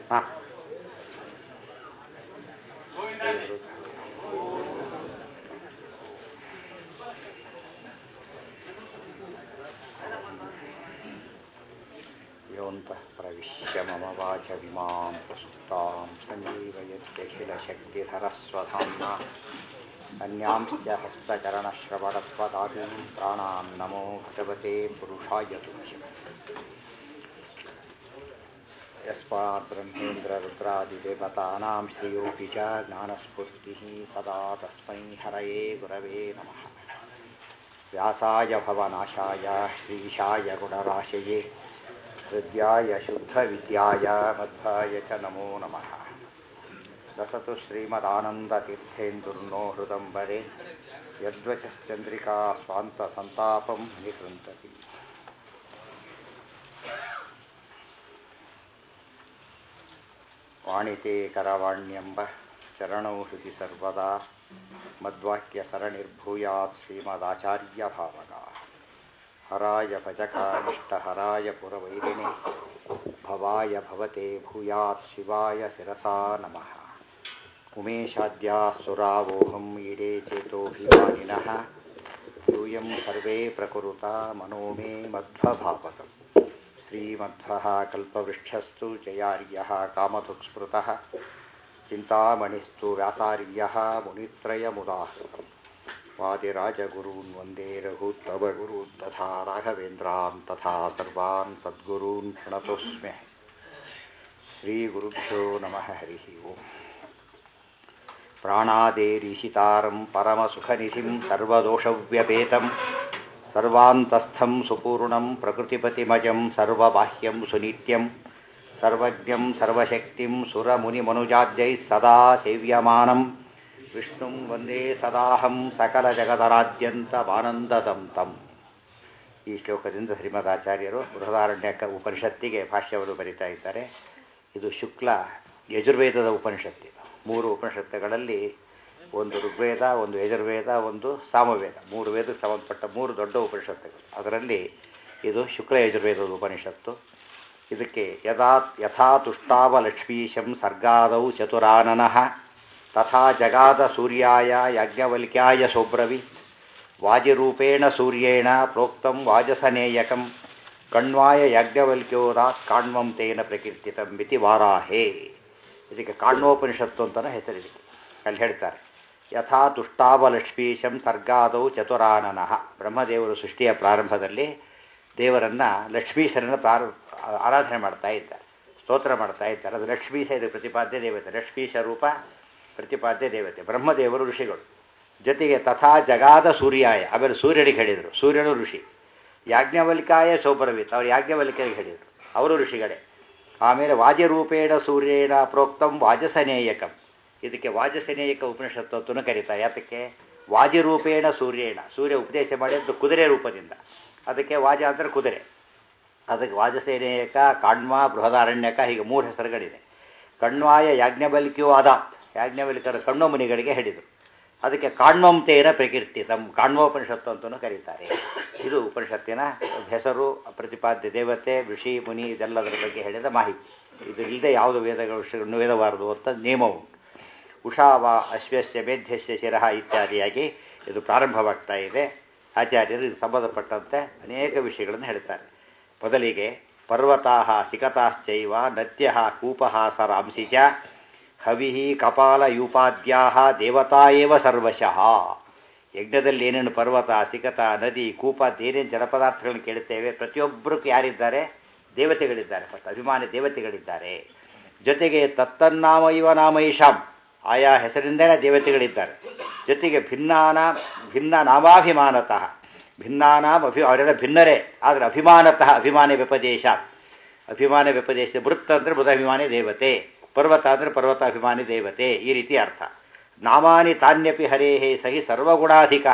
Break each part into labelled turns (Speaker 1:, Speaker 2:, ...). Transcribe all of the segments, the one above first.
Speaker 1: ಹಾಂ ಯೋಂತಃ ಪ್ರವಿಶ್ಯ ಮಮ ವಾಚಮಿಮಾಂ ಪ್ರಸುಪ್ತಾಂ ಸಂಜೀವಯತ್ಯಖಿಲಶಕ್ತಿಧರಸ್ವಧಾಮ್ನ अन्यांश्च हस्तचरणश्रवणत्वदादीन् प्राणान् नमो भगवते पुरुषाय तुभ्यम् यस्मात् ब्रह्मेन्द्ररुद्रादिदेवतानां श्रेयोऽपि च ज्ञानस्फूर्तिः सदा तस्मै हरये गुरवे नमः व्यासाय भवनाशाय श्रीशाय गुणराशये हृद्याय शुद्धविद्याय मध्वाय च नमो नमः दसतु श्रीमदानन्दतीर्थेन्दुर्नो हृदम्बरे यद्वचश्चन्द्रिका स्वान्तसन्तापं निकृन्तति ವಾಣಿತೆ ಕರವಾಣ್ಯಂಬ ಚರಣೌ ಹೃದಿ ಸರ್ವದಾ ಮದ್ವಾಕ್ಯ ಸರಣಿರ್ಭೂಯಾತ್ ಶ್ರೀಮದಾಚಾರ್ಯ ಭಾವಗ ಹರಾಯ ಭಜಕಾನಿಷ್ಟಹರಾಯ ಪುರವೈರಿಣೆ ಭವಾಯ ಭವತೆ ಭೂಯಾತ್ ಶಿವಾಯ ಶಿರಸಾ ನಮಃ ಉಮೇಶಾದ್ಯಾ ಸುರಾವೋಹಂ ಈಡೇ ಚೇತೋಭಿಮಾನಿನಃ ಯೂಯಂ ಸರ್ವೇ ಪ್ರಕುರುತ ಮನೋ ಮೇ ಮಧ್ವಭಾವಕಂ ಶ್ರೀಮಧ್ವಃ ಕಲ್ಪವೃಕ್ಷಸ್ತು ಜಯಾರ್ಯಃ ಕಾಮಧುಕ್ಸ್ಮೃತಃ ಚಿಂತಾಮಣಿಸ್ತು ವ್ಯಾಸಾರ್ಯಃ ಮುನಿತ್ರಯಮುದಾಹೃತम् ವಾದಿರಾಜಗುरून् वन्दे रघुत्तमगुरून् तथा राघवेन्द्रान् तथा सर्वान् सद्गुरून् प्रणतोऽस्मि श्रीगुरुभ्यो नमः हरिः ओम् प्राणादेरीशितारं परमसुखनिधिं सर्वदोषव्यपेतं सर्वान्तस्थं सुपूर्णं प्रकृतिपतिमजं सर्वबाह्यं सुनित्यं सर्वज्ञं सर्वशक्तिं सुरमुनिमनुजाद्यैः सदा सेव्यमानं ವಿಷ್ಣು ವಂದೇ ಸದಾಹಂ ಸಕಲ ಜಗದರಾದ್ಯಂತಮಾನಂದದಂ ತಂ ಈ ಶ್ಲೋಕದಿಂದ ಶ್ರೀಮದಾಚಾರ್ಯರು ಬೃಹದಾರಣ್ಯಕ ಉಪನಿಷತ್ತಿಗೆ ಭಾಷ್ಯವನ್ನು ಬರೀತಾ ಇದ್ದಾರೆ ಇದು ಶುಕ್ಲ ಯಜುರ್ವೇದದ ಉಪನಿಷತ್ತು ಮೂರು ಉಪನಿಷತ್ತುಗಳಲ್ಲಿ ಒಂದು ಋಗ್ವೇದ ಒಂದು ಯಜುರ್ವೇದ ಒಂದು ಸಾಮವೇದ ಮೂರು ವೇದಕ್ಕೆ ಸಂಬಂಧಪಟ್ಟ ಮೂರು ದೊಡ್ಡ ಉಪನಿಷತ್ತುಗಳು ಅದರಲ್ಲಿ ಇದು ಶುಕ್ಲ ಯಜುರ್ವೇದದ ಉಪನಿಷತ್ತು ಇದಕ್ಕೆ ಯಥಾ ಯಥಾ ತುಷ್ಟಾವ ಲಕ್ಷ್ಮೀಶಂ ಸರ್ಗಾದೌ ಚತುರಾನನಃ ತಥಾ ಜಗಾದ ಸೂರ್ಯಾಯ ಯಾಜ್ಞವಲ್ಕ್ಯಾಯ ಸೋಬ್ರವಿ ವಾಜಿರೂಪೇಣ ಸೂರ್ಯೇಣ ಪ್ರೋಕ್ತಂ ವಾಜಸನೇಯಕಂ ಕಣ್ವಾಯ ಯಾಜ್ಞವಲ್ಕ್ಯೋದಾತ್ ಕಾಣ್ವಂ ತೇನ ಪ್ರಕೀರ್ತಿತಂ ಮಿತಿ ವಾರಾಹೇ ಇದಕ್ಕೆ ಕಾಣ್ವೋಪನಿಷತ್ತು ಅಂತಲೂ ಹೆಸರಿದೆ ಅಲ್ಲಿ ಹೇಳ್ತಾರೆ ಯಥಾ ತುಷ್ಟಾವಲಕ್ಷ್ಮೀಶಂ ಸರ್ಗಾದೌ ಚತುರಾನನಃ ಬ್ರಹ್ಮದೇವರು ಸೃಷ್ಟಿಯ ಪ್ರಾರಂಭದಲ್ಲಿ ದೇವರನ್ನು ಲಕ್ಷ್ಮೀಶರನ್ನು ಪ್ರಾರ ಆರಾಧನೆ ಮಾಡ್ತಾ ಇದ್ದಾರೆ ಸ್ತೋತ್ರ ಮಾಡ್ತಾ ಇದ್ದಾರೆ ಅದು ಲಕ್ಷ್ಮೀಶ ಇದು ಪ್ರತಿಪಾದ್ಯ ದೇವತೆ ಲಕ್ಷ್ಮೀಶ ರೂಪ ಪ್ರತಿಪಾದ್ಯ ದೇವತೆ ಬ್ರಹ್ಮದೇವರು ಋಷಿಗಳು ಜೊತೆಗೆ ತಥಾ ಜಗಾದ ಸೂರ್ಯಾಯ ಆಮೇಲೆ ಸೂರ್ಯನಿಗೆ ಹೇಳಿದರು ಸೂರ್ಯನು ಋಷಿ ಯಾಜ್ಞವಲ್ಕಾಯ ಸೌಬ್ರವಿತ್ ಅವರು ಯಾಜ್ಞವಲ್ಕಿಗೆ ಹೇಳಿದರು ಅವರು ಋಷಿಗಳೇ ಆಮೇಲೆ ವಾಜರೂಪೇಣ ಸೂರ್ಯೇಣ ಪ್ರೋಕ್ತಂ ವಾಜಸನೇಯಕಂ ಇದಕ್ಕೆ ವಾಜಸನೇಯಕ ಉಪನಿಷತ್ತು ಅಂತಲೂ ಕರೀತಾರೆ ಯಾತಕ್ಕೆ ವಾಜಿರೂಪೇಣ ಸೂರ್ಯೇಣ ಸೂರ್ಯ ಉಪದೇಶ ಮಾಡಿದ್ದು ಕುದುರೆ ರೂಪದಿಂದ ಅದಕ್ಕೆ ವಾಜ ಅಂದರೆ ಕುದುರೆ ಅದಕ್ಕೆ ವಾಜಸೇನೇಯಕ ಕಾಣ್ಮ ಬೃಹದಾರಣ್ಯಕ ಹೀಗೆ ಮೂರು ಹೆಸರುಗಳಿದೆ ಕಣ್ವಾಯ ಯಾಜ್ಞಬಲ್ಕ್ಯೂ ಆದಾತ್ ಯಾಜ್ಞವಲ್ಕರ ಕಣ್ಣು ಮುನಿಗಳಿಗೆ ಹೇಳಿದರು ಅದಕ್ಕೆ ಕಾಣ್ವಂತೇನ ಪ್ರಕೀರ್ತಿ ತಮ್ಮ ಕಾಣ್ವೋಪನಿಷತ್ತು ಅಂತಲೂ ಕರೀತಾರೆ ಇದು ಉಪನಿಷತ್ತಿನ ಹೆಸರು ಪ್ರತಿಪಾದ್ಯ ದೇವತೆ ಋಷಿ ಮುನಿ ಇದೆಲ್ಲದರ ಬಗ್ಗೆ ಹೇಳಿದ ಮಾಹಿತಿ ಇದು ಇಲ್ಲದೆ ಯಾವುದು ವೇದಗಳು ವಿಷಯಗಳನ್ನು ವೇದಬಾರದು ಅಂತ ನಿಯಮ ಉಂಟು ಉಷಾವ ಅಶ್ವಸ್ಯ ಮೇಧ್ಯಸ್ಯ ಶಿರಹ ಇತ್ಯಾದಿಯಾಗಿ ಇದು ಪ್ರಾರಂಭವಾಗ್ತಾ ಇದೆ ಆಚಾರ್ಯರು ಇದು ಸಂಬಂಧಪಟ್ಟಂತೆ ಅನೇಕ ವಿಷಯಗಳನ್ನು ಹೇಳ್ತಾರೆ ಮೊದಲಿಗೆ ಪರ್ವತಾ ಸಿಕತಾಶ್ಚೈವ ನದ್ಯ ಕೂಪಃ ಸರಾಂಸಿ ಚ ಹವಿ ಕಪಾಲ ಯೂಪಾದ್ಯಾ ದೇವತಾ ಏವ ಸರ್ವಶಃ ಯಜ್ಞದಲ್ಲಿ ಏನೇನು ಪರ್ವತ ಸಿಕತ ನದಿ ಕೂಪ ಏನೇನು ಜಲಪದಾರ್ಥಗಳನ್ನು ಕೇಳುತ್ತೇವೆ ಪ್ರತಿಯೊಬ್ಬರಿಗೂ ಯಾರಿದ್ದಾರೆ ದೇವತೆಗಳಿದ್ದಾರೆ ಫಸ್ಟ್ ಅಭಿಮಾನಿ ದೇವತೆಗಳಿದ್ದಾರೆ ಜೊತೆಗೆ ತತ್ತನ್ನಾಮ ಇವ ನಾಮೈಷಾಂ ಆಯಾ ಹೆಸರಿಂದಲೇ ದೇವತೆಗಳಿದ್ದಾರೆ ಜೊತೆಗೆ ಭಿನ್ನಾನ ಭಿನ್ನ ನಾಮಾಭಿಮಾನತಃ ಭಿನ್ನಾನಾಂ ಅಭಿ ಅವರೆಲ್ಲ ಭಿನ್ನರೇ ಆದರೆ ಅಭಿಮಾನತಃ ಅಭಿಮಾನ ವ್ಯಪದೇಶ ಅಭಿಮಾನ ವ್ಯಪದೇಶ ವೃತ್ತ ಅಂದರೆ ಬುಧಾಭಿಮಾನಿ ದೇವತೆ ಪರ್ವತ ಅಂದರೆ ಪರ್ವತಾಭಿಮಾನಿ ದೇವತೆ ಈ ರೀತಿ ಅರ್ಥ ನಾಮಾನಿ ತಾನ್ಯಪಿ ಹರೇಹೇ ಸಹಿ ಸರ್ವಗುಣಾಧಿಕ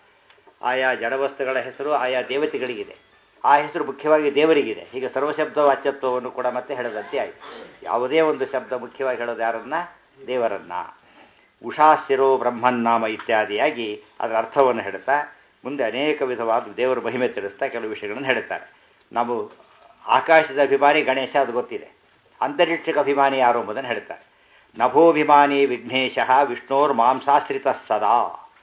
Speaker 1: ಆಯಾ ಜಡವಸ್ತುಗಳ ಹೆಸರು ಆಯಾ ದೇವತೆಗಳಿಗಿದೆ ಆ ಹೆಸರು ಮುಖ್ಯವಾಗಿ ದೇವರಿಗಿದೆ ಹೀಗೆ ಸರ್ವಶಬ್ದ ವಾಚ್ಯತ್ವವನ್ನು ಕೂಡ ಮತ್ತೆ ಹೇಳದಂತೆ ಆಯಿತು ಯಾವುದೇ ಒಂದು ಶಬ್ದ ಮುಖ್ಯವಾಗಿ ಹೇಳೋದು ಯಾರನ್ನ ದೇವರನ್ನ ಉಷಾಶಿರೋ ಬ್ರಹ್ಮನ್ನಾಮ ಇತ್ಯಾದಿಯಾಗಿ ಅದರ ಅರ್ಥವನ್ನು ಹೇಳ್ತಾ ಮುಂದೆ ಅನೇಕ ವಿಧವಾದ ದೇವರ ಮಹಿಮೆ ತಿಳಿಸ್ತಾ ಕೆಲವು ವಿಷಯಗಳನ್ನು ಹೇಳ್ತಾರೆ ನಾವು ಆಕಾಶದ ಅಭಿಮಾನಿ ಗಣೇಶ ಅದು ಗೊತ್ತಿದೆ ಅಂತರಿಕ್ಷಕ ಅಭಿಮಾನಿ ಯಾರು ಎಂಬುದನ್ನು ಹೇಳ್ತಾರೆ ನಭೋಭಿಮಾನಿ ವಿಘ್ನೇಶ ವಿಷ್ಣೋರ್ ಮಾಂಸಾಶ್ರಿತ ಸದಾ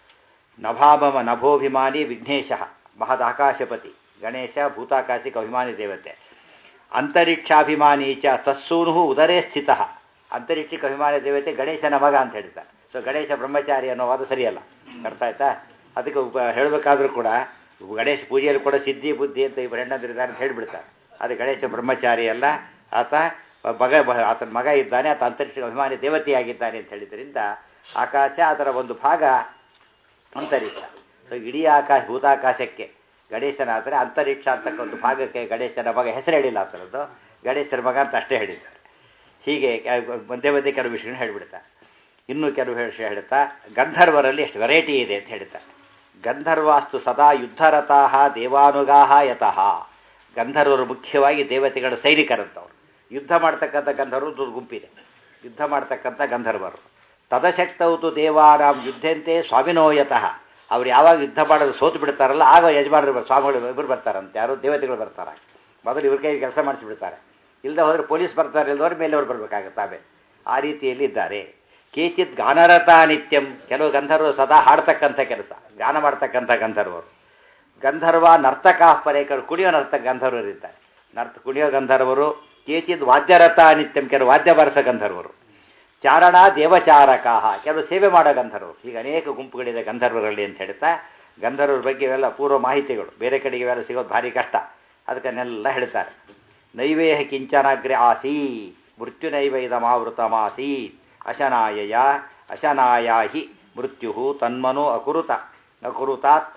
Speaker 1: ನಭಾಭಮ ನಭೋಭಿಮಾನಿ ವಿಘ್ನೇಶ ಮಹದಾಕಾಶಪತಿ ಗಣೇಶ ಭೂತಾಕಾಶಿಕ ಅಭಿಮಾನಿ ದೇವತೆ ಅಂತರಿಕ್ಷಾಭಿಮಾನಿ ಚ ತತ್ಸೂನು ಉದರೇ ಸ್ಥಿತ ಅಂತರಿಕ್ಷಕ್ಕೆ ಅಭಿಮಾನಿ ದೇವತೆ ಗಣೇಶನ ಮಗ ಅಂತ ಹೇಳ್ತಾರೆ ಸೊ ಗಣೇಶ ಬ್ರಹ್ಮಚಾರಿ ಅನ್ನೋ ವಾದ ಸರಿಯಲ್ಲ ಅರ್ಥ ಆಯ್ತಾ ಅದಕ್ಕೆ ಉಪ ಹೇಳಬೇಕಾದ್ರೂ ಕೂಡ ಗಣೇಶ ಪೂಜೆಯಲ್ಲಿ ಕೂಡ ಸಿದ್ಧಿ ಬುದ್ಧಿ ಅಂತ ಇಬ್ಬರು ಹೆಣ್ಣಂದಿರಿದ್ದಾರೆ ಅಂತ ಹೇಳಿಬಿಡ್ತಾರೆ ಅದು ಗಣೇಶ ಬ್ರಹ್ಮಚಾರಿ ಅಲ್ಲ ಆತ ಮಗ ಆತನ ಮಗ ಇದ್ದಾನೆ ಆತ ಅಂತರಿಕ್ಷ ಅಭಿಮಾನಿ ದೇವತೆಯಾಗಿದ್ದಾನೆ ಅಂತ ಹೇಳಿದ್ರಿಂದ ಆಕಾಶ ಅದರ ಒಂದು ಭಾಗ ಅಂತರಿಕ್ಷ ಸೊ ಇಡೀ ಆಕಾಶ ಭೂತಾಕಾಶಕ್ಕೆ ಗಣೇಶನಾದರೆ ಅಂತರಿಕ್ಷ ಅಂತಕ್ಕ ಒಂದು ಭಾಗಕ್ಕೆ ಗಣೇಶನ ಮಗ ಹೆಸರು ಹೇಳಿಲ್ಲ ಆ ಥರದ್ದು ಗಣೇಶನ ಮಗ ಅಂತ ಅಷ್ಟೇ ಹೇಳಿದ್ದಾರೆ ಹೀಗೆ ಮಧ್ಯೆ ಮಧ್ಯೆ ಕೆಲವು ವಿಷಯಗಳನ್ನ ಹೇಳಿಬಿಡ್ತಾರೆ ಇನ್ನೂ ಕೆಲವು ವಿಷಯ ಹೇಳ್ತಾ ಗಂಧರ್ವರಲ್ಲಿ ಎಷ್ಟು ವೆರೈಟಿ ಇದೆ ಅಂತ ಹೇಳ್ತಾರೆ ಗಂಧರ್ವಾಸ್ತು ಸದಾ ಯುದ್ಧರತಾಹ ದೇವಾನುಗಾಹ ಯತಃ ಗಂಧರ್ವರು ಮುಖ್ಯವಾಗಿ ದೇವತೆಗಳ ಸೈನಿಕರಂತವ್ರು ಯುದ್ಧ ಮಾಡ್ತಕ್ಕಂಥ ಗಂಧರ್ವರು ದೊಡ್ಡ ಗುಂಪಿದೆ ಯುದ್ಧ ಮಾಡ್ತಕ್ಕಂಥ ಗಂಧರ್ವರು ತದಶಕ್ತೌತು ದೇವಾರಾಮ್ ಯುದ್ಧಂತೆ ಸ್ವಾಮಿನೋಯತಃ ಅವ್ರು ಯಾವಾಗ ಯುದ್ಧ ಮಾಡೋದು ಸೋತು ಬಿಡ್ತಾರಲ್ಲ ಆಗ ಯಜಮಾನರು ಸ್ವಾಮಿಗಳು ಇಬ್ಬರು ಬರ್ತಾರಂತೆ ಯಾರು ದೇವತೆಗಳು ಬರ್ತಾರೆ ಮೊದಲು ಇವ್ರ ಕೈಗೆ ಕೆಲಸ ಮಾಡಿಸಿಬಿಡ್ತಾರೆ ಇಲ್ಲದೆ ಹೋದರೆ ಪೊಲೀಸ್ ಬರ್ತಾರೆ ಇಲ್ಲದವ್ರ ಮೇಲೆ ಅವ್ರು ಬರಬೇಕಾಗತ್ತೆ ಆಮೇಲೆ ಆ ರೀತಿಯಲ್ಲಿ ಇದ್ದಾರೆ ಕೇಚಿತ್ ಗಾನರತ ನಿತ್ಯಂ ಕೆಲವು ಗಂಧರ್ವರು ಸದಾ ಹಾಡ್ತಕ್ಕಂಥ ಕೆಲಸ ಗಾನ ಮಾಡ್ತಕ್ಕಂಥ ಗಂಧರ್ವರು ಗಂಧರ್ವ ನರ್ತಕ ಪರೇಕರು ಕುಣಿಯೋ ನರ್ತಕ ಗಂಧರ್ವರು ಇದ್ದಾರೆ ನರ್ತ ಕುಣಿಯೋ ಗಂಧರ್ವರು ಕೇಚಿತ್ ವಾದ್ಯರಥ ನಿತ್ಯಂ ಕೆಲವು ವಾದ್ಯ ಬಾರಿಸ ಗಂಧರ್ವರು ಚಾರಣ ದೇವಚಾರಕ ಕೆಲವು ಸೇವೆ ಮಾಡೋ ಗಂಧರ್ವರು ಈಗ ಅನೇಕ ಗುಂಪುಗಳಿದೆ ಗಂಧರ್ವರಲ್ಲಿ ಅಂತ ಹೇಳ್ತಾ ಗಂಧರ್ವರ ಬಗ್ಗೆ ಇವೆಲ್ಲ ಪೂರ್ವ ಮಾಹಿತಿಗಳು ಬೇರೆ ಕಡೆಗೆ ಇವೆಲ್ಲ ಸಿಗೋದು ಭಾರಿ ಕಷ್ಟ ಅದಕ್ಕನ್ನೆಲ್ಲ ಹೇಳ್ತಾರೆ ನೈವೇಹ ಕಿಂಚನಾಗ್ರೆ ಆಸೀ ಮೃತ್ಯುನೈವ ಇದಮಾವೃತಮಾಸೀ ಅಶನಾಯಯ ಅಶನಾಯಾಹಿ ಮೃತ್ಯು ತನ್ಮನೋ ಅಕುರುತ ಅಕುರುತಾತ್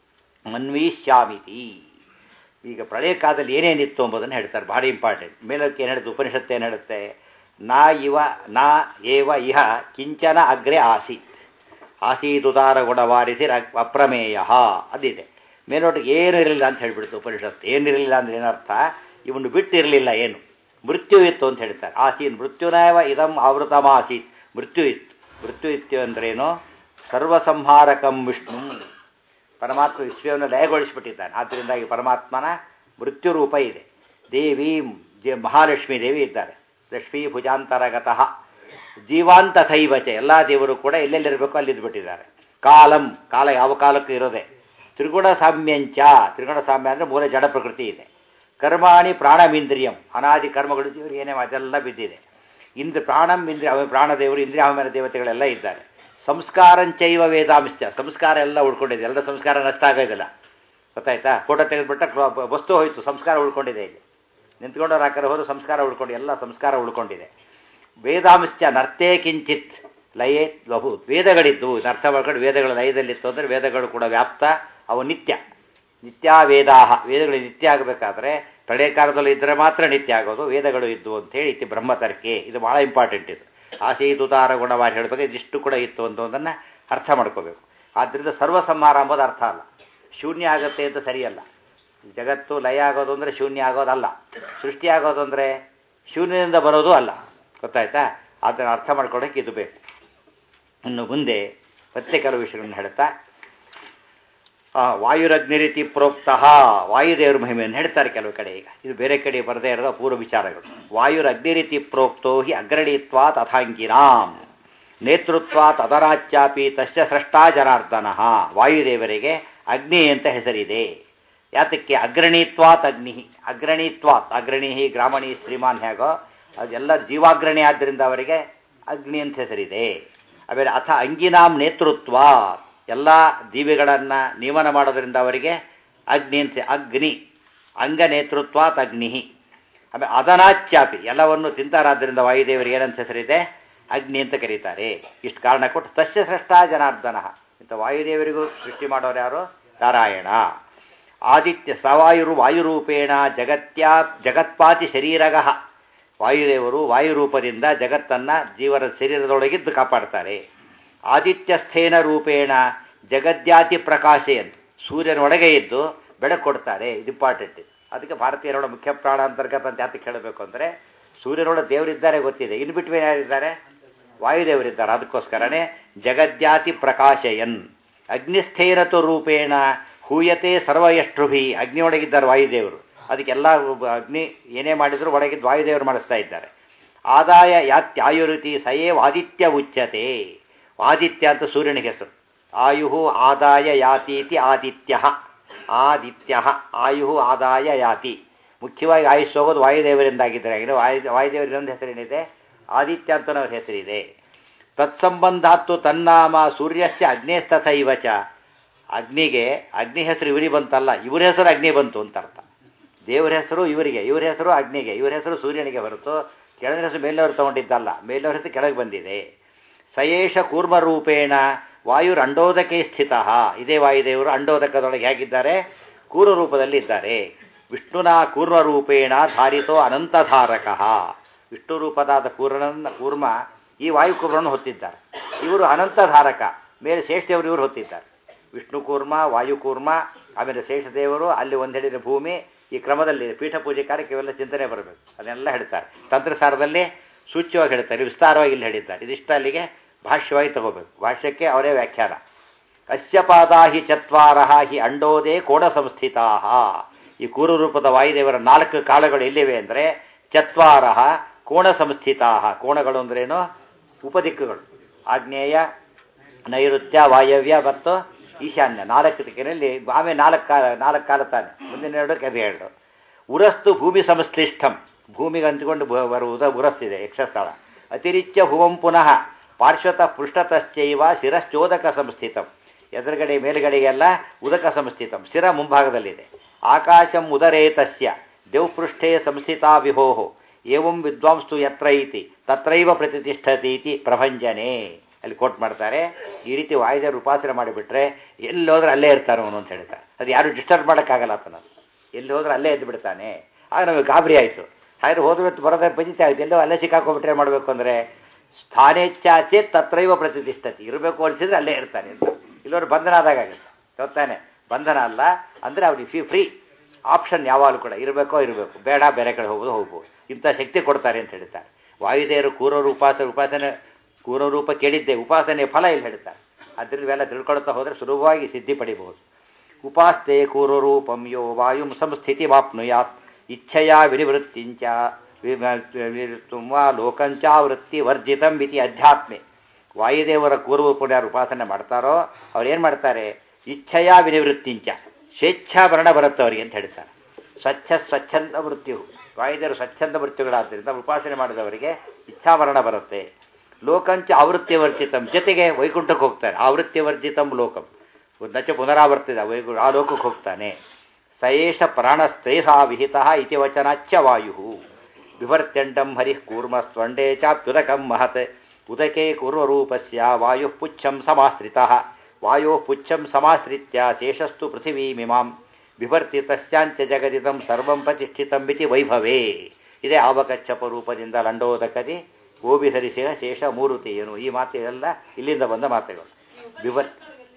Speaker 1: ಮನ್ವೀಶ್ಯಾಮಿತಿ ಈಗ ಪ್ರಳಯ ಕಾಲದಲ್ಲಿ ಏನೇನಿತ್ತು ಎಂಬುದನ್ನು ಹೇಳ್ತಾರೆ ಭಾರಿ ಇಂಪಾರ್ಟೆಂಟ್ ಮೇಲಕ್ಕೆ ಏನು ಹೇಳುತ್ತೆ ಉಪನಿಷತ್ತು ಏನು ಹೇಳುತ್ತೆ ನಾ ಇವ ನಾ ಏವ ಇಹ ಕಿಂಚನ ಅಗ್ರೆ ಆಸೀತ್ ಆಸೀದುದಾರ ಗುಣವಾರಿಸಿ ಅಪ್ರಮೇಯ ಅದಿದೆ ಮೇಲೋಟಿಗೆ ಏನು ಇರಲಿಲ್ಲ ಅಂತ ಹೇಳ್ಬಿಡ್ತು ಉಪನಿಷತ್ತು ಏನಿರಲಿಲ್ಲ ಅಂದ್ರೆ ಏನರ್ಥ ಇವನು ಬಿಟ್ಟಿರಲಿಲ್ಲ ಏನು ಮೃತ್ಯು ಇತ್ತು ಅಂತ ಹೇಳ್ತಾರೆ ಆಸೀನ್ ಮೃತ್ಯುನವ ಇದಂ ಆವೃತಮಾಸೀತ್ ಮೃತ್ಯು ಇತ್ತು ಮೃತ್ಯು ಇತ್ತು ಅಂದ್ರೇನು ಸರ್ವಸಂಹಾರಕಂ ವಿಷ್ಣು ಪರಮಾತ್ಮ ವಿಶ್ವವನ್ನು ಲಯಗೊಳಿಸಿಬಿಟ್ಟಿದ್ದಾನೆ ಆದ್ದರಿಂದಾಗಿ ಪರಮಾತ್ಮನ ಮೃತ್ಯು ರೂಪ ಇದೆ ದೇವೀಂ ಜೆ ಮಹಾಲಕ್ಷ್ಮೀ ದೇವಿ ಇದ್ದಾರೆ ಲಕ್ಷ್ಮೀ ಭುಜಾಂತರಗತಃ ಜೀವಾಂತ ಥೈವಚ ಎಲ್ಲ ದೇವರು ಕೂಡ ಎಲ್ಲೆಲ್ಲಿರಬೇಕು ಅಲ್ಲಿದ್ದು ಬಿಟ್ಟಿದ್ದಾರೆ ಕಾಲಂ ಕಾಲ ಯಾವ ಕಾಲಕ್ಕೂ ಇರೋದೆ ತ್ರಿಗುಣ ಸಾಮ್ಯಂಚ ತ್ರಿಗುಣ ಸಾಮ್ಯ ಅಂದರೆ ಮೂಲ ಜಡ ಪ್ರಕೃತಿ ಇದೆ ಕರ್ಮಾಣಿ ಪ್ರಾಣಮಿಂದ್ರಿಯಂ ಅನಾದಿ ಕರ್ಮಗಳು ದೇವರು ಏನೇ ಅದೆಲ್ಲ ಬಿದ್ದಿದೆ ಇಂದ್ರ ಪ್ರಾಣಂ ಇಂದ್ರಿಯ ಪ್ರಾಣದೇವರು ಇಂದ್ರಿಯ ಆಮೇಲೆ ದೇವತೆಗಳೆಲ್ಲ ಇದ್ದಾರೆ ಸಂಸ್ಕಾರಂಚೈವ ವೇದಾಂಶ ಸಂಸ್ಕಾರ ಎಲ್ಲ ಉಳ್ಕೊಂಡಿದೆ ಎಲ್ಲ ಸಂಸ್ಕಾರ ನಷ್ಟ ಆಗೋದಿಲ್ಲ ಗೊತ್ತಾಯ್ತಾ ಫೋಟೋ ತೆಗೆದುಬಿಟ್ಟ ವಸ್ತು ಹೋಯಿತು ಸಂಸ್ಕಾರ ಉಳ್ಕೊಂಡಿದೆ ಇಲ್ಲಿ ನಿಂತ್ಕೊಂಡವ್ರು ಹಾಕರೆ ಹೋದ್ರು ಸಂಸ್ಕಾರ ಉಳ್ಕೊಂಡು ಎಲ್ಲ ಸಂಸ್ಕಾರ ಉಳ್ಕೊಂಡಿದೆ ವೇದಾಂಶ ನರ್ತೇ ಕಿಂಚಿತ್ ಲಯೇ ಬಹು ವೇದಗಳಿದ್ದು ಅರ್ಥ ಮಾಡ್ಕೊಂಡು ವೇದಗಳ ಲಯದಲ್ಲಿತ್ತು ಅಂದರೆ ವೇದಗಳು ಕೂಡ ವ್ಯಾಪ್ತ ಅವು ನಿತ್ಯ ನಿತ್ಯ ವೇದಾಹ ವೇದಗಳು ನಿತ್ಯ ಆಗಬೇಕಾದ್ರೆ ಪ್ರಳಯ ಕಾಲದಲ್ಲಿ ಇದ್ದರೆ ಮಾತ್ರ ನಿತ್ಯ ಆಗೋದು ವೇದಗಳು ಇದ್ದು ಅಂತೇಳಿ ಇತ್ತು ಬ್ರಹ್ಮತರ್ಕೆ ಇದು ಭಾಳ ಇಂಪಾರ್ಟೆಂಟ್ ಇದು ಆಸೀದುತಾರ ಗುಣವಾಗಿ ಹೇಳಬೇಕು ಇದಿಷ್ಟು ಕೂಡ ಇತ್ತು ಅನ್ನೋದನ್ನು ಅರ್ಥ ಮಾಡ್ಕೋಬೇಕು ಆದ್ದರಿಂದ ಸರ್ವಸಂಹಾರ ಅಂಬೋದು ಅರ್ಥ ಅಲ್ಲ ಶೂನ್ಯ ಆಗುತ್ತೆ ಅಂತ ಸರಿಯಲ್ಲ ಜಗತ್ತು ಲಯ ಆಗೋದು ಅಂದರೆ ಶೂನ್ಯ ಆಗೋದಲ್ಲ ಸೃಷ್ಟಿ ಆಗೋದು ಅಂದರೆ ಶೂನ್ಯದಿಂದ ಬರೋದು ಅಲ್ಲ ಗೊತ್ತಾಯ್ತಾ ಅದನ್ನು ಅರ್ಥ ಮಾಡ್ಕೊಳ್ಳೋಕೆ ಇದು ಬೇಕು ಇನ್ನು ಮುಂದೆ ಮತ್ತೆ ಕೆಲವು ವಿಷಯಗಳನ್ನು ಹೇಳ್ತಾ ವಾಯುರಗ್ನಿರೀತಿ ಪ್ರೋಕ್ತಃ ವಾಯುದೇವ್ರ ಮಹಿಮೆಯನ್ನು ಹೇಳ್ತಾರೆ ಕೆಲವು ಕಡೆ ಈಗ ಇದು ಬೇರೆ ಕಡೆ ಬರದೇ ಇರೋದು ಪೂರ್ವ ವಿಚಾರಗಳು ವಾಯುರಗ್ನಿರೀತಿ ಪ್ರೋಕ್ತೋ ಹಿ ಅಗ್ರಣಿತ್ವಾ ತಥಾಂಗಿನಾಂ ನೇತೃತ್ವ ತದರಾಚ್ಯಾಪಿ ತಸ್ಯ ಸೃಷ್ಟಾ ಜನಾರ್ದನ ವಾಯುದೇವರಿಗೆ ಅಗ್ನಿ ಅಂತ ಹೆಸರಿದೆ ಯಾತಕ್ಕೆ ಅಗ್ರಣೀತ್ವಾತ್ ಅಗ್ನಿ ಅಗ್ರಣೀತ್ವಾತ್ ಅಗ್ರಣಿ ಗ್ರಾಮಣಿ ಶ್ರೀಮಾನ್ ಹೇಗೋ ಅದೆಲ್ಲ ಜೀವಾಗ್ರಣಿ ಆದ್ದರಿಂದ ಅವರಿಗೆ ಅಗ್ನಿ ಅಂತ ಹೆಸರಿದೆ ಆಮೇಲೆ ಅಥ ಅಂಗಿನಾಂ ನೇತೃತ್ವ ಎಲ್ಲ ಜೀವಿಗಳನ್ನು ನಿಯಮನ ಮಾಡೋದ್ರಿಂದ ಅವರಿಗೆ ಅಗ್ನಿ ಅಂತ ಅಗ್ನಿ ಅಂಗ ನೇತೃತ್ವಾತ್ ಅಗ್ನಿ ಆಮೇಲೆ ಅದನಾಚ್ಯಾಪಿ ಎಲ್ಲವನ್ನು ತಿಂತಾರಾದ್ದರಿಂದ ವಾಯುದೇವರಿಗೆ ಏನಂತ ಹೆಸರಿದೆ ಅಗ್ನಿ ಅಂತ ಕರೀತಾರೆ ಇಷ್ಟು ಕಾರಣ ಕೊಟ್ಟು ತಸ್ಯ ಸೃಷ್ಟಾ ಜನಾರ್ದನ ಇಂಥ ವಾಯುದೇವರಿಗೂ ಸೃಷ್ಟಿ ಮಾಡೋರು ಯಾರು ನಾರಾಯಣ ಆದಿತ್ಯ ಸವಾಯುರು ವಾಯುರೂಪೇಣ ಜಗತ್ಯಾ ಜಗತ್ಪಾತಿ ಶರೀರಗಃ ವಾಯುದೇವರು ವಾಯುರೂಪದಿಂದ ಜಗತ್ತನ್ನು ಜೀವನ ಶರೀರದೊಳಗಿದ್ದು ಕಾಪಾಡ್ತಾರೆ ಆದಿತ್ಯಸ್ಥೇನ ರೂಪೇಣ ಜಗದ್ಯಾತಿ ಪ್ರಕಾಶೆಯನ್ ಸೂರ್ಯನೊಳಗೆ ಇದ್ದು ಬೆಳಕು ಕೊಡ್ತಾರೆ ಇದು ಇಂಪಾರ್ಟೆಂಟ್ ಇದು ಅದಕ್ಕೆ ಭಾರತೀಯರೊಳ ಮುಖ್ಯ ಪ್ರಾಣ ಅಂತರ್ಗತ ಅಂತ ಯಾತಕ್ಕೆ ಹೇಳಬೇಕು ಅಂದರೆ ಸೂರ್ಯನೊಳ ದೇವರಿದ್ದಾರೆ ಗೊತ್ತಿದೆ ಇನ್ನು ಬಿಟ್ಟು ಯಾರಿದ್ದಾರೆ ವಾಯುದೇವರಿದ್ದಾರೆ ಅದಕ್ಕೋಸ್ಕರನೇ ಜಗದ್ಯಾತಿ ಪ್ರಕಾಶಯನ್ ಅಗ್ನಿಸ್ಥೈರತು ರೂಪೇಣ ಹೂಯತೆ ಸರ್ವಯಷ್ಟೃಭಿ ಅಗ್ನಿಯೊಳಗಿದ್ದಾರೆ ವಾಯುದೇವರು ಅದಕ್ಕೆಲ್ಲ ಅಗ್ನಿ ಏನೇ ಮಾಡಿದ್ರು ಒಳಗಿದ್ದು ವಾಯುದೇವರು ಮಾಡಿಸ್ತಾ ಇದ್ದಾರೆ ಆದಾಯ ಯಾತ್ಯಾಯುರುತಿ ಸಯೇವ್ ಆದಿತ್ಯ ಉಚ್ಯತೆ ಆದಿತ್ಯ ಅಂತ ಸೂರ್ಯನಿಗೆ ಹೆಸರು ಆಯು ಆದಾಯ ಯಾತೀತಿ ಆದಿತ್ಯ ಆದಿತ್ಯ ಆಯು ಆದಾಯ ಯಾತಿ ಮುಖ್ಯವಾಗಿ ಆಯುಷ್ ಹೋಗೋದು ವಾಯುದೇವರಿಂದಾಗಿದ್ದರೆ ಇನ್ನು ವಾಯು ವಾಯುದೇವರ ಒಂದು ಹೆಸರೇನಿದೆ ಆದಿತ್ಯ ಅಂತ ಅವ್ರ ಹೆಸರಿದೆ ತತ್ಸಂಬಂಧಾತ್ತು ತನ್ನಾಮ ಸೂರ್ಯಸ್ಯ ಅಗ್ನೇಸ್ತಥ ಇವಚ ಅಗ್ನಿಗೆ ಅಗ್ನಿ ಹೆಸರು ಇವರಿಗೆ ಬಂತಲ್ಲ ಇವ್ರ ಹೆಸರು ಅಗ್ನಿ ಬಂತು ಅಂತ ಅರ್ಥ ದೇವರ ಹೆಸರು ಇವರಿಗೆ ಇವ್ರ ಹೆಸರು ಅಗ್ನಿಗೆ ಇವ್ರ ಹೆಸರು ಸೂರ್ಯನಿಗೆ ಹೊರತು ಕೆಳಗಿನ ಹೆಸರು ಮೇಲವರು ತಗೊಂಡಿದ್ದಲ್ಲ ಮೇಲವ್ರ ಹೆಸರು ಕೆಳಗೆ ಬಂದಿದೆ ಸಯೇಷ ಕೂರ್ಮರೂಪೇಣ ವಾಯುರ್ ಅಂಡೋದಕೆ ಸ್ಥಿತ ಇದೇ ವಾಯುದೇವರು ಅಂಡೋದಕದೊಳಗೆ ಹೇಗಿದ್ದಾರೆ ಕೂರ್ಮ ರೂಪದಲ್ಲಿ ಇದ್ದಾರೆ ವಿಷ್ಣುನ ಕೂರ್ಮರೂಪೇಣ ಧಾರಿತೋ ಅನಂತಧಾರಕ ವಿಷ್ಣು ರೂಪದಾದ ಕೂರ್ಮನ ಕೂರ್ಮ ಈ ವಾಯುಕೂರ್ಮವನ್ನು ಹೊತ್ತಿದ್ದಾರೆ ಇವರು ಅನಂತಧಾರಕ ಮೇಲೆ ಶೇಷದೇವರು ಇವರು ಹೊತ್ತಿದ್ದಾರೆ ವಿಷ್ಣು ಕೂರ್ಮ ವಾಯುಕೂರ್ಮ ಆಮೇಲೆ ಶೇಷದೇವರು ಅಲ್ಲಿ ಒಂದು ಹೇಳಿದ ಭೂಮಿ ಈ ಕ್ರಮದಲ್ಲಿ ಪೀಠ ಪೂಜೆ ಕಾರ್ಯಕ್ಕೆ ಇವೆಲ್ಲ ಚಿಂತನೆ ಬರಬೇಕು ಅದನ್ನೆಲ್ಲ ಹೇಳ್ತಾರೆ ತಂತ್ರಸಾರದಲ್ಲಿ ಸೂಚ್ಯವಾಗಿ ಹೇಳ್ತಾರೆ ವಿಸ್ತಾರವಾಗಿ ಇಲ್ಲಿ ಹೇಳಿದ್ದಾರೆ ಇದಿಷ್ಟ ಅಲ್ಲಿಗೆ ಭಾಷ್ಯವಾಗಿ ತಗೋಬೇಕು ಭಾಷ್ಯಕ್ಕೆ ಅವರೇ ವ್ಯಾಖ್ಯಾನ ಅಸ್ಯಪಾದಾ ಹಿ ಚತ್ವಾರ ಹಿ ಅಂಡೋದೇ ಕೋಣ ಸಂಸ್ಥಿತಾ ಈ ಕೂರು ರೂಪದ ವಾಯುದೇವರ ನಾಲ್ಕು ಕಾಲಗಳು ಎಲ್ಲಿವೆ ಅಂದರೆ ಚತ್ವಾರ ಕೋಣ ಸಂಸ್ಥಿತಾ ಕೋಣಗಳು ಅಂದ್ರೇನು ಉಪದಿಕ್ಕುಗಳು ಆಗ್ನೇಯ ನೈಋತ್ಯ ವಾಯವ್ಯ ಮತ್ತು ಈಶಾನ್ಯ ನಾಲ್ಕು ದಿಕ್ಕಿನಲ್ಲಿ ಆಮೇಲೆ ನಾಲ್ಕು ಕಾಲ ನಾಲ್ಕು ಕಾಲ ತಾನೆ ಮುಂದಿನ ಎರಡು ಕೆದೆ ಎರಡು ಉರಸ್ತು ಭೂಮಿ ಸಂಶ್ಲಿಷ್ಟಂ ಭೂಮಿಗೆ ಅಂಟಿಕೊಂಡು ಬರುವುದ ಉರಸ್ತಿದೆ ಯಕ್ಷಸ್ಥಳ ಅತಿರಿಚ್ಯ ಭುವಂ ಪುನಃ ಪಾರ್ಶ್ವತಃ ಪೃಷ್ಠತಶ್ಚೈವ ಶಿರಶ್ಚೋದಕ ಸಂಸ್ಥಿತಂ ಎದುರುಗಡೆ ಮೇಲುಗಡೆಗೆಲ್ಲ ಉದಕ ಸಂಸ್ಥಿತಂ ಶಿರ ಮುಂಭಾಗದಲ್ಲಿದೆ ಆಕಾಶಂ ಉದರೇ ತಸ್ಯ ದೇವಪೃಷ್ಠೇ ಸಂಸ್ಥಿತಾ ವಿಭೋ ಏವಂ ವಿದ್ವಾಂಸ್ತು ಯತ್ರ ಇತಿ ತತ್ರೈವ ಪ್ರತಿಷ್ಠತಿ ಇತಿ ಪ್ರಭಂಜನೆ ಅಲ್ಲಿ ಕೋಟ್ ಮಾಡ್ತಾರೆ ಈ ರೀತಿ ವಾಯುದೇವರು ಉಪಾಸನೆ ಮಾಡಿಬಿಟ್ರೆ ಎಲ್ಲಿ ಹೋದ್ರೆ ಅಲ್ಲೇ ಇರ್ತಾನೆ ಅವನು ಅಂತ ಹೇಳ್ತಾರೆ ಅದು ಯಾರು ಡಿಸ್ಟರ್ಬ್ ಮಾಡೋಕ್ಕಾಗಲ್ಲ ಆತನ ಎಲ್ಲಿ ಹೋದ್ರೆ ಅಲ್ಲೇ ಎದ್ದು ಬಿಡ್ತಾನೆ ಆಗ ನಮಗೆ ಗಾಬರಿ ಆಯಿತು ಹಾಗೆ ಹೋದ್ರೆ ಬರೋದೇ ಪಂಚಿತ ಆಗುತ್ತೆ ಎಲ್ಲೋ ಅಲ್ಲೇ ಸಿಕ್ಕಾಕೊಂಡ್ಬಿಟ್ರೆ ಮಾಡಬೇಕು ಅಂದರೆ ಸ್ಥಾನೇಚ್ಛಾಚೆ ತತ್ರೈವ ಪ್ರತಿಷ್ಠತಿ ಇರಬೇಕು ಅನಿಸಿದ್ರೆ ಅಲ್ಲೇ ಇರ್ತಾನೆ ಅಂತ ಇಲ್ಲವರು ಬಂಧನ ಆದಾಗ ಆಗುತ್ತೆ ಗೊತ್ತಾನೆ ಬಂಧನ ಅಲ್ಲ ಅಂದರೆ ಅವ್ರಿಗೆ ಫೀ ಫ್ರೀ ಆಪ್ಷನ್ ಯಾವಾಗಲೂ ಕೂಡ ಇರಬೇಕೋ ಇರಬೇಕು ಬೇಡ ಬೇರೆ ಕಡೆ ಹೋಗೋದು ಹೋಗ್ಬೋದು ಇಂಥ ಶಕ್ತಿ ಕೊಡ್ತಾರೆ ಅಂತ ಹೇಳ್ತಾರೆ ವಾಯುದೇವರು ಕೂರೋರು ಉಪಾಸನೆ ಉಪಾಸನೆ ಕೂರೋರೂಪ ಕೇಳಿದ್ದೆ ಉಪಾಸನೆ ಫಲ ಇಲ್ಲಿ ಹೇಳ್ತಾರೆ ಅದರಿಂದ ಇವೆಲ್ಲ ತಿಳ್ಕೊಳ್ತಾ ಹೋದರೆ ಸುಲಭವಾಗಿ ಸಿದ್ಧಿ ಪಡಿಬಹುದು ಉಪಾಸ್ತೆ ಕೂರೂಪಂ ಯೋ ವಾಯುಂ ಸಂಸ್ಥಿತಿ ವಾಪ್ನುಯಾತ್ ಇಚ್ಛೆಯ ವಿನಿವೃತ್ತಿಂಚ ತುಂಬ ಲೋಕಂಚಾವೃತ್ತಿ ವರ್ಜಿತಂ ಇತಿ ಅಧ್ಯಾತ್ಮೆ ವಾಯುದೇವರ ಕೂರ್ವಪುಣ್ಯ ಯಾರು ಉಪಾಸನೆ ಮಾಡ್ತಾರೋ ಅವ್ರು ಏನು ಮಾಡ್ತಾರೆ ಇಚ್ಛೆಯ ವಿನಿವೃತ್ತಿಂಚ ಸ್ವೇಚ್ಛಾಭರಣ ಬರುತ್ತೆ ಅವರಿಗೆ ಅಂತ ಹೇಳ್ತಾರೆ ಸ್ವಚ್ಛ ಸ್ವಚ್ಛಂದ ಮೃತ್ಯು ವಾಯುದೇವರು ಸ್ವಚ್ಛಂದ ಮೃತ್ಯುಗಳಾದ್ದರಿಂದ ಉಪಾಸನೆ ಮಾಡಿದವರಿಗೆ ಇಚ್ಛಾಭರಣ ಬರುತ್ತೆ ಲೋಕಂಚ ಆವೃತ್ತಿ ವರ್ಜಿತಂ ಜೊತೆಗೆ ವೈಕುಂಠಕ್ಕೆ ಹೋಗ್ತಾರೆ ಆವೃತ್ತಿ ವರ್ಜಿತಂ ಲೋಕಂ ನಚ ಪುನರಾವರ್ತಿತ ವೈಕು ಆ ಲೋಕಕ್ಕೆ ಹೋಗ್ತಾನೆ ಸಯೇಷ ಪ್ರಾಣಸ್ತ್ರೇಷಾ ವಿಹಿತ ಇತಿ ವಚನಾಚ್ಯ ವಾಯು ವಿವರ್ತ್ಯಂಡಂ ಹರಿಃ ಕೂರ್ಮ ಸ್ವಂಡೇ ಚಾಪ್ಯುದಕಂ ಮಹತ್ ಉದಕೆ ಕೂರ್ವರೂಪಸ್ಯ ವಾಯು ಪುಚ್ಛಂ ಸಮಾಶ್ರಿತಃ ವಾಯೋ ಪುಚ್ಛಂ ಸಮಾಶ್ರಿತ್ಯ ಶೇಷಸ್ತು ಪೃಥಿವೀಮಿಮಾಂ ವಿವರ್ತಿತಶ್ಚಾಂಚ ಜಗದಿದಂ ಸರ್ವಂ ಪ್ರತಿಷ್ಠಿತಂ ಇತಿ ವೈಭವೇ ಇದೇ ಆವಕಚ್ಚಪ ರೂಪದಿಂದ ಲಂಡೋದಕದಿ ಗೋಬಿಧರಿಸಿದ ಶೇಷ ಮೂರುತಿ ಏನು ಈ ಮಾತೆಲ್ಲ ಇಲ್ಲಿಂದ ಬಂದ ಮಾತುಗಳು ವಿವರ್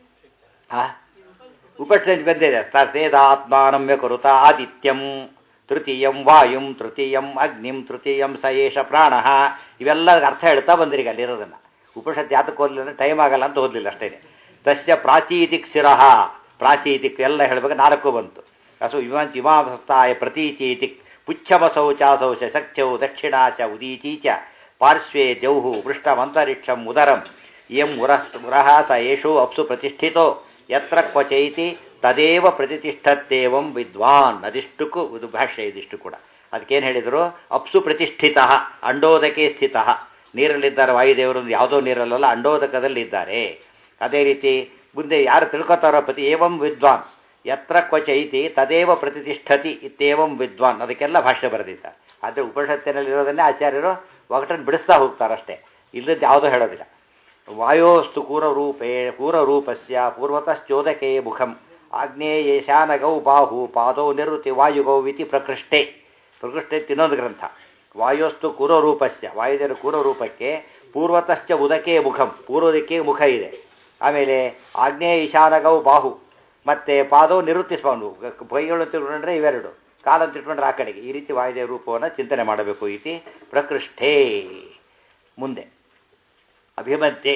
Speaker 1: ಹಾ ಉಪಶ್ರೇಷ್ ಬಂದಿದೆ ತೇದಾತ್ಮಾನಮ್ಯ ಕುರುತ ಆದಿತ್ಯಂ ತೃತೀಯಂ ವಾಯುಂ ತೃತೀಯಂ ಅಗ್ನಿಂ ತೃತೀಯಂ ಸ ಏಷ ಪ್ರಾಣ ಇವೆಲ್ಲ ಅರ್ಥ ಹೇಳ್ತಾ ಬಂದಿರಿ ಈಗ ಅಲ್ಲಿರೋದನ್ನು ಉಪನಿಷತ್ ಯಾತಕ್ಕೆ ಓದಲಿಲ್ಲ ಅಂದರೆ ಟೈಮ್ ಆಗಲ್ಲ ಅಂತ ಓದಲಿಲ್ಲ ಅಷ್ಟೇ ತಸ್ಯ ಪ್ರಾಚೀತಿಕ್ ಶಿರಃ ಪ್ರಾಚೀತಿಕ್ ಎಲ್ಲ ಹೇಳಬೇಕು ನಾಲ್ಕು ಬಂತು ಅಸು ಇಮಾಂಚ ಇಮಾವಸ್ಥಾಯ ಪ್ರತೀಚೀತಿಕ್ ಪುಚ್ಛಮಸೌ ಚಾಸೌ ಚ ಸಖ್ಯೌ ದಕ್ಷಿಣಾ ಚ ಉದೀಚೀ ಚ ಪಾರ್ಶ್ವೇ ಜೌಹು ಪೃಷ್ಠಮಂತರಿಕ್ಷಂ ಉದರಂ ಇಯಂ ಉರಃ ಉರಃ ಸ ಏಷೋ ಅಪ್ಸು ಪ್ರತಿಷ್ಠಿತೋ ಯತ್ರ ಕ್ವಚೈತಿ ತದೇವ ಪ್ರತಿಷ್ಠತ್ತೇವಂ ವಿದ್ವಾನ್ ಅದಿಷ್ಟಕ್ಕೂ ಇದು ಭಾಷೆ ಇದಿಷ್ಟು ಕೂಡ ಅದಕ್ಕೇನು ಹೇಳಿದರು ಅಪ್ಸು ಪ್ರತಿಷ್ಠಿತ ಅಂಡೋದಕೆ ಸ್ಥಿತ ನೀರಲ್ಲಿದ್ದಾರೆ ವಾಯುದೇವರು ಯಾವುದೋ ನೀರಲ್ಲ ಅಂಡೋದಕದಲ್ಲಿದ್ದಾರೆ ಅದೇ ರೀತಿ ಮುಂದೆ ಯಾರು ತಿಳ್ಕೊತಾರೋ ಪ್ರತಿ ಏವಂ ವಿದ್ವಾನ್ ಯತ್ರ ಕ್ವಚೈತಿ ತದೇವ ಪ್ರತಿಷ್ಠತಿ ಇತ್ತೇವಂ ವಿದ್ವಾನ್ ಅದಕ್ಕೆಲ್ಲ ಭಾಷೆ ಬರೆದಿದ್ದಾರೆ ಆದರೆ ಉಪನಿಷತ್ತಿನಲ್ಲಿರೋದನ್ನೇ ಆಚಾರ್ಯರು ಒಗಟನ್ನು ಬಿಡಿಸ್ತಾ ಹೋಗ್ತಾರಷ್ಟೇ ಇಲ್ಲದ್ದು ಯಾವುದೂ ಹೇಳೋದಿಲ್ಲ ವಾಯೋಸ್ತು ಕೂರರೂಪೇ ಕೂರರೂಪಸ್ಯ ಪೂರ್ವತಶ್ಚೋದಕೆ ಮುಖಂ ಆಗ್ನೇಯ ಶಾನಗೌ ಬಾಹು ಪಾದೌ ನಿವೃತ್ತಿ ವಾಯುಗೌ ಇತಿ ಪ್ರಕೃಷ್ಟೆ ಪ್ರಕೃಷ್ಟೆ ಇನ್ನೊಂದು ಗ್ರಂಥ ವಾಯೋಸ್ತು ಕೂರರೂಪಸ್ಯ ವಾಯುದೇವರ ಕೂರರೂಪಕ್ಕೆ ಪೂರ್ವತಶ್ಚ ಉದಕೆ ಮುಖಂ ಪೂರ್ವದಕ್ಕೆ ಮುಖ ಇದೆ ಆಮೇಲೆ ಆಗ್ನೇಯ ಈಶಾನಗೌ ಬಾಹು ಮತ್ತು ಪಾದವು ನಿವೃತ್ತಿಸ್ಕೊಂಡು ಕೈಗಳು ತಿಳ್ಕೊಂಡ್ರೆ ಇವೆರಡು ಕಾಲನ್ನು ತಿಳ್ಕೊಂಡ್ರೆ ಆ ಕಡೆಗೆ ಈ ರೀತಿ ವಾಯುದೇವ ರೂಪವನ್ನು ಚಿಂತನೆ ಮಾಡಬೇಕು ಇತಿ ಪ್ರಕೃಷ್ಟೇ ಮುಂದೆ ಅಭಿಮಧ್ಯೆ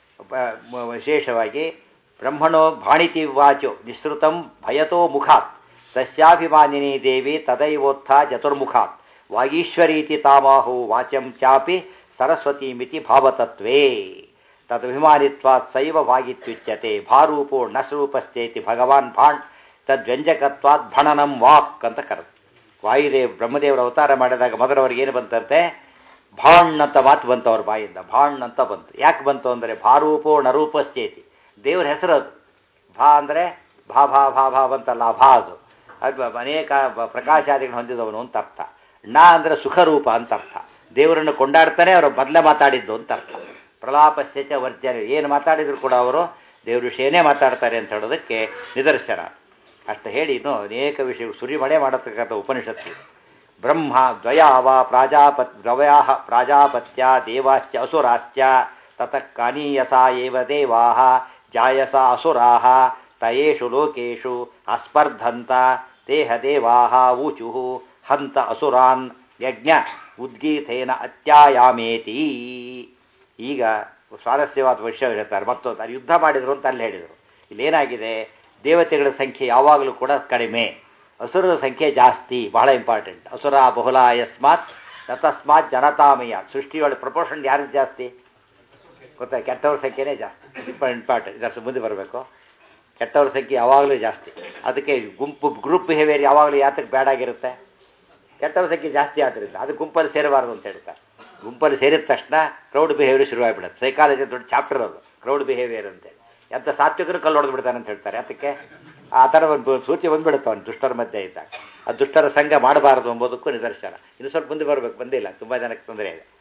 Speaker 1: ವಿಶೇಷವಾಗಿ ಬ್ರಹ್ಮಣೋ ಭಾಣಿತಿ ವಾಚೋ ನಿಸೃತಂ ಭಯತೋ ಮುಖಾತ್ ಸಸ್ಯಾಭಿಮಾನಿನಿ ದೇವಿ ತದೈವೋತ್ಥ ಚತುರ್ಮುಖಾತ್ ವಾಗೀಶ್ವರೀತಿ ತಾಮಾಹು ವಾಚ್ಯಂ ಚಾಪಿ ಸರಸ್ವತಿ ಮಿತಿ ಭಾವತತ್ವೇ ತದಭಿಮಾನಿತ್ವಾತ್ ಸೈವ ಭಾಗಿತ್ಯುಚ್ಯತೆ ಭಾರೂಪೋ ನಸ್ರೂಪಶ್ಚೇತಿ ಭಗವಾನ್ ಭಾಣ್ ತದ್ವ್ಯಂಜಕತ್ವಾತ್ ಭಣನಂ ವಾಕ್ ಅಂತ ಕರೆದು ವಾಯುದೇವ್ ಬ್ರಹ್ಮದೇವರ ಅವತಾರ ಮಾಡಿದಾಗ ಮೊದಲವರಿಗೆ ಏನು ಬಂತಂತೆ ಭಾಣ್ ಅಂತ ಮಾತು ಬಂತು ಅವ್ರ ಬಾಯಿಂದ ಭಾಣ್ ಅಂತ ಬಂತು ಯಾಕೆ ಬಂತು ಅಂದರೆ ಭಾರೂಪೋ ನರೂಪಶ್ಚೇತಿ ದೇವ್ರ ಹೆಸರು ಅದು ಭಾ ಅಂದರೆ ಭಾ ಭಾ ಭಾ ಭಾ ಬಂತಲ್ಲ ಆ ಭಾ ಅದು ಅದು ಅನೇಕ ಪ್ರಕಾಶಾದಿಗಳನ್ನು ಹೊಂದಿದವನು ಅಂತ ಅರ್ಥ ನ ಅಂದರೆ ಸುಖರೂಪ ಅಂತ ಅರ್ಥ ದೇವರನ್ನು ಕೊಂಡಾಡ್ತಾನೆ ಅವರು ಮೊದಲೇ ಮಾತಾಡಿದ್ದು ಅಂತ ಅರ್ಥ ಪ್ರಲಾಪಸ್ಯಚ ವರ್ಜನೆ ಏನು ಮಾತಾಡಿದ್ರು ಕೂಡ ಅವರು ದೇವ್ರ ವಿಷಯನೇ ಮಾತಾಡ್ತಾರೆ ಅಂತ ಹೇಳೋದಕ್ಕೆ ನಿದರ್ಶನ ಅಷ್ಟು ಹೇಳಿ ಇನ್ನು ಅನೇಕ ವಿಷಯ ಸುರಿಮಳೆ ಮಾಡತಕ್ಕಂಥ ಉಪನಿಷತ್ತು ಬ್ರಹ್ಮ ದ್ವಯಾವ ಪ್ರಾಜಾಪತ್ ದ್ವಯಾ ಪ್ರಾಜಾಪತ್ಯ ದೇವಾಶ್ಚ ಅಸುರಾಶ್ಚ ತತಃ ಕಾನೀಯಸಾ ಏವ ದೇವಾ ಜಾಯಸ ಅಸುರಾ ತಯೇಷು ಲೋಕೇಶು ಅಸ್ಪರ್ಧಂತ ದೇಹ ದೇವಾ ಊಚು ಹಂತ ಅಸುರಾನ್ ಯಜ್ಞ ಉದ್ಗೀತೇನ ಅತ್ಯಾಯಾಮೇತಿ ಈಗ ಸ್ವಾರಸ್ಯವಾದ ವಿಷಯ ಹೇಳ್ತಾರೆ ಮತ್ತೊಂದು ಅಲ್ಲಿ ಯುದ್ಧ ಮಾಡಿದ್ರು ಅಂತ ಅಲ್ಲಿ ಹೇಳಿದರು ಇಲ್ಲೇನಾಗಿದೆ ದೇವತೆಗಳ ಸಂಖ್ಯೆ ಯಾವಾಗಲೂ ಕೂಡ ಕಡಿಮೆ ಅಸುರರ ಸಂಖ್ಯೆ ಜಾಸ್ತಿ ಬಹಳ ಇಂಪಾರ್ಟೆಂಟ್ ಅಸುರ ಬಹುಲ ಯಸ್ಮಾತ್ ತತಸ್ಮಾತ್ ಜನತಾಮಯ ಸೃಷ್ಟಿಯೊಳಗೆ ಪ್ರಪೋರ್ಷನ್ ಯಾರು ಜಾಸ್ತಿ ಗೊತ್ತಾ ಕೆಟ್ಟವ್ರ ಸಂಖ್ಯೆನೇ ಜಾಸ್ತಿ ಇಂಪಾರ್ಟೆಂಟ್ ಜಾಸ್ತಿ ಮುಂದೆ ಬರಬೇಕು ಕೆಟ್ಟವ್ರ ಸಂಖ್ಯೆ ಯಾವಾಗಲೂ ಜಾಸ್ತಿ ಅದಕ್ಕೆ ಗುಂಪು ಗ್ರೂಪ್ ಬಿಹೇವಿಯರ್ ಯಾವಾಗಲೂ ಯಾತಕ್ಕೆ ಬ್ಯಾಡ್ ಆಗಿರುತ್ತೆ ಕೆಟ್ಟವ್ರ ಸಂಖ್ಯೆ ಜಾಸ್ತಿ ಆದ್ದರಿಂದ ಅದು ಗುಂಪಲ್ಲಿ ಸೇರಬಾರ್ದು ಅಂತ ಹೇಳ್ತಾರೆ ಗುಂಪಲ್ಲಿ ಸೇರಿದ ತಕ್ಷಣ ಕ್ರೌಡ್ ಬಿಹೇವಿಯರ್ ಶುರುವಾಗಿಬಿಡುತ್ತೆ ಸೈಕಾಲಜಿ ದೊಡ್ಡ ಚಾಪ್ಟರ್ ಅದು ಕ್ರೌಡ್ ಬಿಹೇವಿಯರ್ ಅಂತೇಳಿ ಎಂಥ ಸಾತ್ವಿಕರು ಕಲ್ಲು ಹೊಡೆದು ಬಿಡ್ತಾನೆ ಅಂತ ಹೇಳ್ತಾರೆ ಅದಕ್ಕೆ ಆ ಥರ ಒಂದು ಸೂಚಿ ಬಂದ್ಬಿಡುತ್ತೆ ಅವನು ದುಷ್ಟರ ಮಧ್ಯೆ ಇದ್ದಾಗ ಆ ದುಷ್ಟರ ಸಂಘ ಮಾಡಬಾರದು ಎಂಬುದಕ್ಕೂ ನಿದರ್ಶನ ಇನ್ನು ಸ್ವಲ್ಪ ಮುಂದೆ ಬರಬೇಕು ಬಂದಿಲ್ಲ ತುಂಬ ಜನಕ್ಕೆ ತೊಂದರೆ ಇದೆ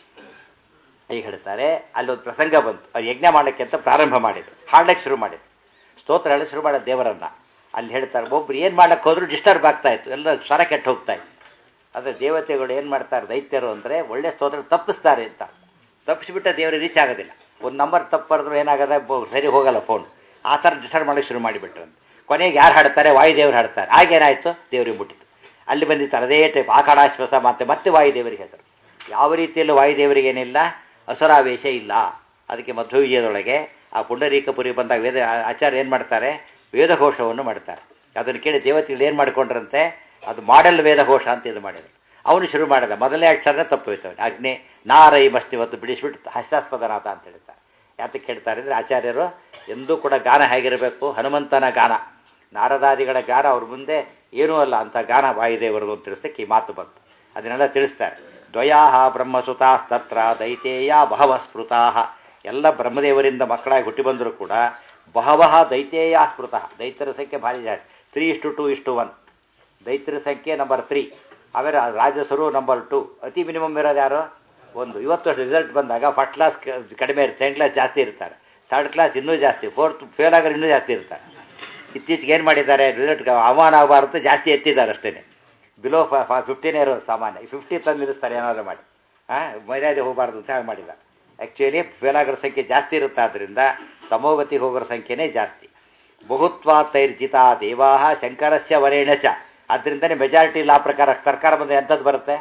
Speaker 1: ಈಗ ಹೇಳ್ತಾರೆ ಅಲ್ಲೊಂದು ಪ್ರಸಂಗ ಬಂತು ಅವ್ರು ಯಜ್ಞ ಮಾಡಲಿಕ್ಕೆ ಅಂತ ಪ್ರಾರಂಭ ಮಾಡಿದ್ರು ಹಾಡಕ್ಕೆ ಶುರು ಮಾಡಿದ್ರು ಸ್ತೋತ್ರ ಹೇಳಿ ಶುರು ಮಾಡೋದು ದೇವರನ್ನ ಅಲ್ಲಿ ಹೇಳ್ತಾರೆ ಒಬ್ರು ಏನು ಮಾಡಕ್ಕೆ ಹೋದ್ರು ಡಿಸ್ಟರ್ಬ್ ಆಗ್ತಾ ಇತ್ತು ಎಲ್ಲ ಸ್ವರ ಕೆಟ್ಟು ಹೋಗ್ತಾ ಇತ್ತು ಆದರೆ ದೇವತೆಗಳು ಏನು ಮಾಡ್ತಾರೆ ದೈತ್ಯರು ಅಂದರೆ ಒಳ್ಳೆ ಸ್ತೋತ್ರ ತಪ್ಪಿಸ್ತಾರೆ ಅಂತ ತಪ್ಪಿಸ್ಬಿಟ್ರೆ ದೇವರು ರೀಚ್ ಆಗೋದಿಲ್ಲ ಒಂದು ನಂಬರ್ ತಪ್ಪು ಬರೆದ್ರು ಏನಾಗದೆ ಸರಿ ಹೋಗಲ್ಲ ಫೋನ್ ಆ ಥರ ಡಿಸ್ಟರ್ಬ್ ಮಾಡೋಕ್ಕೆ ಶುರು ಮಾಡಿಬಿಟ್ರು ಕೊನೆಗೆ ಯಾರು ಹಾಡ್ತಾರೆ ವಾಯುದೇವರು ಹಾಡ್ತಾರೆ ಆಗೇನಾಯಿತು ದೇವರಿಗೆ ಮುಟ್ಟಿತು ಅಲ್ಲಿ ಬಂದಿತ್ತು ಅದೇ ಟೈಪ್ ಆಕಾಡಾಶ್ವಾಸ ಮತ್ತೆ ಮತ್ತೆ ವಾಯುದೇವರಿಗೆ ಹೆಸರು ಯಾವ ರೀತಿಯಲ್ಲೂ ವಾಯುದೇವರಿಗೆ ಏನಿಲ್ಲ ಅಸುರಾವೇಶ ಇಲ್ಲ ಅದಕ್ಕೆ ಮಧ್ವವಿಜಯದೊಳಗೆ ಆ ಪುಂಡರೀಕಪುರಿ ಬಂದಾಗ ವೇದ ಆಚಾರ್ಯ ಏನು ಮಾಡ್ತಾರೆ ವೇದಘೋಷವನ್ನು ಮಾಡ್ತಾರೆ ಅದನ್ನು ಕೇಳಿ ದೇವತೆಗಳು ಏನು ಮಾಡ್ಕೊಂಡ್ರಂತೆ ಅದು ಮಾಡೆಲ್ ವೇದಘೋಷ ಅಂತ ಇದು ಮಾಡಿದ್ರು ಅವನು ಶುರು ಮಾಡಿದ ಮೊದಲನೇ ಅಕ್ಷರನೇ ತಪ್ಪು ಹೋಯ್ತವನು ಅಗ್ನಿ ನಾರೈ ಮಸ್ತಿ ಇವತ್ತು ಬಿಡಿಸ್ಬಿಟ್ಟು ಹಾಸ್ಯಾಸ್ಪದನಾಥ ಅಂತ ಹೇಳ್ತಾರೆ ಯಾತಕ್ಕೆ ಹೇಳ್ತಾರೆ ಅಂದರೆ ಆಚಾರ್ಯರು ಎಂದೂ ಕೂಡ ಗಾನ ಹೇಗಿರಬೇಕು ಹನುಮಂತನ ಗಾನ ನಾರದಾದಿಗಳ ಗಾನ ಅವ್ರ ಮುಂದೆ ಏನೂ ಅಲ್ಲ ಅಂತ ಗಾನ ವಾಯುದೇವರು ಅಂತ ತಿಳಿಸಕ್ಕೆ ಈ ಮಾತು ಬಂತು ಅದನ್ನೆಲ್ಲ ತಿಳಿಸ್ತಾರೆ ದ್ವಯಾ ಬ್ರಹ್ಮಸುತಾಸ್ತತ್ರ ದೈತೇಯ ಬಹವ ಸ್ಮೃತಾ ಎಲ್ಲ ಬ್ರಹ್ಮದೇವರಿಂದ ಮಕ್ಕಳಾಗಿ ಹುಟ್ಟಿ ಬಂದರೂ ಕೂಡ ಬಹವಃ ದೈತೇಯ ಸ್ಮೃತ ದೈತ್ಯರ ಸಂಖ್ಯೆ ಭಾರಿ ಜಾಸ್ತಿ ತ್ರೀ ಇಷ್ಟು ಟು ಇಷ್ಟು ಒನ್ ದೈತ್ಯರ ಸಂಖ್ಯೆ ನಂಬರ್ ತ್ರೀ ಆಮೇಲೆ ರಾಜಸರು ನಂಬರ್ ಟು ಅತಿ ಮಿನಿಮಮ್ ಇರೋದು ಯಾರು ಒಂದು ಇವತ್ತು ರಿಸಲ್ಟ್ ಬಂದಾಗ ಫಸ್ಟ್ ಕ್ಲಾಸ್ ಕಡಿಮೆ ಇರುತ್ತೆ ಸೆಕೆಂಡ್ ಕ್ಲಾಸ್ ಜಾಸ್ತಿ ಇರ್ತಾರೆ ಥರ್ಡ್ ಕ್ಲಾಸ್ ಇನ್ನೂ ಜಾಸ್ತಿ ಫೋರ್ತ್ ಫೇಲ್ ಆಗೋರು ಇನ್ನೂ ಜಾಸ್ತಿ ಇರ್ತಾರೆ ಇತ್ತೀಚೆಗೆ ಏನು ಮಾಡಿದ್ದಾರೆ ರಿಸಲ್ಟ್ಗೆ ಅವಮಾನ ಆಗಬಾರ್ದು ಜಾಸ್ತಿ ಎತ್ತಿದ್ದಾರೆ ಅಷ್ಟೇ ಬಿಲೋ ಫಿಫ್ಟೀನೇ ಇರೋದು ಸಾಮಾನ್ಯ ಫಿಫ್ಟಿ ತಂದು ನಿಲ್ಲಿಸ್ತಾರೆ ಏನಾದರೂ ಮಾಡಿ ಹಾಂ ಮರ್ಯಾದೆ ಹೋಗಬಾರ್ದು ಅಂತ ಹೇಳಿ ಮಾಡಿದ್ದಾರೆ ಆ್ಯಕ್ಚುಲಿ ಫೇಲ್ ಆಗೋರ ಸಂಖ್ಯೆ ಜಾಸ್ತಿ ಇರುತ್ತೆ ಆದ್ದರಿಂದ ಸಮೋಗತಿಗೆ ಹೋಗೋರ ಸಂಖ್ಯೆನೇ ಜಾಸ್ತಿ ಬಹುತ್ವಾತೈರ್ಜಿತ ದೇವಾ ಶಂಕರಸ್ಯ ವರೇಣ ಚ ಅದರಿಂದನೇ ಮೆಜಾರಿಟಿ ಲಾ ಪ್ರಕಾರ ಸರ್ಕಾರ ಬಂದರೆ ಎಂಥದ್ದು ಬರುತ್ತೆ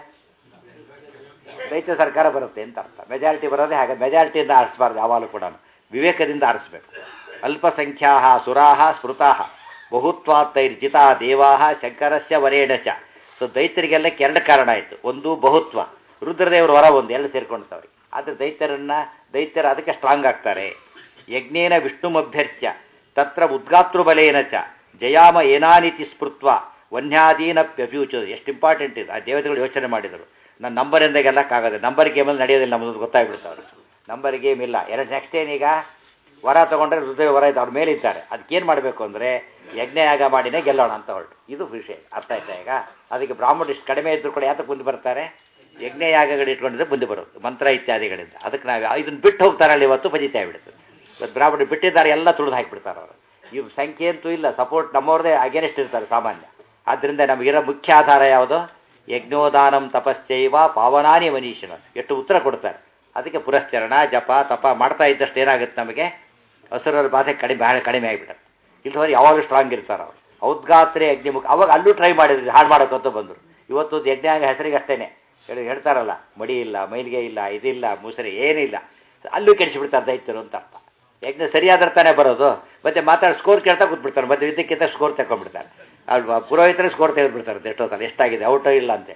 Speaker 1: ದೈತ್ಯ ಸರ್ಕಾರ ಬರುತ್ತೆ ಅಂತ ಅರ್ಥ ಮೆಜಾರಿಟಿ ಬರೋದೇ ಹಾಗೆ ಮೆಜಾರಿಟಿಯಿಂದ ಆರಿಸಬಾರ್ದು ಯಾವಾಗಲೂ ಕೂಡ ವಿವೇಕದಿಂದ ಆರಿಸಬೇಕು ಅಲ್ಪಸಂಖ್ಯಾ ಸುರಾ ಸ್ಮೃತಾ ಬಹುತ್ವಾತೈರ್ಜಿತ ದೇವಾ ಶಂಕರಸ್ಯ ವರೇಣ ಚ ಸೊ ದೈತ್ಯರಿಗೆಲ್ಲ ಎರಡು ಕಾರಣ ಆಯಿತು ಒಂದು ಬಹುತ್ವ ರುದ್ರದೇವರು ಹೊರ ಒಂದು ಎಲ್ಲ ಸೇರ್ಕೊಂಡ್ತವ್ರಿಗೆ ಆದರೆ ದೈತ್ಯರನ್ನ ದೈತ್ಯರು ಅದಕ್ಕೆ ಸ್ಟ್ರಾಂಗ್ ಆಗ್ತಾರೆ ಯಜ್ಞೇನ ವಿಷ್ಣುಮಭ್ಯರ್ಚ್ಯ ತತ್ರ ಉದ್ಗಾತೃಬಲೇನ ಚ ಜಯಾಮ ಏನಾನಿತಿ ಸ್ಮೃತ್ವ ವನ್ಯಾದೀನಪ್ಯಪ್ಯೂಚು ಎಷ್ಟು ಇಂಪಾರ್ಟೆಂಟ್ ಇದೆ ಆ ದೇವತೆಗಳು ಯೋಚನೆ ಮಾಡಿದರು ನನ್ನ ನಂಬರ್ ಎಂದಾಗ ಗೆಲ್ಲಕ್ಕಾಗದೆ ನಂಬರ್ ಗೇಮಲ್ಲಿ ನಡೆಯೋದಿಲ್ಲ ನಮ್ಮದು ಗೊತ್ತಾಗ್ಬಿಡ್ತಾವ್ರು ನಂಬರ್ ಗೇಮ್ ಇಲ್ಲ ಎರಡು ನೆಕ್ಸ್ಟ್ ಏನೀಗ ವರ ತೊಗೊಂಡ್ರೆ ಹೃದಯ ವರ ಇದೆ ಅವ್ರ ಮೇಲಿದ್ದಾರೆ ಅದಕ್ಕೇನು ಮಾಡಬೇಕು ಅಂದರೆ ಯಜ್ಞಯಾಗ ಮಾಡಿನೇ ಗೆಲ್ಲೋಣ ಅಂತ ಹೊರಟು ಇದು ವಿಷಯ ಅರ್ಥ ಆಯ್ತಾ ಈಗ ಅದಕ್ಕೆ ಬ್ರಾಹ್ಮಣ ಇಷ್ಟು ಕಡಿಮೆ ಇದ್ದರೂ ಕೂಡ ಯಾತಕ್ಕೆ ಮುಂದೆ ಬರ್ತಾರೆ ಯಜ್ಞಯಾಗಗಳು ಇಟ್ಕೊಂಡಿದ್ರೆ ಮುಂದೆ ಬರೋದು ಮಂತ್ರ ಇತ್ಯಾದಿಗಳಿಂದ ಅದಕ್ಕೆ ನಾವು ಇದನ್ನು ಬಿಟ್ಟು ಹೋಗ್ತಾರಲ್ಲ ಇವತ್ತು ಫಜಿತ ಆಗಿಬಿಡುತ್ತೆ ಇವತ್ತು ಬ್ರಾಹ್ಮಣ ಬಿಟ್ಟಿದ್ದಾರೆ ಎಲ್ಲ ತುಳಿದು ಹಾಕಿಬಿಡ್ತಾರೆ ಅವರು ಇವು ಸಂಖ್ಯೆ ಅಂತೂ ಇಲ್ಲ ಸಪೋರ್ಟ್ ನಮ್ಮವ್ರದೇ ಅಗೇನೆಸ್ಟ್ ಇರ್ತಾರೆ ಸಾಮಾನ್ಯ ಆದ್ದರಿಂದ ನಮಗಿರೋ ಮುಖ್ಯ ಆಧಾರ ಯಾವುದು ಯಜ್ಞೋದಾನಂ ತಪಶ್ಚೈವ ಪಾವನಾನಿ ಮನೀಷನ ಎಷ್ಟು ಉತ್ತರ ಕೊಡ್ತಾರೆ ಅದಕ್ಕೆ ಪುರಶ್ಚರಣ ಜಪ ತಪ ಮಾಡ್ತಾ ಇದ್ದಷ್ಟು ಏನಾಗುತ್ತೆ ನಮಗೆ ಹಸುರರ ಬಾಧೆ ಕಡಿಮೆ ಕಡಿಮೆ ಆಗಿಬಿಡುತ್ತೆ ಇಲ್ಲದವ್ರು ಯಾವಾಗಲೂ ಸ್ಟ್ರಾಂಗ್ ಇರ್ತಾರೆ ಅವರು ಔದ್ಗಾತ್ರೆ ಅಗ್ನಿಮುಖ ಅವಾಗ ಅಲ್ಲೂ ಟ್ರೈ ಮಾಡಿದ್ರು ಹಾಳು ಮಾಡೋಕ್ಕಂತ ಬಂದರು ಇವತ್ತು ಯಜ್ಞ ಹೆಸರಿಗೆ ಅಷ್ಟೇನೆ ಹೇಳಿ ಹೇಳ್ತಾರಲ್ಲ ಮಡಿ ಇಲ್ಲ ಮೈಲಿಗೆ ಇಲ್ಲ ಇದಿಲ್ಲ ಮುಸರಿ ಏನಿಲ್ಲ ಅಲ್ಲೂ ಕೆಡಿಸಿಬಿಡ್ತಾರೆ ದೈತ್ಯರು ಅಂತ ಅರ್ಥ ಯಜ್ಞ ಸರಿಯಾದ್ರೆ ತಾನೇ ಬರೋದು ಮತ್ತೆ ಮಾತಾಡಿ ಸ್ಕೋರ್ ಕೇಳ್ತಾ ಕೂತ್ಬಿಡ್ತಾರೆ ಮತ್ತೆ ಇದಕ್ಕಿಂತ ಸ್ಕೋರ್ ತಗೊಂಡ್ಬಿಡ್ತಾರೆ ಅಲ್ವಾ ಪುರೋಹಿತರು ಸ್ಕೋರ್ ತೆಗೆದುಬಿಡ್ತಾರೆ ಎಷ್ಟೊತ್ತಲ್ಲ ಎಷ್ಟಾಗಿದೆ ಔಟೋ ಇಲ್ಲ ಅಂತೆ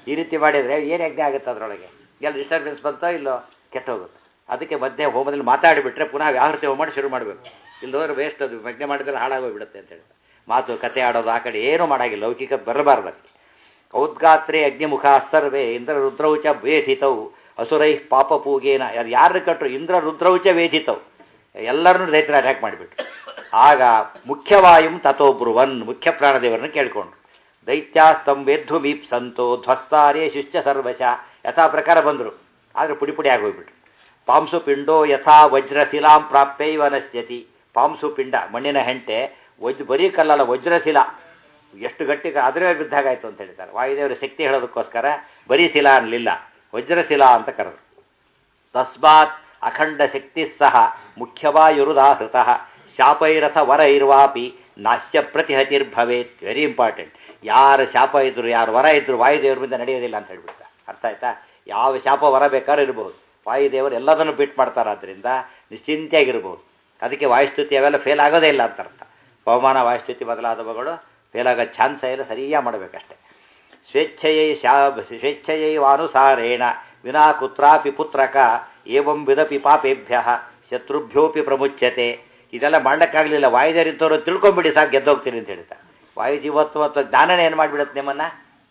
Speaker 1: ಈ ರೀತಿ ಮಾಡಿದರೆ ಏನು ಯಜ್ಞ ಆಗುತ್ತೆ ಅದರೊಳಗೆ ಎಲ್ಲ ಡಿಸ್ಟರ್ಬೆನ್ಸ್ ಬಂತೋ ಇಲ್ಲೋ ಕೆಟ್ಟ ಹೋಗುತ್ತೆ ಅದಕ್ಕೆ ಮಧ್ಯೆ ಹೋಮದಲ್ಲಿ ಮಾತಾಡಿಬಿಟ್ರೆ ಪುನಃ ವ್ಯಾಹೃತಿ ಹೋಮ ಮಾಡಿ ಶುರು ಮಾಡಬೇಕು ಇಲ್ಲದೋದ್ರೆ ವೇಸ್ಟ್ ಅದು ಯಜ್ಞ ಮಾಡಿದ್ರೆ ಹಾಳಾಗೋಗ್ಬಿಡುತ್ತೆ ಅಂತ ಹೇಳಿ ಮಾತು ಕತೆ ಆಡೋದು ಆ ಕಡೆ ಏನೂ ಮಾಡಾಗಿಲ್ಲ ಲೌಕಿಕ ಬರಬಾರ್ದು ಅದಕ್ಕೆ ಔದ್ಗಾತ್ರೆ ಅಗ್ನಿಮುಖ ಸರ್ವೇ ಇಂದ್ರ ರುದ್ರೌಚ ವೇಧಿತವು ಅಸುರೈ ಪಾಪ ಪೂಗೇನ ಅದು ಯಾರು ಕಟ್ಟರು ಇಂದ್ರ ರುದ್ರೌಚ ವೇಧಿತವು ಎಲ್ಲರನ್ನೂ ರೈತರ ಅಟ್ಯಾಕ್ ಮಾಡಿಬಿಟ್ರು ಆಗ ಮುಖ್ಯವಾಯುಂ ತಥೋ ಬ್ರುವನ್ ಮುಖ್ಯ ಪ್ರಾಣದೇವರನ್ನು ಕೇಳಿಕೊಂಡ್ರು ದೈತ್ಯಾಸ್ತಂ ವೇದ್ಧು ಮೀಪ್ ಸಂತೋ ಧ್ವಸ್ತಾರೇ ಶಿಶ್ಚ ಸರ್ವಶ ಯಥಾ ಪ್ರಕಾರ ಬಂದರು ಆದರೆ ಪುಡಿ ಪುಡಿ ಆಗೋಗ್ಬಿಟ್ರು ಪಾಂಸು ಪಿಂಡೋ ಯಥಾ ವಜ್ರಶಿಲಾಂ ಪ್ರಾಪ್ಯೈವ ನಶ್ಯತಿ ಪಾಂಸು ಪಿಂಡ ಮಣ್ಣಿನ ಹೆಂಟೆ ವಜ್ ಬರೀ ಕಲ್ಲಲ್ಲ ವಜ್ರಶಿಲಾ ಎಷ್ಟು ಗಟ್ಟಿ ಅದರೇ ಬಿದ್ದಾಗಾಯ್ತು ಅಂತ ಹೇಳ್ತಾರೆ ವಾಯುದೇವರ ಶಕ್ತಿ ಹೇಳೋದಕ್ಕೋಸ್ಕರ ಬರೀ ಶಿಲಾ ಅನ್ನಲಿಲ್ಲ ವಜ್ರಶಿಲಾ ಅಂತ ಕರೆದ್ರು ತಸ್ಮಾತ್ ಅಖಂಡ ಶಕ್ತಿ ಸಹ ಮುಖ್ಯವಾಯುರುದಾಹೃತ ಶಾಪೈರಥ ವರ ಇರುವಾಪಿ ನಾಶ್ಯ ಪ್ರತಿಹತಿರ್ಭವೇತ್ ವೆರಿ ಇಂಪಾರ್ಟೆಂಟ್ ಯಾರು ಶಾಪ ಇದ್ರು ಯಾರು ವರ ಇದ್ರು ವಾಯುದೇವ್ರ ಮುಂದೆ ನಡೆಯೋದಿಲ್ಲ ಅಂತ ಹೇಳ್ಬಿಡ್ತ ಅರ್ಥ ಆಯ್ತಾ ಯಾವ ಶಾಪ ವರ ಬೇಕಾದ್ರೂ ಇರಬಹುದು ವಾಯುದೇವರು ಎಲ್ಲದನ್ನು ಬಿಟ್ಟು ಮಾಡ್ತಾರಾದ್ರಿಂದ ನಿಶ್ಚಿಂತೆಯಾಗಿರ್ಬೋದು ಅದಕ್ಕೆ ವಾಯುಸ್ತುತಿ ಅವೆಲ್ಲ ಫೇಲ್ ಆಗೋದೇ ಇಲ್ಲ ಅಂತ ಅರ್ಥ ಪವಮಾನ ವಾಯುಸ್ತುತಿ ಮೊದಲಾದವುಗಳು ಫೇಲ್ ಆಗೋ ಚಾನ್ಸ್ ಇಲ್ಲ ಸರಿಯಾಗಿ ಮಾಡಬೇಕಷ್ಟೆ ಸ್ವೇಚ್ಛಯೈ ಶಾ ಸ್ವೇಚ್ಛಯೈವಾನುಸಾರೇಣ ವಿನಾ ಕುತ್ರಾಪಿ ಪುತ್ರಕ ಏವಂ ವಿಧಪಿ ಪಾಪೇಭ್ಯ ಶತ್ರುಭ್ಯೋಪಿ ಪ್ರಮುಚ್ಯತೆ ಇದೆಲ್ಲ ಮಾಡಕ್ಕಾಗಲಿಲ್ಲ ವಾಯುದೇವರಿದ್ದವರು ತಿಳ್ಕೊಂಬಿಡಿ ಸಾಕು ಗೆದ್ದೋಗ್ತೀನಿ ಅಂತ ಹೇಳ್ತಾ ವಾಯುಜೀವತ್ವ ಮತ್ತು ಜ್ಞಾನನೇ ಏನು ಮಾಡಿಬಿಡುತ್ತೆ ನಿಮ್ಮನ್ನು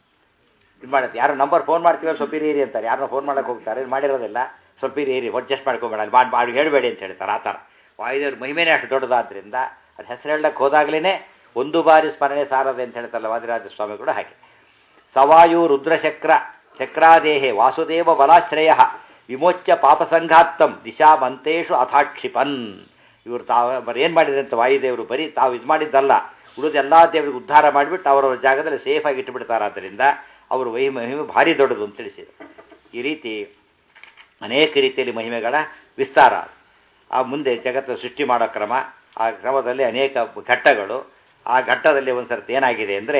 Speaker 1: ಇದು ಮಾಡುತ್ತೆ ಯಾರು ನಂಬರ್ ಫೋನ್ ಮಾಡ್ತೀವಿ ಸ್ವಲ್ಪ ಇರಿ ಅಂತಾರೆ ಯಾರನ್ನ ಫೋನ್ ಮಾಡಕ್ಕೆ ಹೋಗ್ತಾರೆ ಇದು ಮಾಡಿರೋದಿಲ್ಲ ಸ್ವಲ್ಪ ಇರಿ ಅಡ್ಜಸ್ಟ್ ಮಾಡ್ಕೊಬೇಡ ಅಲ್ಲಿ ಮಾಡಿ ಮಾಡಿ ಹೇಳಬೇಡಿ ಅಂತ ಹೇಳ್ತಾರೆ ಆ ಥರ ವಾಯುದೇವ್ರ ಮಹಿಮೆನೇ ಅಷ್ಟು ದೊಡ್ಡದಾದ್ರಿಂದ ಅದು ಹೆಸರು ಹೇಳಕ್ಕೆ ಹೋದಾಗಲೇ ಒಂದು ಬಾರಿ ಸ್ಮರಣೆ ಸಾರದೆ ಅಂತ ಹೇಳ್ತಾರಲ್ಲ ವಾದಿರಾಜ ಸ್ವಾಮಿ ಕೂಡ ಹಾಗೆ ಸವಾಯು ರುದ್ರಚಕ್ರ ಚಕ್ರಾದೇಹೆ ವಾಸುದೇವ ಬಲಾಶ್ರಯ ವಿಮೋಚ್ಯ ಪಾಪಸಂಘಾತ್ತಂ ದಿಶಾಮಂತೇಶು ಅಥಾಕ್ಷಿಪನ್ ಇವರು ತಾವು ಬರೀ ಏನು ಮಾಡಿದ್ರೆ ಅಂತ ವಾಯುದೇವರು ಬರೀ ತಾವು ಇದು ಮಾಡಿದ್ದಲ್ಲ ಉಳಿದ ಎಲ್ಲ ದೇವರಿಗೆ ಉದ್ಧಾರ ಮಾಡಿಬಿಟ್ಟು ಅವರವರ ಜಾಗದಲ್ಲಿ ಸೇಫಾಗಿ ಇಟ್ಟುಬಿಡ್ತಾರಾದ್ದರಿಂದ ಅವರು ವಹಿ ಮಹಿಮೆ ಭಾರಿ ದೊಡ್ಡದು ಅಂತ ತಿಳಿಸಿದರು ಈ ರೀತಿ ಅನೇಕ ರೀತಿಯಲ್ಲಿ ಮಹಿಮೆಗಳ ವಿಸ್ತಾರ ಆ ಮುಂದೆ ಜಗತ್ತು ಸೃಷ್ಟಿ ಮಾಡೋ ಕ್ರಮ ಆ ಕ್ರಮದಲ್ಲಿ ಅನೇಕ ಘಟ್ಟಗಳು ಆ ಘಟ್ಟದಲ್ಲಿ ಒಂದು ಸರ್ತಿ ಏನಾಗಿದೆ ಅಂದರೆ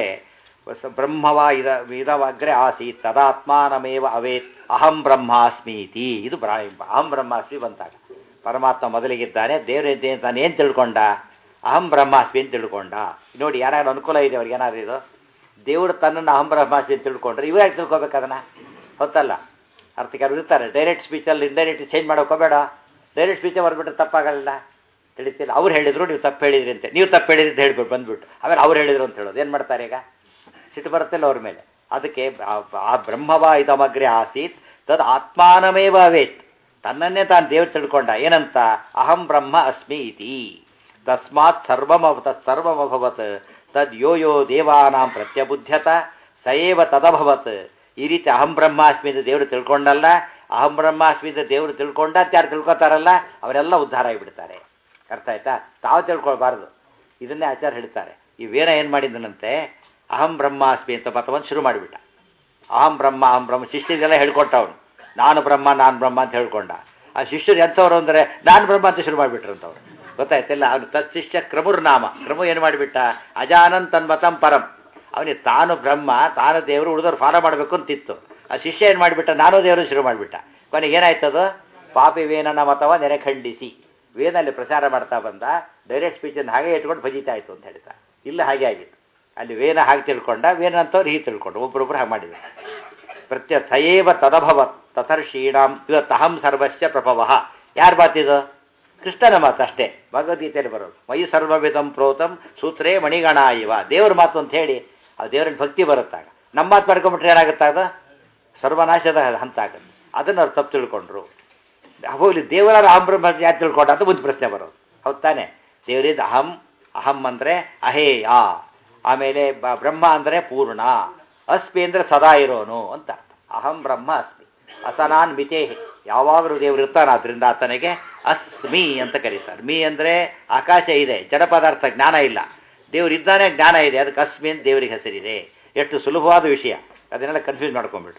Speaker 1: ಬ್ರಹ್ಮವ ಇದ ಇದವಗ್ರೆ ಆಸೀತ್ ತದಾತ್ಮಾನಮೇವ ಅವೇತ್ ಅಹಂ ಬ್ರಹ್ಮಾಸ್ಮೀತಿ ಇದು ಬ್ರಾ ಅಹಂ ಬ್ರಹ್ಮಾಸ್ಮಿ ಬಂತಾಗ ಪರಮಾತ್ಮ ಮೊದಲಿಗಿದ್ದಾನೆ ದೇವರ ತಾನು ಏನು ತಿಳ್ಕೊಂಡ ಅಹಂ ಬ್ರಹ್ಮಾಸ್ಮಿ ಅಂತ ತಿಳ್ಕೊಂಡ ನೋಡಿ ಯಾರು ಅನುಕೂಲ ಇದೆ ಅವ್ರಿಗೆ ಏನಾದ್ರು ಇದು ದೇವರು ತನ್ನನ್ನು ಅಹಂ ಬ್ರಹ್ಮಾಸ್ಮಿ ಅಂತ ತಿಳ್ಕೊಂಡ್ರೆ ಇವ್ರು ಯಾಕೆ ತಿಳ್ಕೊಬೇಕು ಅದನ್ನು ಹೊತ್ತಲ್ಲ ಅರ್ಥಕ್ಕೆ ಅವ್ರು ಇರ್ತಾರೆ ಡೈರೆಕ್ಟ್ ಸ್ಪೀಚಲ್ಲಿ ಇಂಡೈರೆಕ್ಟ್ ಚೇಂಜ್ ಮಾಡೋಕೋಬೇಡ ಡೈರೆಕ್ಟ್ ಸ್ಪೀಚೇ ಹೊರಬಿಟ್ರೆ ತಪ್ಪಾಗಲ್ಲ ತಿಳಿತಿಲ್ಲ ಅವ್ರು ಹೇಳಿದ್ರು ನೀವು ತಪ್ಪು ಹೇಳಿದ್ರಿ ಅಂತ ನೀವು ತಪ್ಪು ಹೇಳಿದ್ರಿ ಅಂತ ಹೇಳ್ಬಿಟ್ಟು ಬಂದ್ಬಿಟ್ಟು ಆಮೇಲೆ ಅವ್ರು ಹೇಳಿದ್ರು ಅಂತ ಹೇಳೋದು ಏನು ಮಾಡ್ತಾರೆ ಈಗ ಸಿಟ್ಟು ಬರುತ್ತಿಲ್ಲ ಅವ್ರ ಮೇಲೆ ಅದಕ್ಕೆ ಆ ಬ್ರಹ್ಮವ ಇದಮಗ್ರೆ ಆಸೀತ್ ತದ್ ಆತ್ಮಾನಮೇವ ಅವೇತ್ ತನ್ನನ್ನೇ ತಾನು ದೇವ್ರು ತಿಳ್ಕೊಂಡ ಏನಂತ ಅಹಂ ಬ್ರಹ್ಮ ಅಸ್ಮಿ ಇತಿ ತಸ್ಮಾತ್ ಸರ್ವಮ ತತ್ಸರ್ವಮಭವತ್ ತದ್ ಯೋ ಯೋ ದೇವಾನಾಂ ಪ್ರತ್ಯಬುದ್ಧ್ಯತ ಸಯೇವ ತದಭವತ್ ಈ ರೀತಿ ಅಹಂ ಬ್ರಹ್ಮಾಸ್ಮಿ ಅಂತ ದೇವರು ತಿಳ್ಕೊಂಡಲ್ಲ ಅಹಂ ಬ್ರಹ್ಮಾಸ್ಮಿ ಅಂತ ದೇವರು ತಿಳ್ಕೊಂಡ ಯಾರು ತಿಳ್ಕೊತಾರಲ್ಲ ಅವರೆಲ್ಲ ಉದ್ಧಾರ ಆಗಿಬಿಡ್ತಾರೆ ಅರ್ಥ ಆಯ್ತಾ ತಾವು ತಿಳ್ಕೊಳ್ಬಾರ್ದು ಇದನ್ನೇ ಆಚಾರ ಹೇಳ್ತಾರೆ ಈ ವೇನ ಏನು ಮಾಡಿದನಂತೆ ಅಹಂ ಬ್ರಹ್ಮಾಸ್ಮಿ ಅಂತ ಮತವನ್ನು ಶುರು ಮಾಡಿಬಿಟ್ಟ ಅಹಂ ಬ್ರಹ್ಮ ಅಹಂ ಬ್ರಹ್ಮ ಶಿಷ್ಯರಿಗೆಲ್ಲ ಹೇಳ್ಕೊಟ್ಟ ಅವನು ನಾನು ಬ್ರಹ್ಮ ನಾನು ಬ್ರಹ್ಮ ಅಂತ ಹೇಳ್ಕೊಂಡ ಆ ಶಿಷ್ಯರು ಎಂಥವ್ರು ಅಂದರೆ ನಾನು ಬ್ರಹ್ಮ ಅಂತ ಶುರು ಮಾಡಿಬಿಟ್ರಂತವ್ರು ಗೊತ್ತಾಯ್ತಿಲ್ಲ ಅವನು ತತ್ಶಿಷ್ಯ ಕ್ರಮುರ್ನಾಮ ಕ್ರಮ ಏನು ಮಾಡಿಬಿಟ್ಟ ಅಜಾನನ್ ತನ್ಮತಂ ಪರಂ ಅವನಿಗೆ ತಾನು ಬ್ರಹ್ಮ ತಾನು ದೇವರು ಉಳಿದವ್ರು ಫಾಲೋ ಮಾಡಬೇಕು ಅಂತಿತ್ತು ಆ ಶಿಷ್ಯ ಏನು ಮಾಡಿಬಿಟ್ಟ ನಾನು ದೇವರು ಶುರು ಮಾಡಿಬಿಟ್ಟ ಕೊನೆಗೆ ಏನಾಯ್ತದು ಪಾಪಿ ವೇನನ ಮತವ ನೆರೆ ಖಂಡಿಸಿ ವೇದಲ್ಲಿ ಪ್ರಚಾರ ಮಾಡ್ತಾ ಬಂದ ಡೈರೆಕ್ಟ್ ಸ್ಪೀಚನ್ನು ಹಾಗೆ ಇಟ್ಕೊಂಡು ಭಜಿತಾ ಇತ್ತು ಅಂತ ಹೇಳ್ತಾ ಇಲ್ಲ ಹಾಗೆ ಆಗಿತ್ತು ಅಲ್ಲಿ ವೇನ ಹಾಗೆ ತಿಳ್ಕೊಂಡ ವೇನ ಅಂತವ್ರು ಹೀಗೆ ತಿಳ್ಕೊಂಡು ಒಬ್ಬರೊಬ್ರು ಹಾಗೆ ಮಾಡಿದ್ರು ಪ್ರತ್ಯ ಸಯೇವ ತದಭವತ್ ತಥರ್ಷೀಣಾಂ ಇವತ್ತು ಅಹಂ ಸರ್ವಸ್ಯ ಪ್ರಭವ ಯಾರು ಮಾತಿದು ಕೃಷ್ಣನ ಮಾತು ಅಷ್ಟೇ ಭಗವದ್ಗೀತೆಯಲ್ಲಿ ಬರೋದು ಮೈ ಸರ್ವವಿಧಂ ಪ್ರೋತಂ ಸೂತ್ರೇ ಮಣಿಗಣ ಇವ ದೇವ್ರ ಮಾತು ಅಂತ ಹೇಳಿ ಆ ದೇವರಲ್ಲಿ ಭಕ್ತಿ ಬರುತ್ತಾಗ ನಮ್ಮ ಮಾತು ಮಾಡ್ಕೊಂಬಿಟ್ರೆ ಏನಾಗುತ್ತೆ ಅದು ಸರ್ವನಾಶದ ಹಂತ ಆಗುತ್ತೆ ಅದನ್ನು ಅವ್ರು ತಪ್ಪು ತಿಳ್ಕೊಂಡ್ರು ಹೋಗ್ಲಿ ದೇವರ ಅಹಂ ಬ್ರಹ್ಮ ಯಾರು ತಿಳ್ಕೊಂಡ ಅಂತ ಮುಂದೆ ಪ್ರಶ್ನೆ ಬರೋದು ಹೌದು ತಾನೆ ದೇವರಿದ್ದು ಅಹಂ ಅಹಂ ಅಂದರೆ ಅಹೇಯ ಆಮೇಲೆ ಬ್ರಹ್ಮ ಅಂದರೆ ಪೂರ್ಣ ಅಸ್ಮಿ ಅಂದರೆ ಸದಾ ಇರೋನು ಅಂತ ಅಹಂ ಬ್ರಹ್ಮ ಅಸ್ಮಿ ಅಸನಾನ್ ಮಿತೇಹಿ ಯಾವಾಗಲೂ ದೇವರು ಇರ್ತಾನೆ ಆದ್ದರಿಂದ ಆತನಿಗೆ ಅಸ್ಮಿ ಅಂತ ಕರೀತಾರೆ ಮೀ ಅಂದರೆ ಆಕಾಶ ಇದೆ ಜಡ ಪದಾರ್ಥ ಜ್ಞಾನ ಇಲ್ಲ ದೇವರು ಇದ್ದಾನೆ ಜ್ಞಾನ ಇದೆ ಅದಕ್ಕೆ ಅಸ್ಮಿ ಅಂತ ದೇವರಿಗೆ ಹೆಸರಿದೆ ಎಷ್ಟು ಸುಲಭವಾದ ವಿಷಯ ಅದನ್ನೆಲ್ಲ ಕನ್ಫ್ಯೂಸ್ ಮಾಡ್ಕೊಂಬಿಟ್ರು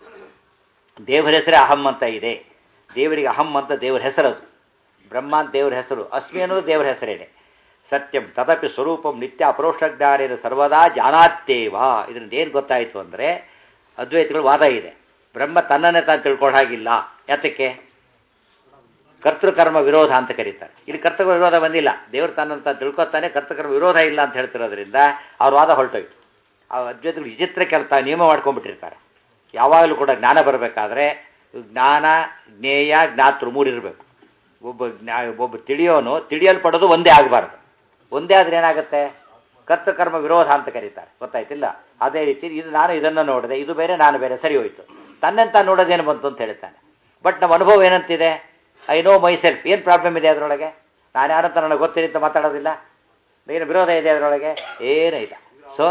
Speaker 1: ದೇವರ ಹೆಸರೇ ಅಹಂ ಅಂತ ಇದೆ ದೇವರಿಗೆ ಅಹಂ ಅಂತ ದೇವರ ಹೆಸರದು ಬ್ರಹ್ಮ ಅಂತ ದೇವರ ಹೆಸರು ಅಸ್ಮಿ ಅನ್ನೋದು ದೇವರ ಹೆಸರೇನೆ ಸತ್ಯಂ ತದಪಿ ಸ್ವರೂಪಂ ನಿತ್ಯ ಅಪರೋಕ್ಷಜ್ಞಾನೇನ ಸರ್ವದಾ ಜಾನಾತ್ತೇವ ಇದರಿಂದ ಏನು ಗೊತ್ತಾಯಿತು ಅಂದರೆ ಅದ್ವೈತಗಳು ವಾದ ಇದೆ ಬ್ರಹ್ಮ ತನ್ನನ್ನೇ ತಾನು ತಿಳ್ಕೊಳ್ಳೋ ಹಾಗಿಲ್ಲ ಯಾತಕ್ಕೆ ಕರ್ತೃಕರ್ಮ ವಿರೋಧ ಅಂತ ಕರೀತಾರೆ ಇಲ್ಲಿ ಕರ್ತೃ ವಿರೋಧ ಬಂದಿಲ್ಲ ದೇವರು ತನ್ನನ್ನು ತಾನು ತಿಳ್ಕೊತಾನೆ ಕರ್ತೃಕರ್ಮ ವಿರೋಧ ಇಲ್ಲ ಅಂತ ಹೇಳ್ತಿರೋದ್ರಿಂದ ಅವ್ರ ವಾದ ಹೊರಟೋಯ್ತು ಆ ಅದ್ವೈತಗಳು ವಿಚಿತ್ರ ಕೆಲಸ ನಿಯಮ ಮಾಡ್ಕೊಂಡ್ಬಿಟ್ಟಿರ್ತಾರೆ ಯಾವಾಗಲೂ ಕೂಡ ಜ್ಞಾನ ಬರಬೇಕಾದ್ರೆ ಜ್ಞಾನ ಜ್ಞೇಯ ಜ್ಞಾತೃ ಮೂರು ಇರಬೇಕು ಒಬ್ಬ ಜ್ಞಾ ಒಬ್ಬ ತಿಳಿಯೋನು ತಿಳಿಯಲ್ಪಡೋದು ಒಂದೇ ಆಗಬಾರ್ದು ಒಂದೇ ಆದರೆ ಏನಾಗುತ್ತೆ ಕರ್ತ ಕರ್ಮ ವಿರೋಧ ಅಂತ ಕರೀತಾರೆ ಗೊತ್ತಾಯ್ತಿಲ್ಲ ಅದೇ ರೀತಿ ಇದು ನಾನು ಇದನ್ನು ನೋಡಿದೆ ಇದು ಬೇರೆ ನಾನು ಬೇರೆ ಸರಿ ಹೋಯಿತು ತನ್ನಂತ ನೋಡೋದೇನು ಬಂತು ಅಂತ ಹೇಳ್ತಾನೆ ಬಟ್ ನಮ್ಮ ಅನುಭವ ಏನಂತಿದೆ ಐ ನೋ ಮೈ ಸೆಲ್ಫ್ ಏನು ಪ್ರಾಬ್ಲಮ್ ಇದೆ ಅದರೊಳಗೆ ನಾನು ಯಾರಂತ ನನಗೆ ಗೊತ್ತಿದೆ ಅಂತ ಮಾತಾಡೋದಿಲ್ಲ ಏನು ವಿರೋಧ ಇದೆ ಅದರೊಳಗೆ ಏನೂ ಇಲ್ಲ ಸೊ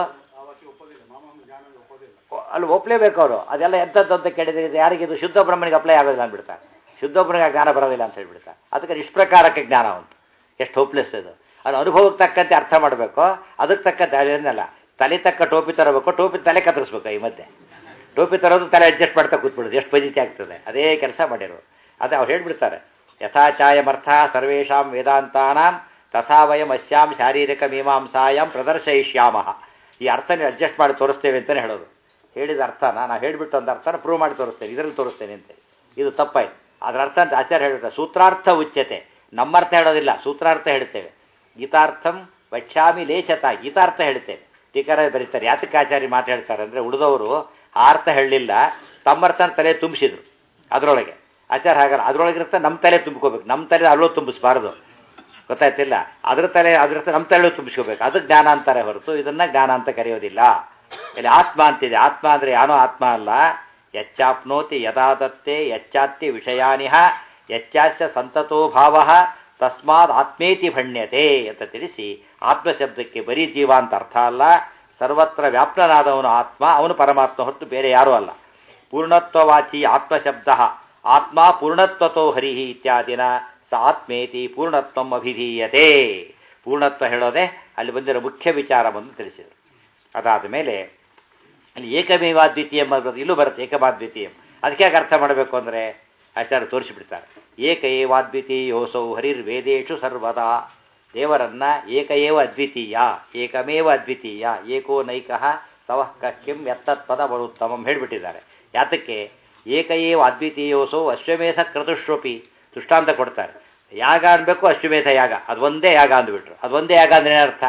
Speaker 1: ಅಲ್ಲಿ ಒಪ್ಪಲೇಬೇಕು ಅವರು ಅದೆಲ್ಲ ಎಂಥದ್ದು ಅಂತ ಕೇಳಿದ್ರೆ ಇದು ಯಾರಿಗೆ ಇದು ಶುದ್ಧ ಬ್ರಹ್ಮನಿಗೆ ಅಪ್ಲೈ ಆಗೋದಿಲ್ಲ ಅಂದ್ಬಿಡ್ತಾರೆ ಶುದ್ಧ ಬ್ರಹ್ಮನಿಗೆ ಜ್ಞಾನ ಬರೋದಿಲ್ಲ ಅಂತ ಹೇಳ್ಬಿಡ್ತಾರೆ ಅದಕ್ಕೆ ನಿಷ್ಪ್ರಕಾರಕ್ಕೆ ಜ್ಞಾನ ಉಂಟು ಎಷ್ಟು ಹೋಪ್ಲೆಸ್ ಇದು ಅದು ಅನುಭವಕ್ಕೆ ತಕ್ಕಂತೆ ಅರ್ಥ ಮಾಡಬೇಕು ಅದಕ್ಕೆ ತಕ್ಕಂತೆ ಅದೇನಲ್ಲ ತಲೆ ತಕ್ಕ ಟೋಪಿ ತರಬೇಕು ಟೋಪಿ ತಲೆ ಕತ್ತರಿಸ್ಬೇಕು ಈ ಮಧ್ಯೆ ಟೋಪಿ ತರೋದು ತಲೆ ಅಡ್ಜಸ್ಟ್ ಮಾಡ್ತಾ ಕೂತ್ಬಿಡೋದು ಎಷ್ಟು ಪಜಿತಿ ಆಗ್ತದೆ ಅದೇ ಕೆಲಸ ಮಾಡಿರು ಅದೇ ಅವ್ರು ಹೇಳ್ಬಿಡ್ತಾರೆ ಯಥಾಚಾಯಮರ್ಥ ಸರ್ವೇಷಾಂ ವೇದಾಂತಾನಾಂ ತಥಾ ವಯಂ ಅಸ್ಯಾಂ ಶಾರೀರಿಕ ಮೀಮಾಂಸಾಯಾಂ ಪ್ರದರ್ಶಯಿಷ್ಯಾಮ ಈ ಅರ್ಥ ನೀವು ಅಡ್ಜಸ್ಟ್ ಮಾಡಿ ತೋರಿಸ್ತೇವೆ ಅಂತಲೇ ಹೇಳೋದು ಹೇಳಿದ ಅರ್ಥನ ನಾವು ಹೇಳಿಬಿಟ್ಟು ಒಂದು ಅರ್ಥನ ಪ್ರೂವ್ ಮಾಡಿ ತೋರಿಸ್ತೇನೆ ಇದರಲ್ಲಿ ತೋರಿಸ್ತೇನೆ ಅಂತ ಇದು ತಪ್ಪಾಯ್ತು ಅದರ ಅರ್ಥ ಅಂತ ಆಚಾರ್ಯ ಹೇಳ್ತಾರೆ ಸೂತ್ರಾರ್ಥ ಉಚ್ಯತೆ ನಮ್ಮ ಅರ್ಥ ಹೇಳೋದಿಲ್ಲ ಸೂತ್ರಾರ್ಥ ಹೇಳ್ತೇವೆ ಗೀತಾರ್ಥಂ ವಕ್ಷ್ಯಾಮಿ ಲೇಷತ ಗೀತಾರ್ಥ ಹೇಳ್ತೇವೆ ಟೀಕಾರ ಬರೀತಾರೆ ಯಾತಕ್ಕೆ ಆಚಾರ್ಯ ಮಾತು ಹೇಳ್ತಾರೆ ಅಂದರೆ ಉಳಿದವರು ಆ ಅರ್ಥ ಹೇಳಲಿಲ್ಲ ತಮ್ಮರ್ಥನ ತಲೆ ತುಂಬಿಸಿದ್ರು ಅದರೊಳಗೆ ಆಚಾರ ಹಾಗಲ್ಲ ಅದರೊಳಗಿರುತ್ತೆ ನಮ್ಮ ತಲೆ ತುಂಬ್ಕೋಬೇಕು ನಮ್ಮ ತಲೆ ಅಲ್ಲೂ ತುಂಬಿಸ್ಬಾರ್ದು ಗೊತ್ತಾಯ್ತಿಲ್ಲ ಅದ್ರ ತಲೆ ಅದ್ರ ನಮ್ಮ ತಲೆ ತುಂಬಿಸ್ಕೋಬೇಕು ಅದು ಜ್ಞಾನ ಅಂತಾರೆ ಹೊರತು ಇದನ್ನ ಜ್ಞಾನ ಅಂತ ಕರೆಯೋದಿಲ್ಲ ಇಲ್ಲಿ ಆತ್ಮ ಅಂತಿದೆ ಆತ್ಮ ಅಂದರೆ ಯಾನೋ ಆತ್ಮ ಅಲ್ಲ ಯಚ್ಚಾಪ್ನೋತಿ ಯದಾದತ್ತೆ ಯಚ್ಚಾತ್ತಿ ವಿಷಯಾನಿಹ ಯಚ್ಚಾಸ್ಯ ಸಂತತೋ ಭಾವ ತಸ್ಮಾತ್ ಆತ್ಮೇತಿ ಭಣ್ಯತೆ ಅಂತ ತಿಳಿಸಿ ಆತ್ಮ ಶಬ್ದಕ್ಕೆ ಬರೀ ಜೀವ ಅಂತ ಅರ್ಥ ಅಲ್ಲ ಸರ್ವತ್ರ ವ್ಯಾಪ್ತನಾದವನು ಆತ್ಮ ಅವನು ಪರಮಾತ್ಮ ಹೊರತು ಬೇರೆ ಯಾರೂ ಅಲ್ಲ ಪೂರ್ಣತ್ವವಾಚಿ ಆತ್ಮಶಬ್ದ ಆತ್ಮ ಪೂರ್ಣತ್ವತೋ ಹರಿ ಇತ್ಯಾದಿನ ಸ ಆತ್ಮೇತಿ ಪೂರ್ಣತ್ವಂ ಅಭಿಧೀಯತೆ ಪೂರ್ಣತ್ವ ಹೇಳೋದೆ ಅಲ್ಲಿ ಬಂದಿರೋ ಮುಖ್ಯ ವಿಚಾರವನ್ನು ತಿಳಿಸಿದರು ಅದಾದ ಮೇಲೆ ಅಲ್ಲಿ ಏಕಮೇವಾದ್ವಿತೀಯಂ ಅನ್ನೋದು ಇಲ್ಲೂ ಬರುತ್ತೆ ಏಕಮಾದ್ವಿತೀಯಂ ಅದಕ್ಕೆ ಯಾಕೆ ಅರ್ಥ ಮಾಡಬೇಕು ಅಂದರೆ ಆಚಾರ್ಯ ತೋರಿಸಿಬಿಡ್ತಾರೆ ಏಕ ಏವಾದ್ವಿತೀಯೋಸೌ ಹರಿರ್ವೇದೇಶು ಸರ್ವದಾ ದೇವರನ್ನ ಏಕ ಏವ ಅದ್ವಿತೀಯ ಏಕಮೇವ ಅದ್ವಿತೀಯ ಏಕೋ ನೈಕಃ ತವಃ ಕಕ್ಕಿಂ ಎತ್ತತ್ ಪದ ಬರುತ್ತಮಂ ಹೇಳಿಬಿಟ್ಟಿದ್ದಾರೆ ಯಾತಕ್ಕೆ ಏಕ ಏವ ಅದ್ವಿತೀಯೋಸೌ ಅಶ್ವಮೇಧ ಕ್ರತುಶ್ವಪಿ ದೃಷ್ಟಾಂತ ಕೊಡ್ತಾರೆ ಯಾಗ ಅನ್ಬೇಕು ಅಶ್ವಮೇಧ ಯಾಗ ಅದು ಒಂದೇ ಯಾಗ ಅಂದ್ಬಿಟ್ರು ಅದು ಒಂದೇ ಯಾಗ ಅಂದ್ರೆ ಏನರ್ಥ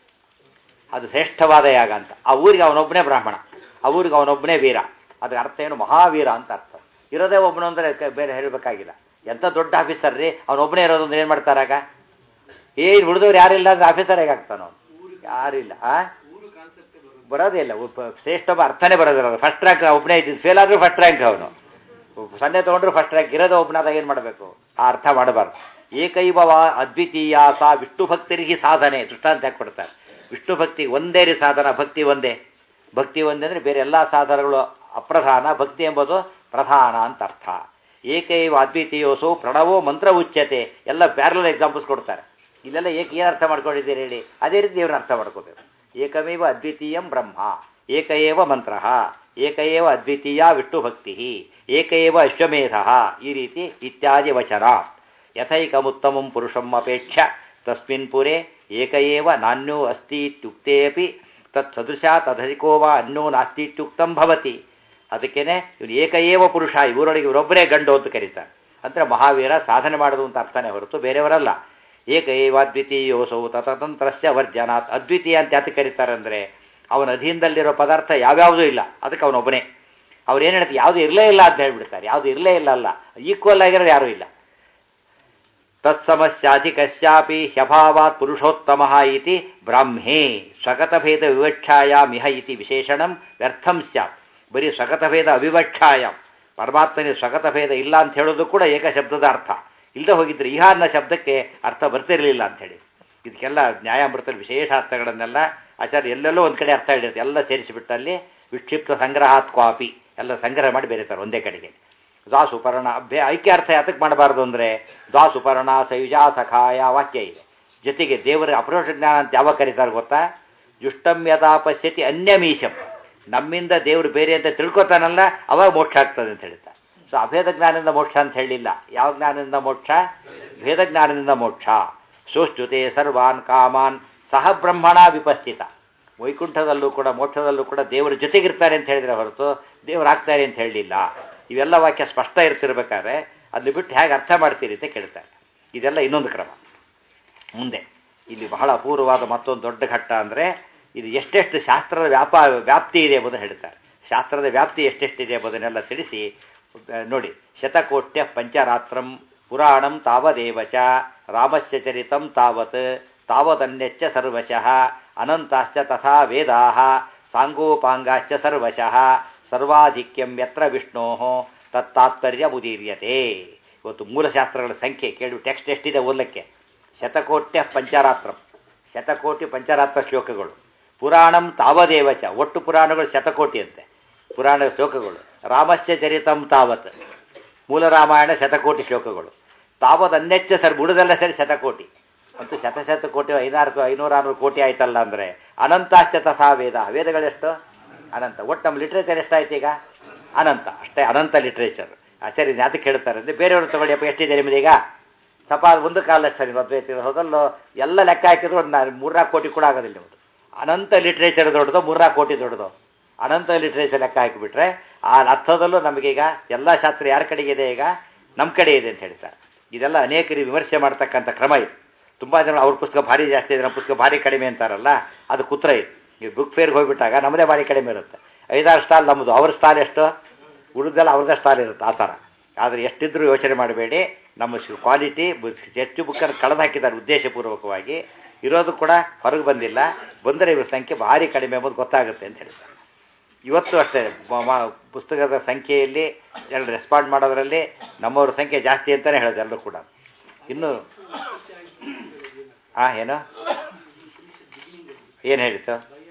Speaker 1: ಅದು ಶ್ರೇಷ್ಠವಾದ ಯಾಗ ಅಂತ ಆ ಊರಿಗೆ ಅವನೊಬ್ಬನೇ ಬ್ರಾಹ್ಮಣ ಆ ಊರಿಗೆ ಅವನೊಬ್ಬನೇ ವೀರ ಅದರ ಅರ್ಥ ಏನು ಮಹಾವೀರ ಅಂತ ಅರ್ಥ ಇರೋದೇ ಒಬ್ಬನು ಅಂದರೆ ಬೇರೆ ಹೇಳಬೇಕಾಗಿಲ್ಲ ಎಂಥ ದೊಡ್ಡ ಆಫೀಸರ್ ರೀ ಅವನೊಬ್ಬನೇ ಇರೋದು ಅಂದ್ರೆ ಏನು ಮಾಡ್ತಾರಾಗ ಏನು ಉಳಿದವ್ರು ಯಾರಿಲ್ಲ ಅಂದ್ರೆ ಆಫೀಸರ್ ಹೇಗಾಗ್ತಾನ ಅವನು ಯಾರಿಲ್ಲ ಆ ಬರೋದೇ ಇಲ್ಲ ಒಬ್ಬ ಶ್ರೇಷ್ಠ ಒಬ್ಬ ಅರ್ಥನೇ ಬರೋದಿಲ್ಲ ಫಸ್ಟ್ ರ್ಯಾಂಕ್ ಒಬ್ಬನೇ ಇದ್ದು ಫೇಲ್ ಆದರೂ ಫಸ್ಟ್ ರ್ಯಾಂಕ್ ಅವನು ಸೊನ್ನೆ ತೊಗೊಂಡ್ರು ಫಸ್ಟ್ ರ್ಯಾಂಕ್ ಇರೋದು ಒಬ್ಬನಾದಾಗ ಏನು ಮಾಡಬೇಕು ಆ ಅರ್ಥ ಮಾಡಬಾರ್ದು ಏಕೈವ ಅದ್ವಿತೀಯ ಸಾ ವಿಷ್ಣು ಭಕ್ತರಿಗೆ ಸಾಧನೆ ದೃಷ್ಟಾಂತ ಯಾಕೆ ಕೊಡ್ತಾರೆ ವಿಷ್ಣು ಭಕ್ತಿ ಒಂದೇ ರೀ ಸಾಧನ ಭಕ್ತಿ ಒಂದೇ ಭಕ್ತಿ ಒಂದೇ ಅಂದರೆ ಬೇರೆ ಎಲ್ಲ ಸಾಧನಗಳು ಅಪ್ರಧಾನ ಭಕ್ತಿ ಎಂಬುದು ಪ್ರಧಾನ ಅಂತ ಅರ್ಥ ಏಕೈವ ಅದ್ವಿತೀಯೋಸು ಪ್ರಣವೋ ಮಂತ್ರ ಉಚ್ಯತೆ ಎಲ್ಲ ಪ್ಯಾರಲಲ್ ಎಕ್ಸಾಂಪಲ್ಸ್ ಕೊಡ್ತಾರೆ ಇಲ್ಲೆಲ್ಲ ಏಕ ಏನು ಅರ್ಥ ಮಾಡ್ಕೊಂಡಿದ್ದೀರಿ ಹೇಳಿ ಅದೇ ರೀತಿ ದೇವ್ರನ್ನ ಅರ್ಥ ಮಾಡ್ಕೋಬೇಕು ಏಕಮೇವ ಅದ್ವಿತೀಯಂ ಬ್ರಹ್ಮ ಏಕ ಏವ ಮಂತ್ರ ಏಕ ಏವ ಅದ್ವಿತೀಯ ವಿಷ್ಣು ಭಕ್ತಿ ಏಕ ಏವ ಅಶ್ವಮೇಧ ಈ ರೀತಿ ಇತ್ಯಾದಿ ವಚನ ಯಥೈಕಮುತ್ತಮಂ ಪುರುಷಂ ಅಪೇಕ್ಷ ತಸ್ಮಿನ್ ಪುರೇ ಏಕ ಏವ ನಾನ್ಯೋ ಅಸ್ತಿ ಇತ್ಯುಕ್ತೇಪಿ ತತ್ ಸದೃಶ ತದಧಿಕೋ ವಾ ಅನ್ಯೋ ನಾಸ್ತಿ ಇತ್ಯುಕ್ತಂ ಭವತಿ ಅದಕ್ಕೇನೆ ಇವನು ಏಕ ಏವ ಪುರುಷ ಇವರೊಳಗೆ ಇವರೊಬ್ಬರೇ ಗಂಡು ಅಂತ ಕರೀತಾರೆ ಅಂದರೆ ಮಹಾವೀರ ಸಾಧನೆ ಮಾಡೋದು ಅಂತ ಅರ್ಥನೇ ಹೊರತು ಬೇರೆಯವರಲ್ಲ ಏಕ ಏವಾದ್ವಿತೀಯೋಸೌ ತತಂತ್ರಸ್ಯ ವರ್ಜನಾತ್ ಅದ್ವಿತೀಯ ಅಂತ ಯಾತಕ್ಕೆ ಕರೀತಾರೆ ಅಂದರೆ ಅವನ ಅಧೀನದಲ್ಲಿರೋ ಪದಾರ್ಥ ಯಾವ್ಯಾವುದೂ ಇಲ್ಲ ಅದಕ್ಕೆ ಅವನೊಬ್ಬನೇ ಅವ್ರು ಏನು ಹೇಳ್ತಾರೆ ಯಾವುದು ಇರಲೇ ಇಲ್ಲ ಅಂತ ಹೇಳ್ಬಿಡ್ತಾರೆ ಯಾವುದು ಇರಲೇ ಇಲ್ಲ ಅಲ್ಲ ಈಕ್ವಲ್ ಆಗಿರೋದು ಯಾರೂ ಇಲ್ಲ ತತ್ಸಮಸ್ಯಾತಿ ಕಶ್ಯಾಪಿ ಹ್ಯಭಾವಾತ್ ಪುರುಷೋತ್ತಮ ಇತಿ ಬ್ರಾಹ್ಮೇ ಸ್ವಗತಭೇದ ವಿವಕ್ಷಾಯಾಮಿಹ ಇತಿ ವಿಶೇಷಣಂ ವ್ಯರ್ಥಂ ಸ್ಯಾತ್ ಬರೀ ಸ್ವಗತಭೇದ ಅವಿವಕ್ಷಾಯಾಮ್ ಪರಮಾತ್ಮನಿಗೆ ಸ್ವಗತಭೇದ ಇಲ್ಲ ಅಂತ ಹೇಳೋದು ಕೂಡ ಏಕ ಶಬ್ದದ ಅರ್ಥ ಇಲ್ಲದೆ ಹೋಗಿದ್ರೆ ಇಹ ಅನ್ನೋ ಶಬ್ದಕ್ಕೆ ಅರ್ಥ ಬರ್ತಿರಲಿಲ್ಲ ಅಂಥೇಳಿ ಇದಕ್ಕೆಲ್ಲ ನ್ಯಾಯಾಮೃತದಲ್ಲಿ ವಿಶೇಷ ಅರ್ಥಗಳನ್ನೆಲ್ಲ ಆಚಾರ್ಯ ಎಲ್ಲೆಲ್ಲೋ ಒಂದು ಕಡೆ ಅರ್ಥ ಹೇಳಿರುತ್ತೆ ಎಲ್ಲ ಸೇರಿಸಿಬಿಟ್ಟು ಅಲ್ಲಿ ವಿಕ್ಷಿಪ್ತ ಸಂಗ್ರಹಾತ್ ಕ್ವಾಪಿ ಎಲ್ಲ ಸಂಗ್ರಹ ಮಾಡಿ ಬೇರೆತಾರೆ ಒಂದೇ ಕಡೆಗೆ ದ್ವಾಸುಪರ್ಣ ಅಭ್ಯ ಐಕ್ಯ ಅರ್ಥ ಯಾತಕ್ಕೆ ಮಾಡಬಾರ್ದು ಅಂದರೆ ದ್ವಾಸುಪರ್ಣ ಸಯುಜಾ ಸಖಾಯ ವಾಕ್ಯ ಇದೆ ಜೊತೆಗೆ ದೇವರ ಅಪರೋಕ್ಷ ಜ್ಞಾನ ಅಂತ ಯಾವಾಗ ಕರೀತಾರೆ ಗೊತ್ತಾ ಜುಷ್ಟಂ ಯಥಾ ಪಶ್ಯತಿ ಅನ್ಯಮೀಶಂ ನಮ್ಮಿಂದ ದೇವರು ಬೇರೆ ಅಂತ ತಿಳ್ಕೊತಾನಲ್ಲ ಅವಾಗ ಮೋಕ್ಷ ಆಗ್ತದೆ ಅಂತ ಹೇಳ್ತಾರೆ ಸೊ ಅಭೇದ ಜ್ಞಾನದಿಂದ ಮೋಕ್ಷ ಅಂತ ಹೇಳಿಲ್ಲ ಯಾವ ಜ್ಞಾನದಿಂದ ಮೋಕ್ಷ ಭೇದ ಜ್ಞಾನದಿಂದ ಮೋಕ್ಷ ಸುಶ್ಚುತೆ ಸರ್ವಾನ್ ಕಾಮಾನ್ ಸಹ ಬ್ರಹ್ಮಣ ವಿಪಸ್ಥಿತ ವೈಕುಂಠದಲ್ಲೂ ಕೂಡ ಮೋಕ್ಷದಲ್ಲೂ ಕೂಡ ದೇವರ ಜೊತೆಗಿರ್ತಾರೆ ಅಂತ ಹೇಳಿದ್ರೆ ಹೊರತು ದೇವರಾಗ್ತಾರೆ ಅಂತ ಹೇಳಲಿಲ್ಲ ಇವೆಲ್ಲ ವಾಕ್ಯ ಸ್ಪಷ್ಟ ಇರ್ತಿರ್ಬೇಕಾದ್ರೆ ಅದನ್ನ ಬಿಟ್ಟು ಹೇಗೆ ಅರ್ಥ ಮಾಡ್ತೀರಿ ಅಂತ ಕೇಳ್ತಾರೆ ಇದೆಲ್ಲ ಇನ್ನೊಂದು ಕ್ರಮ ಮುಂದೆ ಇಲ್ಲಿ ಬಹಳ ಅಪೂರ್ವವಾದ ಮತ್ತೊಂದು ದೊಡ್ಡ ಘಟ್ಟ ಅಂದರೆ ಇದು ಎಷ್ಟೆಷ್ಟು ಶಾಸ್ತ್ರದ ವ್ಯಾಪ ವ್ಯಾಪ್ತಿ ಇದೆ ಎಂಬುದನ್ನು ಹೇಳ್ತಾರೆ ಶಾಸ್ತ್ರದ ವ್ಯಾಪ್ತಿ ಎಷ್ಟೆಷ್ಟಿದೆ ಎಂಬುದನ್ನೆಲ್ಲ ತಿಳಿಸಿ ಆ, ನೋಡಿ ಶತಕೋಟ್ಯ ಪಂಚರಾತ್ರಂ ಪುರಾಣಂ ತಾವದೇವ ಚ ರಾಮಸ್ಯ ಚರಿತಂ ತಾವತ್ ತಾವದನ್ಯಚ್ಚ ಸರ್ವಶಃ ಅನಂತಾಶ್ಚ ತಥಾ ವೇದಾಃ ಸಾಂಗೋಪಾಂಗಾಶ್ಚ ಸರ್ವಶಃ ಸರ್ವಾಧಿಕ್ಯಂ ಯತ್ರ ವಿಷ್ಣೋ ತತ್ತಾತ್ಪರ್ಯ ಮುದೀರ್ಯತೆ ಇವತ್ತು ಮೂಲಶಾಸ್ತ್ರಗಳ ಸಂಖ್ಯೆ ಕೇಳಿ ಟೆಕ್ಸ್ಟ್ ಎಷ್ಟಿದೆ ಓದಲಿಕ್ಕೆ ಶತಕೋಟ್ಯ ಪಂಚರಾತ್ರಂ ಶತಕೋಟಿ ಪಂಚರಾತ್ರ ಶ್ಲೋಕಗಳು ಪುರಾಣಂ ತಾವದೇವಚ ಒಟ್ಟು ಪುರಾಣಗಳು ಶತಕೋಟಿ ಅಂತೆ ಪುರಾಣ ಶ್ಲೋಕಗಳು ರಾಮಸ್ಯ ಚರಿತಂ ತಾವತ್ ಮೂಲ ರಾಮಾಯಣ ಶತಕೋಟಿ ಶ್ಲೋಕಗಳು ತಾವತ್ ಅನ್ಯಚ್ಚ ಸರ್ ಉಳಿದೆಲ್ಲ ಸರಿ ಶತಕೋಟಿ ಮತ್ತು ಶತಶತ ಕೋಟಿ ಐದಾರು ಐನೂರ ಆರುನೂರು ಕೋಟಿ ಆಯ್ತಲ್ಲ ಅಂದರೆ ಅನಂತಾಶ್ಚ ತಥಾ ವೇದ ವೇದಗಳೆಷ್ಟು ಅನಂತ ಒಟ್ಟು ನಮ್ಮ ಲಿಟ್ರೇಚರ್ ಎಷ್ಟಾಯ್ತು ಈಗ ಅನಂತ ಅಷ್ಟೇ ಅನಂತ ಲಿಟ್ರೇಚರ್ ಆಚಾರ್ಯ ಅದಕ್ಕೆ ಹೇಳ್ತಾರೆ ಅಂದರೆ ಬೇರೆಯವರು ತಗೊಳ್ಳಿಯಪ್ಪ ಎಷ್ಟಿದೆ ನಿಮ್ಮದೀಗ ಸ್ವಲ್ಪ ಒಂದು ಕಾಲ ಸರಿ ಮದುವೆ ಹೋದಲ್ಲೋ ಎಲ್ಲ ಲೆಕ್ಕ ಹಾಕಿದ್ರು ಒಂದು ಮೂರ್ನಾಲ್ಕು ಕೋಟಿ ಕೂಡ ಆಗೋದಿಲ್ಲ ನಿಮ್ಮದು ಅನಂತ ಲಿಟ್ರೇಚರ್ ದೊಡ್ಡದು ಮೂರ್ನಾಲ್ಕು ಕೋಟಿ ದೊಡ್ಡದು ಅನಂತ ಲಿಟ್ರೇಚರ್ ಲೆಕ್ಕ ಹಾಕಿಬಿಟ್ರೆ ಆ ಅರ್ಥದಲ್ಲೂ ನಮಗೀಗ ಎಲ್ಲ ಶಾಸ್ತ್ರ ಯಾರ ಕಡೆಗೆ ಇದೆ ಈಗ ನಮ್ಮ ಕಡೆ ಇದೆ ಅಂತ ಹೇಳ್ತಾರೆ ಇದೆಲ್ಲ ಅನೇಕರು ವಿಮರ್ಶೆ ಮಾಡ್ತಕ್ಕಂಥ ಕ್ರಮ ಇದು ತುಂಬ ಜನ ಅವ್ರ ಪುಸ್ತಕ ಭಾರಿ ಜಾಸ್ತಿ ಇದೆ ನಮ್ಮ ಪುಸ್ತಕ ಭಾರಿ ಕಡಿಮೆ ಅಂತಾರಲ್ಲ ಅದು ಕುತ್ರ ಇದು ನೀವು ಬುಕ್ ಫೇರ್ಗೆ ಹೋಗ್ಬಿಟ್ಟಾಗ ನಮ್ಮದೇ ಭಾರಿ ಕಡಿಮೆ ಇರುತ್ತೆ ಐದಾರು ಸ್ಟಾಲ್ ನಮ್ಮದು ಅವ್ರ ಸ್ಟಾಲ್ ಎಷ್ಟು ಉಳಿದೆಲ್ಲ ಅವ್ರದ್ದೇ ಸ್ಟಾಲ್ ಇರುತ್ತೆ ಆ ಥರ ಆದರೆ ಎಷ್ಟಿದ್ರೂ ಯೋಚನೆ ಮಾಡಬೇಡಿ ನಮ್ಮ ಕ್ವಾಲಿಟಿ ಹೆಚ್ಚು ಬುಕ್ಕನ್ನು ಕಳೆದು ಹಾಕಿದ್ದಾರೆ ಉದ್ದೇಶಪೂರ್ವಕವಾಗಿ ಇರೋದು ಕೂಡ ಹೊರಗೆ ಬಂದಿಲ್ಲ ಬಂದರೆ ಇವ್ರ ಸಂಖ್ಯೆ ಭಾರಿ ಕಡಿಮೆ ಎಂಬುದು ಗೊತ್ತಾಗುತ್ತೆ ಅಂತ ಹೇಳ್ತಾರೆ ಇವತ್ತು ಅಷ್ಟೇ ಮ- ಮ- ಪುಸ್ತಕದ ಸಂಖ್ಯೆಯಲ್ಲಿ ಎಲ್ಲರೂ ರೆಸ್ಪಾಂಡ್ ಮಾಡೋದರಲ್ಲಿ ನಮ್ಮವ್ರ ಸಂಖ್ಯೆ ಜಾಸ್ತಿ ಅಂತಲೇ ಹೇಳೋದು ಎಲ್ಲರೂ ಕೂಡ ಇನ್ನು ಹಾಂ ಏನು ಏನು ಹೇಳಿತು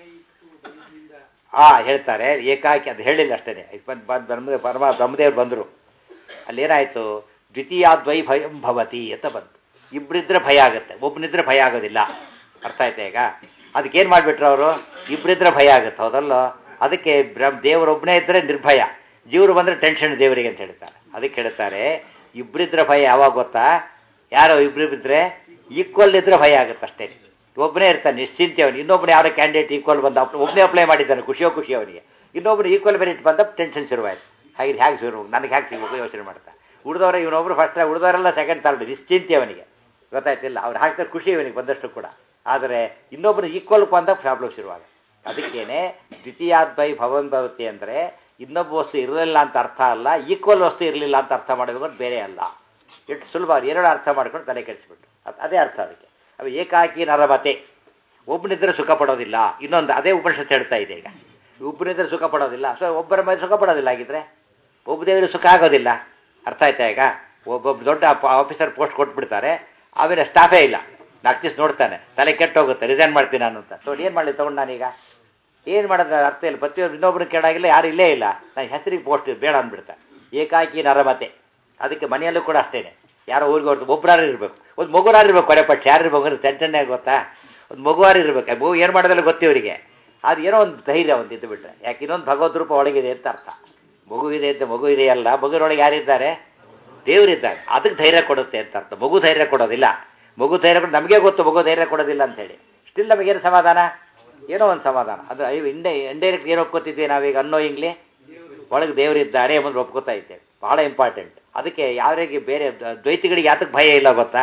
Speaker 1: ಆ ಹೇಳ್ತಾರೆ ಏಕಾಕಿ ಅದು ಹೇಳಿಲ್ಲ ಅಷ್ಟೇ ಬ್ರಹ್ಮ ಪರಮ ಬ್ರಹ್ಮದೇವ್ರು ಬಂದರು ಅಲ್ಲೇನಾಯಿತು ದ್ವಿತೀಯಾದ್ವೈ ಭಯಂ ಭವತಿ ಅಂತ ಬಂತು ಇಬ್ಬರಿದ್ರೆ ಭಯ ಆಗುತ್ತೆ ಒಬ್ಬನಿದ್ರೆ ಭಯ ಆಗೋದಿಲ್ಲ ಅರ್ಥ ಆಯ್ತಾ ಈಗ ಅದಕ್ಕೇನು ಮಾಡಿಬಿಟ್ರು ಅವರು ಇಬ್ಬರಿದ್ರೆ ಭಯ ಆಗುತ್ತೆ ಹೌದಲ್ಲ ಅದಕ್ಕೆ ಬ್ರಹ್ಮ ದೇವರೊಬ್ಬನೇ ಇದ್ದರೆ ನಿರ್ಭಯ ಜೀವರು ಬಂದರೆ ಟೆನ್ಷನ್ ದೇವರಿಗೆ ಅಂತ ಹೇಳ್ತಾರೆ ಅದಕ್ಕೆ ಹೇಳ್ತಾರೆ ಇಬ್ಬರಿದ್ರೆ ಭಯ ಯಾವಾಗ ಗೊತ್ತಾ ಯಾರೋ ಇಬ್ಬರಿದ್ರೆ ಈಕ್ವಲ್ ಇದ್ರೆ ಭಯ ಆಗುತ್ತೆ ಅಷ್ಟೇ ಒಬ್ಬನೇ ಇರ್ತಾನೆ ನಿಶ್ಚಿಂತೆ ಅವನು ಇನ್ನೊಬ್ಬನೇ ಯಾರೋ ಕ್ಯಾಂಡಿಡೇಟ್ ಈಕ್ವಲ್ ಬಂದ ಒಬ್ಬನೇ ಅಪ್ಲೈ ಮಾಡಿದ್ದಾನೆ ಖುಷಿಯೋ ಖುಷಿ ಅವನಿಗೆ ಇನ್ನೊಬ್ಬರು ಈಕ್ವಲ್ ಮೆರಿಟ್ ಬಂದ ಟೆನ್ಷನ್ ಶುರುವಾಯಿತು ಹಾಗೆ ಹೇಗೆ ಶುರು ನನಗೆ ಹೇಗೆ ಸಿಗಬೇಕು ಯೋಚನೆ ಮಾಡ್ತಾ ಉಳಿದವರು ಇವನೊಬ್ರು ಫಸ್ಟ್ ಉಳಿದವರೆಲ್ಲ ಸೆಕೆಂಡ್ ಥರ್ಡ್ ನಿಶ್ಚಿಂತೆ ಅವನಿಗೆ ಗೊತ್ತಾಯ್ತಿಲ್ಲ ಅವ್ರು ಹಾಕ್ತಾರೆ ಖುಷಿ ಇವನಿಗೆ ಬಂದಷ್ಟು ಕೂಡ ಆದರೆ ಇನ್ನೊಬ್ಬರು ಈಕ್ವಲ್ ಬಂದ ಪ್ರಾಬ್ಲಮ್ ಶುರುವಾಗ ಅದಕ್ಕೇನೆ ದ್ವಿತೀಯಾದ್ವೈ ಭವನ್ ಭವತಿ ಅಂದರೆ ಇನ್ನೊಬ್ಬ ವಸ್ತು ಇರಲಿಲ್ಲ ಅಂತ ಅರ್ಥ ಅಲ್ಲ ಈಕ್ವಲ್ ವಸ್ತು ಇರಲಿಲ್ಲ ಅಂತ ಅರ್ಥ ಮಾಡಬೇಕು ಅಂತ ಬೇರೆ ಅಲ್ಲ ಎಷ್ಟು ಸುಲಭ ಅವ್ರು ಎರಡು ಅರ್ಥ ಮಾಡ್ಕೊಂಡು ತಲೆ ಕೆಡಿಸ್ಬಿಟ್ಟು ಅದ್- ಅದೇ ಅರ್ಥ ಅದಕ್ಕೆ ಅವು ಏಕಾಕಿ ನರಮತೆ ಒಬ್ಬನಿದ್ರೆ ಸುಖ ಪಡೋದಿಲ್ಲ ಇನ್ನೊಂದು ಅದೇ ಉಪನಿಷತ್ತು ಹೇಳ್ತಾ ಇದೆ ಈಗ ಒಬ್ಬನಿದ್ರೆ ಸುಖ ಪಡೋದಿಲ್ಲ ಸೊ ಒಬ್ಬರ ಮೇಲೆ ಸುಖ ಪಡೋದಿಲ್ಲ ಆಗಿದ್ರೆ ಒಬ್ಬ ದೇವರಿಗೆ ಸುಖ ಆಗೋದಿಲ್ಲ ಅರ್ಥ ಆಯ್ತಾ ಈಗ ಒಬ್ಬೊಬ್ಬ ದೊಡ್ಡ ಆಫೀಸರ್ ಪೋಸ್ಟ್ ಕೊಟ್ಬಿಡ್ತಾರೆ ಆಮೇಲೆ ಸ್ಟಾಫೇ ಇಲ್ಲ ನಾಲ್ಕು ದಿವಸ ನೋಡ್ತಾನೆ ತಲೆ ಕೆಟ್ಟೋಗುತ್ತೆ ರಿಸೈನ್ ಮಾಡ್ತೀನಿ ನಾನು ಅಂತ ನೋಡಿ ಏನು ಮಾಡಲಿ ತೊಗೊಂಡು ನಾನೀಗ ಏನು ಮಾಡೋದು ಅರ್ಥ ಇಲ್ಲ ಪ್ರತಿಯೊಬ್ಬರು ಇನ್ನೊಬ್ರು ಕೇಳಾಗಿಲ್ಲ ಯಾರು ಇಲ್ಲೇ ಇಲ್ಲ ನಾನು ಹೆಸರಿಗೆ ಪೋಸ್ಟ್ ಬೇಡ ಅಂದ್ಬಿಡ್ತಾರೆ ಏಕಾಕಿ ನರಮತೆ ಅದಕ್ಕೆ ಮನೆಯಲ್ಲೂ ಕೂಡ ಅಷ್ಟೇನೆ ಯಾರೋ ಊರಿಗೆ ಹೊರತು ಒಬ್ಬರಾರು ಇರಬೇಕು ಒಂದು ಮಗುರಾರು ಇರಬೇಕು ಕೊನೆ ಪಕ್ಷ ಯಾರು ಇರ್ಬೇಕು ಅಂದ್ರೆ ಟೆನ್ಷನ್ನೇ ಗೊತ್ತಾ ಒಂದು ಮಗುವಾರು ಇರಬೇಕು ಮಗು ಏನು ಮಾಡೋದಿಲ್ಲ ಗೊತ್ತಿ ಅವರಿಗೆ ಅದು ಏನೋ ಒಂದು ಧೈರ್ಯ ಒಂದು ಇದ್ದು ಬಿಟ್ರೆ ಯಾಕೆ ಇನ್ನೊಂದು ಭಗವದ್ ರೂಪ ಒಳಗಿದೆ ಅಂತ ಅರ್ಥ ಮಗು ಇದೆ ಅಂತ ಮಗು ಇದೆಯಲ್ಲ ಮಗುವಿನೊಳಗೆ ಯಾರಿದ್ದಾರೆ ದೇವರಿದ್ದಾರೆ ಅದಕ್ಕೆ ಧೈರ್ಯ ಕೊಡುತ್ತೆ ಅಂತ ಅರ್ಥ ಮಗು ಧೈರ್ಯ ಕೊಡೋದಿಲ್ಲ ಮಗು ಧೈರ್ಯ ಕೊಡು ನಮಗೆ ಗೊತ್ತು ಮಗು ಧೈರ್ಯ ಕೊಡೋದಿಲ್ಲ ಅಂತೇಳಿ ಸ್ಟಿಲ್ ನಮಗೇನು ಸಮಾಧಾನ ಏನೋ ಒಂದು ಸಮಾಧಾನ ಅದು ಅಯ್ಯೋ ಇಂಡೆ ಇಂಡೈರೆಕ್ಟ್ ಏನು ಒಪ್ಕೋತಿದ್ವಿ ನಾವೀಗ ಅನ್ನೋ ಇಂಗ್ಲಿ ಒಳಗೆ ದೇವರಿದ್ದಾರೆ ಎಂಬುದು ಒಪ್ಕೋತಾ ಇದ್ದೇವೆ ಬಹಳ ಇಂಪಾರ್ಟೆಂಟ್ ಅದಕ್ಕೆ ಯಾರಿಗೆ ಬೇರೆ ದ- ದ್ವೈತಿಗಳಿಗೆ ಯಾತಕ್ಕೆ ಭಯ ಇಲ್ಲ ಗೊತ್ತಾ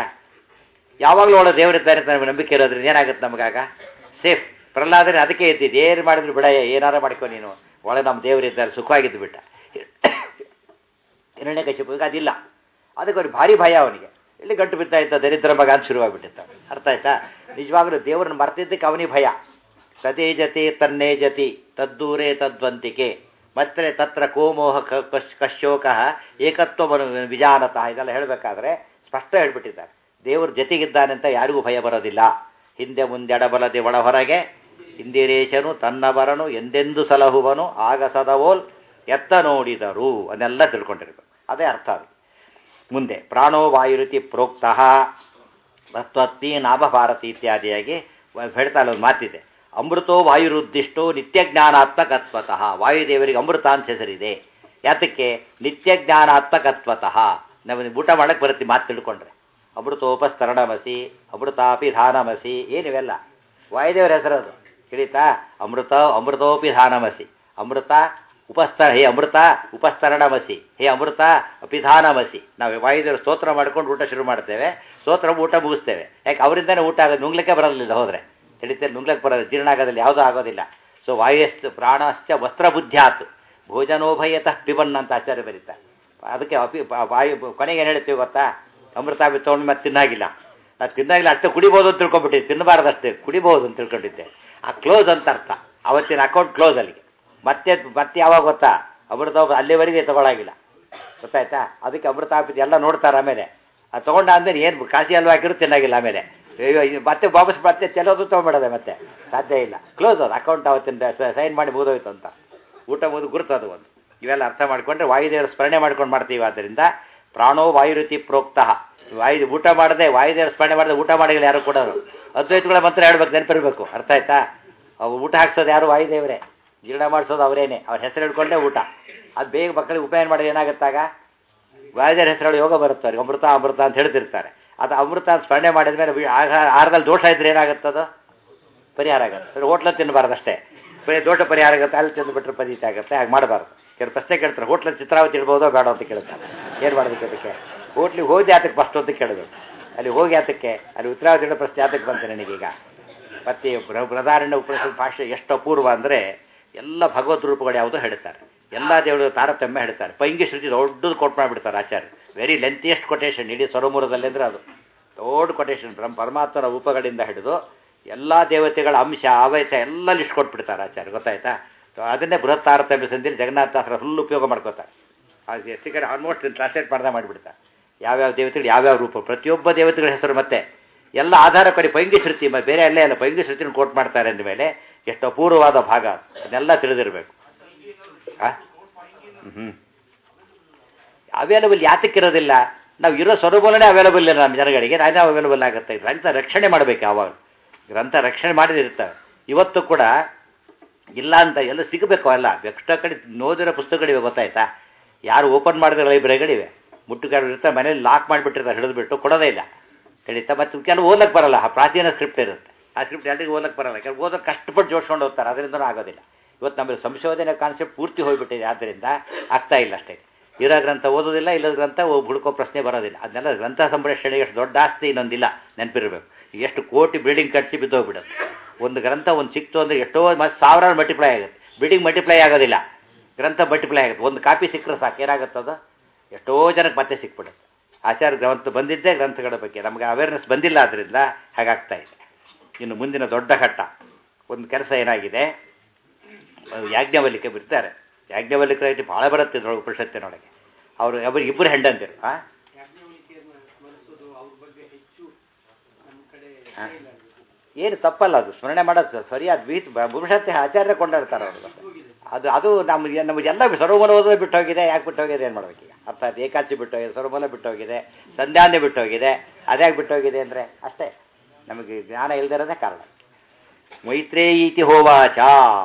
Speaker 1: ಯಾವಾಗಲೂ ಒಳಗೆ ದೇವರಿದ್ದಾರೆ ಅಂತ ನಮಗೆ ನಂಬಿಕೆ ಇರೋದ್ರಿಂದ ಏನಾಗುತ್ತೆ ನಮಗಾಗ ಸೇಫ್ ಪ್ರಹ್ಲಾದನೆ ಅದಕ್ಕೆ ಇದ್ದಿದ್ದು ಏನು ಮಾಡಿದ್ರು ಬಿಡ ಏನಾರ ಮಾಡ್ಕೊ ನೀನು ಒಳಗೆ ನಮ್ಮ ದೇವರಿದ್ದಾರೆ ಸುಖವಾಗಿದ್ದು ಬಿಟ್ಟ ಹಿರಣ್ಯ ಕಶ್ಯಪಿಗೆ ಅದಿಲ್ಲ ಅದಕ್ಕೆ ಅವ್ರಿಗೆ ಭಾರಿ ಭಯ ಅವನಿಗೆ ಇಲ್ಲಿ ಗಂಟು ಬಿತ್ತಾ ಇದ್ದ ದರಿದ್ರ ಮಗ ಅಂತ ಶುರುವಾಗಿಬಿಟ್ಟಿತ್ತ ಅರ್ಥ ಆಯ್ತಾ ನಿಜವಾಗ್ಲೂ ದೇವರನ್ನ ಮರ್ತಿದ್ದಕ್ಕೆ ಅವನಿಗೆ ಭಯ ಸದೇ ಜತಿ ತನ್ನೇ ಜತಿ ತದ್ದೂರೇ ತದ್ವಂತಿಕೆ ಮತ್ತೆ ತತ್ರ ಕೋಮೋಹ ಕ- ಕಶ್- ಕಶ್ಯೋಕ ಏಕತ್ವ ವಿಜಾನತಃ ಇದೆಲ್ಲ ಹೇಳಬೇಕಾದ್ರೆ ಸ್ಪಷ್ಟ ಹೇಳ್ಬಿಟ್ಟಿದ್ದಾರೆ ದೇವರು ಜೊತೆಗಿದ್ದಾನೆ ಅಂತ ಯಾರಿಗೂ ಭಯ ಬರೋದಿಲ್ಲ ಹಿಂದೆ ಮುಂದೆ ಎಡಬಲದೆ ಒಳ ಹೊರಗೆ ಇಂದಿರೇಶನು ತನ್ನವರನು ಎಂದೆಂದು ಸಲಹುವನು ಆಗ ಸದವೋಲ್ ಎತ್ತ ನೋಡಿದರು ಅದನ್ನೆಲ್ಲ ತಿಳ್ಕೊಂಡಿರ್ಬೇಕು ಅದೇ ಅರ್ಥ ಅದು ಮುಂದೆ ಪ್ರಾಣೋ ವಾಯುರಿತಿ ಪ್ರೋಕ್ತಃ ತತ್ವತ್ತಿ ನಾಭಭಾರತಿ ಇತ್ಯಾದಿಯಾಗಿ ವ- ಹೇಳ್ತಾ ಇಲ್ಲ ಒಂದು ಮಾತಿದೆ ಅಮೃತೋ ವಾಯುರುದ್ದಿಷ್ಟೋ ನಿತ್ಯ ಜ್ಞಾನಾತ್ಮಕತ್ವತಃ ವಾಯುದೇವರಿಗೆ ಅಮೃತ ಅಂತ ಹೆಸರಿದೆ ಯಾತಕ್ಕೆ ನಿತ್ಯ ಜ್ಞಾನಾತ್ಮಕತ್ವತಃ ನಾವು ಊಟ ಮಾಡಕ್ಕೆ ಬರುತ್ತೆ ಮಾತು ತಿಳ್ಕೊಂಡ್ರೆ ಅಮೃತೋಪಸ್ತರಣಮಸಿ ಅಮೃತಾಪಿ ಧಾನಮಸಿ ಏನಿವೆಲ್ಲ ವಾಯುದೇವರ ಹೆಸರದು ತಿಳಿತಾ ಅಮೃತ ಅಮೃತೋಪಿ ಧಾನಮಸಿ ಅಮೃತ ಉಪಸ್ತ ಹೇ ಅಮೃತ ಉಪಸ್ತರಣಮಸಿ ಹೇ ಅಮೃತ ಅಪಿಧಾನಮಸಿ ನಾವು ವಾಯುದೇವರು ಸ್ತೋತ್ರ ಮಾಡ್ಕೊಂಡು ಊಟ ಶುರು ಮಾಡ್ತೇವೆ ಸ್ತೋತ್ರ ಊಟ ಮುಗಿಸ್ತೇವೆ ಯಾಕೆ ಅವರಿಂದನೇ ಊಟ ಆಗೋದು ನುಂಗ್ಲಿಕ್ಕೆ ಬರಲಿಲ್ಲ ಹೋದರೆ ತಿಳಿತೇವೆ ನುಂಗ್ಲಕ್ಕೆ ಬರೋದು ಜೀರ್ಣ ಆಗೋದಿಲ್ಲ ಯಾವುದೂ ಆಗೋದಿಲ್ಲ ಸೊ ವಾಯುಸ್ತು ಪ್ರಾಣಶ್ಚ ವಸ್ತ್ರ ಬುದ್ಧ್ಯಾತ್ ಭೋಜನೋಭಯತಃ ಪಿಬನ್ ಅಂತ ಆಚಾರ್ಯ ಬರೀತಾರೆ ಅದಕ್ಕೆ ಅಪಿ ಪ- ವಾಯು ಕೊನೆಗೆ ಏನು ಹೇಳ್ತೀವಿ ಗೊತ್ತಾ ಅಮೃತ ತೊಗೊಂಡು ಮತ್ತೆ ತಿನ್ನಾಗಿಲ್ಲ ಅದು ತಿನ್ನಾಗಿಲ್ಲ ಅಷ್ಟೇ ಕುಡಿಬೋದು ಅಂತ ತಿಳ್ಕೊಂಡ್ಬಿಟ್ಟಿದ್ದೆ ತಿನ್ನಬಾರ್ದಷ್ಟೇ ಕುಡಿಬೋದು ಅಂತ ತಿಳ್ಕೊಂಡಿದ್ದೆ ಆ ಕ್ಲೋಸ್ ಅಂತ ಅರ್ಥ ಅವತ್ತಿನ ಅಕೌಂಟ್ ಕ್ಲೋಸ್ ಅಲ್ಲಿಗೆ ಮತ್ತೆ ಮತ್ತೆ ಯಾವಾಗ ಗೊತ್ತಾ ಅಮೃತ ಅಲ್ಲಿವರೆಗೆ ತಗೊಳಾಗಿಲ್ಲ ಗೊತ್ತಾಯ್ತಾ ಅದಕ್ಕೆ ಅಮೃತ ಹಾಕಿದ್ದು ಎಲ್ಲ ನೋಡ್ತಾರೆ ಆಮೇಲೆ ಅದು ತೊಗೊಂಡಾದ್ಮೇಲೆ ಏನು ಕಾಸಿ ಅಲ್ವಾ ಹಾಕಿದ್ರು ತಿನ್ನಾಗಿಲ್ಲ ಆಮೇಲೆ ಅಯ್ಯೋ ಇದು ಮತ್ತೆ ವಾಪಸ್ ಮತ್ತೆ ಚೆಲ್ಲೋದು ತೊಗೊಂಬಿಡೋದೆ ಮತ್ತೆ ಸಾಧ್ಯ ಇಲ್ಲ ಕ್ಲೋಸ್ ಅದು ಅಕೌಂಟ್ ಅವತ್ತಿಂದ ಸೈನ್ ಮಾಡಿ ಮುಗಿದೋಯ್ತು ಅಂತ ಊಟ ಮುಗಿದು ಗುರುತದು ಒಂದು ಇವೆಲ್ಲ ಅರ್ಥ ಮಾಡ್ಕೊಂಡ್ರೆ ವಾಯುದೇವರ ಸ್ಮರಣೆ ಮಾಡ್ಕೊಂಡು ಮಾಡ್ತೀವಿ ಆದ್ದರಿಂದ ಪ್ರಾಣೋ ವಾಯುರುತಿ ಪ್ರೋಕ್ತಃ ವಾಯು ಊಟ ಮಾಡದೆ ವಾಯುದೇವರ ಸ್ಮರಣೆ ಮಾಡದೆ ಊಟ ಮಾಡಿಲ್ಲ ಯಾರು ಕೂಡ ಅದ್ವೈತಗಳ ಮಂತ್ರ ಹೇಳ್ಬೇಕು ನೆನಪಿರ್ಬೇಕು ಅರ್ಥ ಆಯ್ತಾ ಅವು ಊಟ ಹಾಕ್ಸೋದು ಯಾರು ವಾಯುದೇವರೇ ಜೀರ್ಣ ಮಾಡಿಸೋದು ಅವರೇನೆ ಅವ್ರ ಹೆಸರು ಹಿಡ್ಕೊಂಡೇ ಊಟ ಅದು ಬೇಗ ಮಕ್ಕಳಿಗೆ ಉಪಯೋಗ ಮಾಡಿದ್ರೆ ಏನಾಗುತ್ತಾಗ ವಾಯುದೇವರ ಹೆಸರು ಯೋಗ ಬರುತ್ತೆ ಅವ್ರಿಗೆ ಅಮೃತ ಅಮೃತ ಅಂತ ಹೇಳ್ತಿರ್ತಾರೆ ಅದು ಅಮೃತ ಅಂತ ಸ್ಮರಣೆ ಮಾಡಿದ ಮೇಲೆ ಆಹಾರ ಆಹಾರದಲ್ಲಿ ದೋಷ ಇದ್ರೆ ಏನಾಗುತ್ತದು ಪರಿಹಾರ ಆಗುತ್ತೆ ಹೋಟ್ಲಲ್ಲಿ ತಿನ್ನಬಾರ್ದು ಅಷ್ಟೇ ಬರೀ ದೋಷ ಪರಿಹಾರ ಆಗುತ್ತೆ ಅಲ್ಲಿ ತಿಂದುಬಿಟ್ರೆ ಪದೀತ ಆಗುತ್ತೆ ಹಾಗೆ ಮಾಡಬಾರ್ದು ಕೆಲವು ಪ್ರಶ್ನೆ ಕೇಳ್ತಾರೆ ಹೋಟ್ಲಲ್ಲಿ ಚಿತ್ರಾವತಿ ಇಡ್ಬೋದೋ ಬೇಡ ಅಂತ ಕೇಳ್ತಾರೆ ಏನು ಮಾಡೋದಕ್ಕೆ ಅದಕ್ಕೆ ಹೋಟ್ಲಿಗೆ ಹೋಗಿ ಆತಕ್ಕೆ ಫಸ್ಟ್ ಅಂತ ಕೇಳೋದು ಅಲ್ಲಿ ಹೋಗಿ ಆತಕ್ಕೆ ಅಲ್ಲಿ ಉತ್ತರಾವತಿ ಇಡೋ ಪ್ರಶ್ನೆ ಆತಕ್ಕೆ ಬಂತು ನನಗೀಗ ಮತ್ತೆ ಬೃ- ಬೃಹದಾರಣ್ಯ ಉಪನಿಷತ್ ಭಾಷೆ ಎಷ್ಟು ಅಪೂರ್ವ ಅಂದರೆ ಎಲ್ಲ ಭಗವದ್ ರೂಪಗಳು ಯಾವುದೋ ಹೇಳ್ತಾರೆ ಎಲ್ಲ ದೇವರು ತಾರತಮ್ಯ ಹೇಳ್ತಾರೆ ಪೈಂಗಿ ಶ್ರುತಿ ದೊಡ್ಡದು ಕೊಟ್ಟು ಮಾಡಿಬಿಡ್ತಾರೆ ಆಚಾರ್ಯ ವೆರಿ ಲೆಂತಿಯೆಸ್ಟ್ ಕೊಟೇಶನ್ ಇಡೀ ಸ್ವರಮೂರದಲ್ಲಿ ಅಂದರೆ ಅದು ದೊಡ್ಡ ಕೊಟೇಶನ್ ಬ್ರಹ್ಮ ಪರಮಾತ್ಮನ ರೂಪಗಳಿಂದ ಹಿಡಿದು ಎಲ್ಲ ದೇವತೆಗಳ ಅಂಶ ಆವಯಸ ಎಲ್ಲ ಲಿಸ್ಟ್ ಕೊಟ್ಬಿಡ್ತಾರೆ ಆಚಾರ್ಯ ಗೊತ್ತಾಯ್ತಾ ಸೊ ಅದನ್ನೇ ಬೃಹತ್ ತಾರತಮ್ಯ ಸಂಧಿಯಲ್ಲಿ ಜಗನ್ನಾಥಾಸ್ತ್ರ ಫುಲ್ ಉಪಯೋಗ ಮಾಡ್ಕೋತಾರೆ ಅದು ಎಷ್ಟು ಕಡೆ ಆಲ್ಮೋಸ್ಟ್ ಟ್ರಾನ್ಸ್ಲೇಟ್ ಮಾಡ್ದೆ ಮಾಡಿಬಿಡ್ತಾರೆ ಯಾವ್ಯಾವ ದೇವತೆಗಳು ಯಾವ್ಯಾವ ರೂಪ ಪ್ರತಿಯೊಬ್ಬ ದೇವತೆಗಳ ಹೆಸರು ಮತ್ತೆ ಎಲ್ಲ ಆಧಾರ ಕಡೆ ಪೈಂಗಿ ಶ್ರುತಿ ಮ- ಬೇರೆ ಅಲ್ಲೇ ಅಲ್ಲ ಪೈಂಗಿ ಶ್ರುತಿನ ಕೋಟ್ ಮಾಡ್ತಾರೆ ಅಂದಮೇಲೆ ಎಷ್ಟು ಅಪೂರ್ವವಾದ ಭಾಗ ಅದನ್ನೆಲ್ಲ ತಿಳಿದಿರಬೇಕು ಹ್ಞೂ ಅವೈಲಬಲ್ ಯಾತಕ್ಕಿರೋದಿಲ್ಲ ನಾವು ಇರೋ ಸ್ವರೂಪನೇ ಅವೈಲಬಲ್ ಇಲ್ಲ ನಮ್ಮ ಜನಗಳಿಗೆ ನಾನೇ ಅವೈಲಬಲ್ ಆಗುತ್ತೆ ಗ್ರಂಥ ರಕ್ಷಣೆ ಮಾಡಬೇಕು ಯಾವಾಗ ಗ್ರಂಥ ರಕ್ಷಣೆ ಮಾಡಿದಿರ್ತವೆ ಇವತ್ತು ಕೂಡ ಇಲ್ಲ ಅಂತ ಎಲ್ಲ ಸಿಗಬೇಕು ಅಲ್ಲ ಎಷ್ಟೋ ಕಡೆ ಓದಿರೋ ಪುಸ್ತಕಗಳಿವೆ ಗೊತ್ತಾಯ್ತಾ ಯಾರು ಓಪನ್ ಮಾಡಿದ ಲೈಬ್ರರಿಗಳಿವೆ ಮುಟ್ಟುಗಾರರು ಇರ್ತಾರೆ ಮನೇಲಿ ಲಾಕ್ ಮಾಡಿಬಿಟ್ಟಿರ್ತಾರೆ ಹಿಡಿದ್ಬಿಟ್ಟು ಕೊಡೋದೇ ಇಲ್ಲ ತಿಳಿತಾ ಮತ್ತು ಕೆಲವು ಓದಕ್ಕೆ ಬರಲ್ಲ ಆ ಪ್ರಾಚೀನ ಸ್ಕ್ರಿಪ್ಟ್ ಇರುತ್ತೆ ಆ ಸ್ಕ್ರಿಪ್ಟ್ ಎಲ್ರಿಗೂ ಓದಕ್ಕೆ ಬರಲ್ಲ ಕೆಲವು ಓದೋಕೆ ಕಷ್ಟಪಟ್ಟು ಜೋಡಿಸ್ಕೊಂಡು ಹೋಗ್ತಾರೆ ಅದರಿಂದನೂ ಆಗೋದಿಲ್ಲ ಇವತ್ತು ನಮಗೆ ಸಂಶೋಧನೆ ಕಾನ್ಸೆಪ್ಟ್ ಪೂರ್ತಿ ಹೋಗಿಬಿಟ್ಟಿದೆ ಆದ್ದರಿಂದ ಆಗ್ತಾ ಇಲ್ಲ ಅಷ್ಟೇ ಇರೋ ಗ್ರಂಥ ಓದೋದಿಲ್ಲ ಇಲ್ಲದ ಗ್ರಂಥ ಒಬ್ಬ ಹುಡುಕೋ ಪ್ರಶ್ನೆ ಬರೋದಿಲ್ಲ ಅದನ್ನೆಲ್ಲ ಗ್ರಂಥ ಸಂರಕ್ಷಣೆ ಎಷ್ಟು ದೊಡ್ಡ ಆಸ್ತಿ ಇನ್ನೊಂದಿಲ್ಲ ನೆನಪಿರಬೇಕು ಎಷ್ಟು ಕೋಟಿ ಬಿಲ್ಡಿಂಗ್ ಕಟ್ಟಿಸಿ ಬಿದ್ದೋಗ್ಬಿಡುತ್ತೆ ಒಂದು ಗ್ರಂಥ ಒಂದು ಸಿಕ್ತು ಅಂದರೆ ಎಷ್ಟೋ ಮತ್ತೆ ಸಾವಿರಾರು ಮಲ್ಟಿಪ್ಲೈ ಆಗುತ್ತೆ ಬಿಲ್ಡಿಂಗ್ ಮಲ್ಟಿಪ್ಲೈ ಆಗೋದಿಲ್ಲ ಗ್ರಂಥ ಮಲ್ಟಿಪ್ಲೈ ಆಗುತ್ತೆ ಒಂದು ಕಾಪಿ ಸಿಕ್ಕರೆ ಸಾಕು ಏನಾಗುತ್ತದು ಎಷ್ಟೋ ಜನಕ್ಕೆ ಮತ್ತೆ ಸಿಕ್ಬಿಡುತ್ತೆ ಆಚಾರ್ಯ ಗ್ರಂಥ ಬಂದಿದ್ದೇ ಗ್ರಂಥಗಳ ಬಗ್ಗೆ ನಮಗೆ ಅವೇರ್ನೆಸ್ ಬಂದಿಲ್ಲ ಆದ್ದರಿಂದ ಹಾಗಾಗ್ತಾ ಇದೆ ಇನ್ನು ಮುಂದಿನ ದೊಡ್ಡ ಘಟ್ಟ ಒಂದು ಕೆಲಸ ಏನಾಗಿದೆ ಅದು ಯಾಜ್ಞವಲ್ಲಿಕೆ ಬಿಡ್ತಾರೆ ಯಾಜ್ಞವಲ್ಲಿಕ ರೀತಿ ಭಾಳ ಬರುತ್ತೆ ಇದ್ರೊಳಗೆ ಉಪನಿಷತ್ತಿನೊಳಗೆ ಅವರು ಅವ್ರಿಗೆ ಇಬ್ಬರು ಹೆಂಡಂತಿರು ಹಾಂ ಏನು ತಪ್ಪಲ್ಲ ಅದು ಸ್ಮರಣೆ ಮಾಡೋದು ಸರಿ ಅದು ಬೀತ್ ಭವಿಷ್ಯತ್ತೆ ಆಚಾರ್ಯ ಕೊಂಡಾಡ್ತಾರೆ ಅವರು ಅದು ಅದು ನಮಗೆ ನಮಗೆಲ್ಲ ಸರ್ವಮೂಲ ಓದೋದು ಬಿಟ್ಟು ಹೋಗಿದೆ ಯಾಕೆ ಬಿಟ್ಟು ಹೋಗಿದೆ ಏನು ಮಾಡ್ಬೇಕು ಈಗ ಅರ್ಥ ಆಯ್ತು ಏಕಾಚಿ ಬಿಟ್ಟು ಹೋಗಿದೆ ಸರ್ವಮೂಲ ಬಿಟ್ಟು ಹೋಗಿದೆ ಸಂಧ್ಯಾನೆ ಬಿಟ್ಟು ಹೋಗಿದೆ ಅದ್ಯಾಕೆ ಬಿಟ್ಟು ಹೋಗಿದೆ ಅಂದರೆ ಅಷ್ಟೇ ನಮಗೆ ಜ್ಞಾನ ಇಲ್ದಿರೋದೇ ಕಾರಣ ಮೈತ್ರೇಯಿ ಇತಿ ಹೋವಾಚ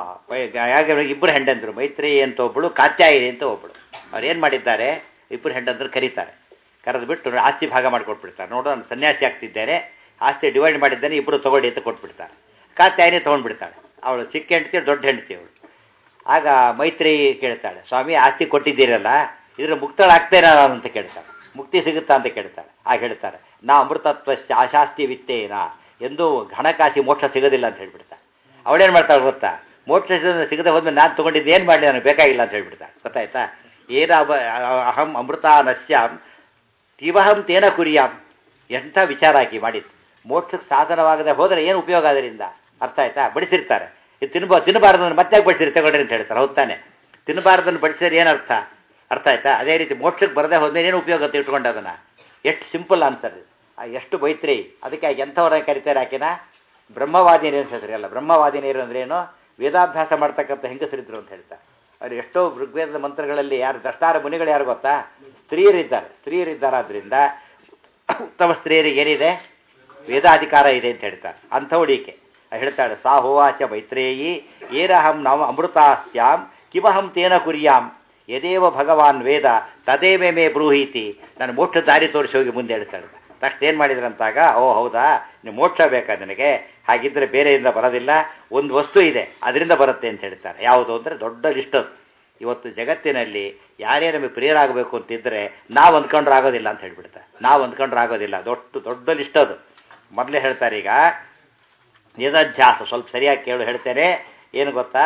Speaker 1: ಯಾಕೆ ಇಬ್ಬರು ಹೆಂಡಂದ್ರು ಮೈತ್ರೇಯಿ ಅಂತ ಒಬ್ಬಳು ಕಾತ್ಯಾಯಿನಿ ಅಂತ ಒಬ್ಬಳು ಅವ್ರು ಏನು ಮಾಡಿದ್ದಾರೆ ಇಬ್ಬರು ಹೆಂಡಂದ್ರು ಕರೀತಾರೆ ಕರೆದು ಬಿಟ್ಟು ಆಸ್ತಿ ಭಾಗ ಮಾಡಿಕೊಟ್ಬಿಡ್ತಾರೆ ನೋಡು ನಾನು ಸನ್ಯಾಸಿ ಆಗ್ತಿದ್ದೇನೆ ಆಸ್ತಿ ಡಿವೈಡ್ ಮಾಡಿದ್ದೇನೆ ಇಬ್ಬರು ತಗೊಳ್ಳಿ ಅಂತ ಕೊಟ್ಬಿಡ್ತಾರೆ ಕಾತ್ಯಾಯಿನಿ ತೊಗೊಂಡ್ಬಿಡ್ತಾಳೆ ಅವಳು ಚಿಕ್ಕ ಹೆಂಡತಿ ದೊಡ್ಡ ಹೆಂಡತಿ ಅವಳು ಆಗ ಮೈತ್ರೇಯಿ ಕೇಳ್ತಾಳೆ ಸ್ವಾಮಿ ಆಸ್ತಿ ಕೊಟ್ಟಿದ್ದೀರಲ್ಲ ಇದ್ರ ಮುಕ್ತಳಾಗ್ತೇನೆ ನಾನು ಅಂತ ಕೇಳ್ತಾಳೆ ಮುಕ್ತಿ ಸಿಗುತ್ತಾ ಅಂತ ಕೇಳ್ತಾಳೆ ಆಗ ಹೇಳ್ತಾರೆ ನಾ ಅಮೃತತ್ವ ಆಶಾಸ್ತಿ ವಿತ್ತೇನ ಎಂದು ಹಣಕಾಸಿ ಮೋಕ್ಷ ಸಿಗೋದಿಲ್ಲ ಅಂತ ಹೇಳ್ಬಿಡ್ತಾಳೆ ಅವಳೇನು ಮಾಡ್ತಾಳೆ ಗೊತ್ತಾ ಮೋಕ್ಷ ಸಿಗದ- ಸಿಗದೆ ಹೋದ್ಮೇಲೆ ನಾನು ತೊಗೊಂಡಿದ್ದು ಏನು ಮಾಡಲಿ ನನಗೆ ಬೇಕಾಗಿಲ್ಲ ಅಂತ ಹೇಳ್ಬಿಡ್ತಾಳೆ ಗೊತ್ತಾಯ್ತಾ ಏನ ಅಬ ಅಹಂ ಅಮೃತ ನಶ್ಯಾಂ ತಿವಹಂ ತೇನ ಕುರಿಯಾಂ ಎಂಥ ವಿಚಾರ ಹಾಕಿ ಮಾಡಿದ್ದು ಮೋಕ್ಷಕ್ಕೆ ಸಾಧನವಾಗದೆ ಹೋದರೆ ಏನು ಉಪಯೋಗ ಅದರಿಂದ ಅರ್ಥ ಆಯ್ತಾ ಬಡಿಸಿರ್ತಾರೆ ಇದು ತಿನ್ಬೋ ತಿನ್ನಬಾರ್ದನ್ನು ಮತ್ತೆ ಯಾಕೆ ಬಡಿಸಿರಿ ತಗೊಳ್ರಿ ಅಂತ ಹೇಳ್ತಾರೆ ಹೌದ್ ತಾನೆ ತಿನ್ನಬಾರ್ದನ್ನು ಬಡಿಸಿದ್ರೆ ಏನು ಅರ್ಥ ಅರ್ಥ ಆಯ್ತಾ ಅದೇ ರೀತಿ ಮೋಕ್ಷಕ್ಕೆ ಬರದೆ ಹೋದ್ಮೇಲೆ ಏನು ಉಪಯೋಗ ಅಂತ ಇಟ್ಕೊಂಡು ಅದನ್ನು ಎಷ್ಟು ಸಿಂಪಲ್ ಆನ್ಸರ್ ಇದು. ಆ ಎಷ್ಟು ಬೈತ್ರಿ ಅದಕ್ಕೆ ಎಂಥವ್ರನ್ನ ಕರಿತಾರೆ ಆಕೆನ ಬ್ರಹ್ಮವಾದಿನಿ ಅಂತ ಹೆಸರು ಅಲ್ಲ ಬ್ರಹ್ಮವಾದಿನಿಯರು ಅಂದ್ರೆ ಏನು ವೇದಾಭ್ಯಾಸ ಮಾಡ್ತಕ್ಕಂಥ ಹೆಂಗಸರಿದ್ರು ಅಂತ ಹೇಳ್ತಾರೆ ಅವ್ರು ಎಷ್ಟೋ ಋಗ್ವೇದದ ಮಂತ್ರಗಳಲ್ಲಿ ಯಾರು ದಷ್ಟಾರ ಮುನಿಗಳು ಯಾರು ಗೊತ್ತಾ ಸ್ತ್ರೀಯರಿದ್ದಾರೆ ಸ್ತ್ರೀಯರಿದ್ದಾರಾದ್ರಿಂದ ಉತ್ತಮ ಸ್ತ್ರೀಯರಿಗೆ ಏನಿದೆ ವೇದಾಧಿಕಾರ ಇದೆ ಅಂತ ಹೇಳ್ತಾರೆ ಅಂಥವಳಿಕೆ ಹೇಳ್ತಾಳೆ ಸಾ ಹೋವಾಚ ಮೈತ್ರೇಯಿ ಏರಹಂ ನಾವು ಅಮೃತಾಸ್ಯಾಂ ಕಿಮಹಂ ತೇನ ಕುರ್ಯಾಂ ಯದೇವ ಭಗವಾನ್ ವೇದ ತದೇವೇ ಮೇ ಬ್ರೂಹೀತಿ ನಾನು ಮೋಕ್ಷ ದಾರಿ ತೋರಿಸಿ ಹೋಗಿ ಮುಂದೆ ಹೇಳ್ತಾಳೆ ತಕ್ಷಣ ಏನು ಮಾಡಿದ್ರಂತಾಗ ಓ ಹೌದಾ ನೀವು ಮೋಕ್ಷ ಬೇಕಾ ನನಗೆ ಹಾಗಿದ್ದರೆ ಬೇರೆಯಿಂದ ಬರೋದಿಲ್ಲ ಒಂದು ವಸ್ತು ಇದೆ ಅದರಿಂದ ಬರುತ್ತೆ ಅಂತ ಹೇಳ್ತಾರೆ ಯಾವುದು ಅಂದರೆ ದೊಡ್ಡ ಲಿಸ್ಟ್ ಅದು ಇವತ್ತು ಜಗತ್ತಿನಲ್ಲಿ ಯಾರೇ ನಮಗೆ ಪ್ರಿಯರಾಗಬೇಕು ಅಂತಿದ್ದರೆ ನಾವು ಅಂದ್ಕೊಂಡ್ರೆ ಆಗೋದಿಲ್ಲ ಅಂತ ಹೇಳ್ಬಿಡ್ತಾರೆ ನಾವು ಅಂದ್ಕೊಂಡ್ರೆ ಆಗೋದಿಲ್ಲ ದೊಡ್ಡ ದೊಡ್ಡ ಲಿಸ್ಟ್ ಅದು ಮೊದಲೇ ಹೇಳ್ತಾರೆ ಈಗ ನಿರಧ್ಯಾಸ ಸ್ವಲ್ಪ ಸರಿಯಾಗಿ ಕೇಳು ಹೇಳ್ತೇನೆ ಏನು ಗೊತ್ತಾ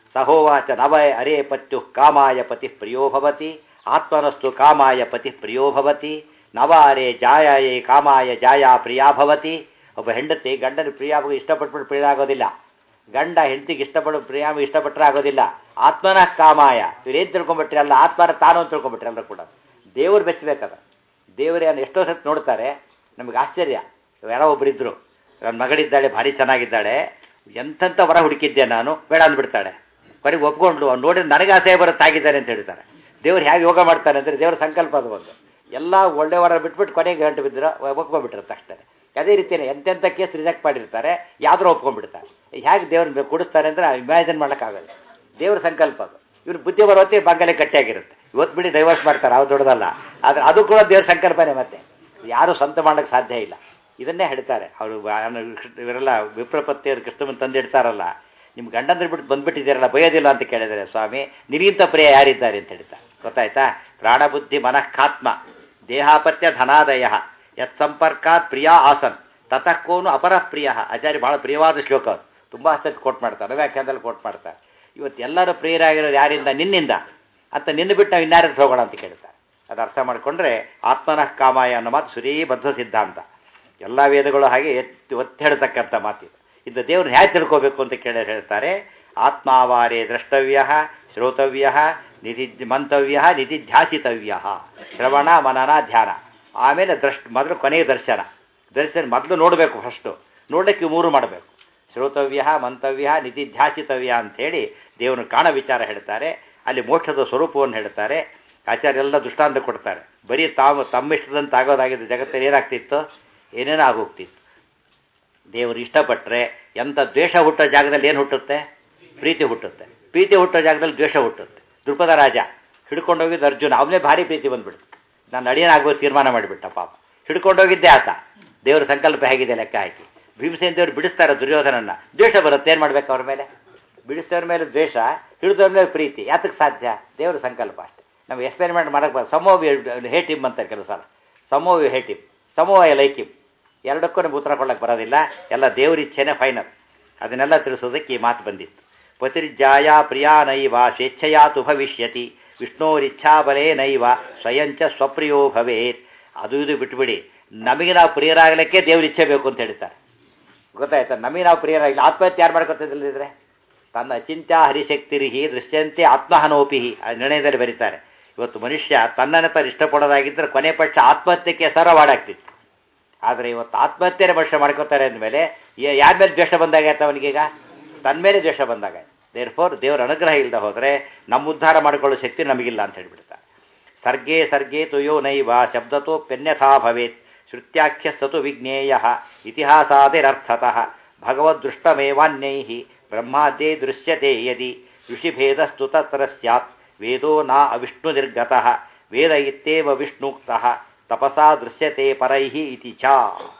Speaker 1: ಸಹೋವಾಚ ನವ ಅರೇ ಪತ್ಯು ಕಾಮಾಯ ಪತಿ ಪ್ರಿಯೋ ಭವತಿ ಆತ್ಮನಸ್ತು ಕಾಮಾಯ ಪತಿ ಪ್ರಿಯೋ ಭವತಿ ನವ ಅರೆ ಜಾಯಾಯೇ ಕಾಮಾಯ ಜಾಯಾ ಪ್ರಿಯಾ ಭವತಿ ಒಬ್ಬ ಹೆಂಡತಿ ಗಂಡನ ಪ್ರಿಯಾಗ ಇಷ್ಟಪಟ್ಬಿಟ್ಟು ಪ್ರಿಯರಾಗೋದಿಲ್ಲ ಗಂಡ ಹೆಂಡತಿಗೆ ಇಷ್ಟಪಡೋ ಪ್ರಿಯಾಮ ಇಷ್ಟಪಟ್ಟರೆ ಆಗೋದಿಲ್ಲ ಆತ್ಮನ ಕಾಮಾಯ ಇವ್ರೇನು ತಿಳ್ಕೊಂಬಿಟ್ರಿ ಅಲ್ಲ ಆತ್ಮನ ತಾನು ಅಂತ ತಿಳ್ಕೊಂಬಿಟ್ರಿ ಎಲ್ಲರೂ ಕೂಡ ದೇವ್ರು ಬೆಚ್ಚಬೇಕದ ದೇವರನ್ನು ಎಷ್ಟೋ ಸತಿ ನೋಡ್ತಾರೆ ನಮಗೆ ಆಶ್ಚರ್ಯ ಯಾರೋ ಒಬ್ಬರಿದ್ದರು ನನ್ನ ಮಗಳಿದ್ದಾಳೆ ಭಾರಿ ಚೆನ್ನಾಗಿದ್ದಾಳೆ ಎಂಥಂಥ ವರ ಹುಡುಕಿದ್ದೆ ನಾನು ಬೇಡ ಅಂದ್ಬಿಡ್ತಾಳೆ ಕೊನೆಗೆ ಒಪ್ಕೊಂಡ್ಲು ಅವ್ನು ನೋಡಿ ನನಗೆ ಆಸೆ ಬರುತ್ತೆ ಆಗಿದ್ದಾರೆ ಅಂತ ಹೇಳ್ತಾರೆ ದೇವ್ರು ಹೇಗೆ ಯೋಗ ಮಾಡ್ತಾರೆ ಅಂದರೆ ದೇವ್ರ ಸಂಕಲ್ಪ ಅದು ಒಂದು ಎಲ್ಲ ಒಳ್ಳೆ ವರ ಬಿಟ್ಬಿಟ್ಟು ಕೊನೆಗೆ ಗಂಟು ಬಿದ್ದಿರೋ ಒಪ್ಕೊಂಡ್ಬಿಟ್ಟಿರುತ್ತೆ ಅಷ್ಟೇ ಅದೇ ರೀತಿಯೇ ಎಂತೆಂಥ ಕೇಸ್ ರಿಜೆಕ್ಟ್ ಮಾಡಿರ್ತಾರೆ ಯಾವ್ದಾರು ಒಪ್ಕೊಂಡ್ಬಿಡ್ತಾರೆ ಹೇಗೆ ದೇವ್ರನ್ನ ಕೊಡಿಸ್ತಾರೆ ಅಂದರೆ ಇಮ್ಯಾಜಿನ್ ಮಾಡೋಕ್ಕಾಗಲ್ಲ ದೇವ್ರ ಸಂಕಲ್ಪ ಅದು ಇವ್ರು ಬುದ್ಧಿ ಬರೋತ್ತೆ ಬಂಗಲೆ ಗಟ್ಟಿಯಾಗಿರುತ್ತೆ ಇವತ್ತು ಬಿಡಿ ಡೈವರ್ಸ್ ಮಾಡ್ತಾರೆ ಅವ್ರು ದೊಡ್ಡದಲ್ಲ ಆದರೆ ಅದು ಕೂಡ ದೇವ್ರ ಸಂಕಲ್ಪನೆ ಮತ್ತೆ ಯಾರು ಸ್ವಂತ ಮಾಡೋಕ್ಕೆ ಸಾಧ್ಯ ಇಲ್ಲ ಇದನ್ನೇ ಹೇಳ್ತಾರೆ ಅವರು ಇವರೆಲ್ಲ ವಿಪ್ರಪತ್ತಿಯವರು ಕೃಷ್ಣಮನ್ ತಂದಿಡ್ತಾರಲ್ಲ ನಿಮ್ಮ ಗಂಡಂದ್ರೆ ಬಿಟ್ಟು ಬಂದ್ಬಿಟ್ಟಿದ್ದೀರಲ್ಲ ಬಯೋದಿಲ್ಲ ಅಂತ ಕೇಳಿದರೆ ಸ್ವಾಮಿ ನಿನಗಿಂತ ಪ್ರಿಯ ಯಾರಿದ್ದಾರೆ ಅಂತ ಹೇಳ್ತಾರೆ ಗೊತ್ತಾಯ್ತಾ ಪ್ರಾಣಬುದ್ಧಿ ಮನಃಖಾತ್ಮ ದೇಹಾಪತ್ಯ ಧನಾದಯ ಯತ್ ಸಂಪರ್ಕಾತ್ ಪ್ರಿಯ ಆಸನ್ ತತಃಕೋನು ಅಪರಃ ಪ್ರಿಯ ಆಚಾರ್ಯ ಬಹಳ ಪ್ರಿಯವಾದ ಶ್ಲೋಕ ಅದು ತುಂಬ ಸತಿ ಕೋಟ್ ಮಾಡ್ತಾರೆ ವ್ಯಾಖ್ಯಾನದಲ್ಲಿ ಕೋಟ್ ಮಾಡ್ತಾರೆ ಇವತ್ತು ಎಲ್ಲರೂ ಪ್ರಿಯರಾಗಿರೋದು ಯಾರಿಂದ ನಿನ್ನಿಂದ ಅಂತ ನಿನ್ನ ಬಿಟ್ಟು ನಾವು ಇನ್ಯಾರು ಹೋಗೋಣ ಅಂತ ಕೇಳ್ತಾರೆ ಅದು ಅರ್ಥ ಮಾಡಿಕೊಂಡ್ರೆ ಆತ್ಮನಃ ಕಾಮಾಯ ಅನ್ನೋ ಮಾತು ಸುರೀಬದ್ಧ ಸಿದ್ಧಾಂತ ಎಲ್ಲ ವೇದಗಳು ಹಾಗೆ ಎತ್ತಿ ಒತ್ತಿ ಹೇಳ್ತಕ್ಕಂಥ ಮಾತಿದೆ ಇದು ದೇವ್ರನ್ನ ಹೇಗೆ ತಿಳ್ಕೋಬೇಕು ಅಂತ ಕೇಳಿ ಹೇಳ್ತಾರೆ ಆತ್ಮಾವಾರೇ ದ್ರಷ್ಟವ್ಯ ಶ್ರೋತವ್ಯ ನಿಧಿ ಮಂತವ್ಯ ನಿಧಿಧ್ಯಾಸಿತವ್ಯ ಶ್ರವಣ ಮನನ ಧ್ಯಾನ ಆಮೇಲೆ ದೃಷ್ಟ ಮೊದಲು ಕೊನೆಯ ದರ್ಶನ ದರ್ಶನ ಮೊದಲು ನೋಡಬೇಕು ಫಸ್ಟು ನೋಡಲಿಕ್ಕೆ ಮೂರು ಮಾಡಬೇಕು ಶ್ರೋತವ್ಯ ಮಂತವ್ಯ ನಿಧಿಧ್ಯಾಸಿತವ್ಯ ಅಂಥೇಳಿ ದೇವರನ್ನು ಕಾಣ ವಿಚಾರ ಹೇಳ್ತಾರೆ ಅಲ್ಲಿ ಮೋಕ್ಷದ ಸ್ವರೂಪವನ್ನು ಹೇಳ್ತಾರೆ ಆಚಾರ್ಯ ಎಲ್ಲ ದೃಷ್ಟಾಂತ ಕೊಡ್ತಾರೆ ಬರೀ ತಾವು ತಮ್ಮಿಷ್ಟದಂತ ಆಗೋದಾಗಿದ್ದು ಜಗತ್ತಲ್ಲಿ ಏನಾಗ್ತಿತ್ತು ಏನೇನೋ ಆಗೋಗ್ತಿತ್ತು ದೇವರು ಇಷ್ಟಪಟ್ಟರೆ ಎಂಥ ದ್ವೇಷ ಹುಟ್ಟೋ ಜಾಗದಲ್ಲಿ ಏನು ಹುಟ್ಟುತ್ತೆ ಪ್ರೀತಿ ಹುಟ್ಟುತ್ತೆ ಪ್ರೀತಿ ಹುಟ್ಟೋ ಜಾಗದಲ್ಲಿ ದ್ವೇಷ ಹುಟ್ಟುತ್ತೆ ದೃಪದ ರಾಜ ಹಿಡ್ಕೊಂಡೋಗಿದ್ದು ಅರ್ಜುನ ಅವನೇ ಭಾರಿ ಪ್ರೀತಿ ಬಂದ್ಬಿಡ್ತು ನಾನು ಅಡಿಯನಾಗುವ ತೀರ್ಮಾನ ಮಾಡಿಬಿಟ್ಟ ಪಾಪ ಹಿಡ್ಕೊಂಡೋಗಿದ್ದೆ ಆತ ದೇವರ ಸಂಕಲ್ಪ ಹೇಗಿದೆ ಲೆಕ್ಕ ಹಾಕಿ ಭೀಮಸೇನ ದೇವರು ಬಿಡಿಸ್ತಾರೆ ದುರ್ಯೋಧನನ್ನ ದ್ವೇಷ ಬರುತ್ತೆ ಏನು ಮಾಡ್ಬೇಕು ಅವ್ರ ಮೇಲೆ ಬಿಡಿಸಿದವ್ರ ಮೇಲೆ ದ್ವೇಷ ಹಿಡಿದವ್ರ ಮೇಲೆ ಪ್ರೀತಿ ಯಾತಕ್ಕೆ ಸಾಧ್ಯ ದೇವರ ಸಂಕಲ್ಪ ಅಷ್ಟೇ ನಾವು ಎಕ್ಸ್ಪೆರಿಮೆಂಟ್ ಮಾಡಕ್ಕೆ ಬರ ಸಮೋವ್ ಹೇಟ್ ಇಮ್ ಅಂತಾರೆ ಕೆಲವು ಸಲ ಸಮೋವ್ ಹೇಟ್ ಇಮ್ ಸಮೋವ ಲೈಕ್ ಇಮ್ ಎರಡಕ್ಕೂ ನಮ್ಗೆ ಉತ್ತರ ಕೊಡಕ್ಕೆ ಬರೋದಿಲ್ಲ ಎಲ್ಲ ದೇವ್ರ ಇಚ್ಛೆನೇ ಫೈನಲ್ ಅದನ್ನೆಲ್ಲ ತಿಳಿಸೋದಕ್ಕೆ ಈ ಮಾತು ಬಂದಿತ್ತು ಪತಿರ್ಜಾಯ ಪ್ರಿಯಾ ನೈವ ಸ್ವೇಚ್ಛೆಯಾತು ಭವಿಷ್ಯತಿ ವಿಷ್ಣೋರಿಚ್ಛಾಬಲೇ ನೈವ ಸ್ವಯಂಚ ಸ್ವಪ್ರಿಯೋ ಭವೇತ್ ಅದು ಇದು ಬಿಟ್ಬಿಡಿ ನಮಗೆ ನಾವು ಪ್ರಿಯರಾಗಲಿಕ್ಕೆ ದೇವ್ರ ಇಚ್ಛೆ ಬೇಕು ಅಂತ ಹೇಳ್ತಾರೆ ಗೊತ್ತಾಯ್ತಾ ನಮಗೆ ನಾವು ಪ್ರಿಯರಾಗಿಲ್ಲ ಆತ್ಮಹತ್ಯೆ ಯಾರು ಮಾಡ್ಕೊತಿದ್ದಿಲ್ಲದಿದ್ರೆ ತನ್ನ ಅಚಿಂತ್ಯ ಹರಿಶಕ್ತಿರಿಹಿ ದೃಶ್ಯಂತೆ ಆತ್ಮಹನೋಪಿ ಆ ನಿರ್ಣಯದಲ್ಲಿ ಬರೀತಾರೆ ಇವತ್ತು ಮನುಷ್ಯ ತನ್ನನ್ನು ತಾನು ಇಷ್ಟಪಡೋದಾಗಿದ್ದರೆ ಕೊನೆ ಪಕ್ಷ ಆತ್ಮಹತ್ಯೆಗೆ ಸರವಾಡಾಗ್ತಿತ್ತು ಆದರೆ ಇವತ್ತು ಆತ್ಮಹತ್ಯೆನೇ ಮನುಷ್ಯ ಮಾಡ್ಕೋತಾರೆ ಅಂದಮೇಲೆ ಯಾರ ಮೇಲೆ ದ್ವೇಷ ಬಂದಾಗೈತೆ ಅವನಿಗೀಗ ತನ್ನ ಮೇಲೆ ದ್ವೇಷ ಬಂದಾಗ ದೇರ್ ಫೋರ್ ದೇವರ ಅನುಗ್ರಹ ಇಲ್ಲದೆ ಹೋದರೆ ನಮ್ಮ ಉದ್ಧಾರ ಮಾಡಿಕೊಳ್ಳೋ ಶಕ್ತಿ ನಮಗಿಲ್ಲ ಅಂತ ಹೇಳ್ಬಿಡ್ತಾರೆ ಸರ್ಗೇ ಸರ್ಗೇ ತುಯೋ ನೈವ ಶಬ್ದತೋಪ್ಯನ್ಯಥಾ ಭವೇತ್ ಶ್ರುತ್ಯಾಖ್ಯಸ್ತತು ವಿಜ್ಞೇಯ ಇತಿಹಾಸಾದಿರರ್ಥತಃ ಭಗವದ್ದೃಷ್ಟಮೇವಾನ್ಯೈ ಬ್ರಹ್ಮಾದ್ಯೈ ದೃಶ್ಯತೆ ಯದಿ ಋಷಿಭೇದಸ್ತು ತತ್ರ ಸ್ಯಾತ್ ವೇದೋ ನ ಅವಿಷ್ಣುನಿರ್ಗತಃ ವೇದ ಇತ್ಯೇವ ವಿಷ್ಣುಕ್ತಃ ತಪಸಾ ದೃಶ್ಯತೆ ಪರೈಃ ಇತಿ ಚ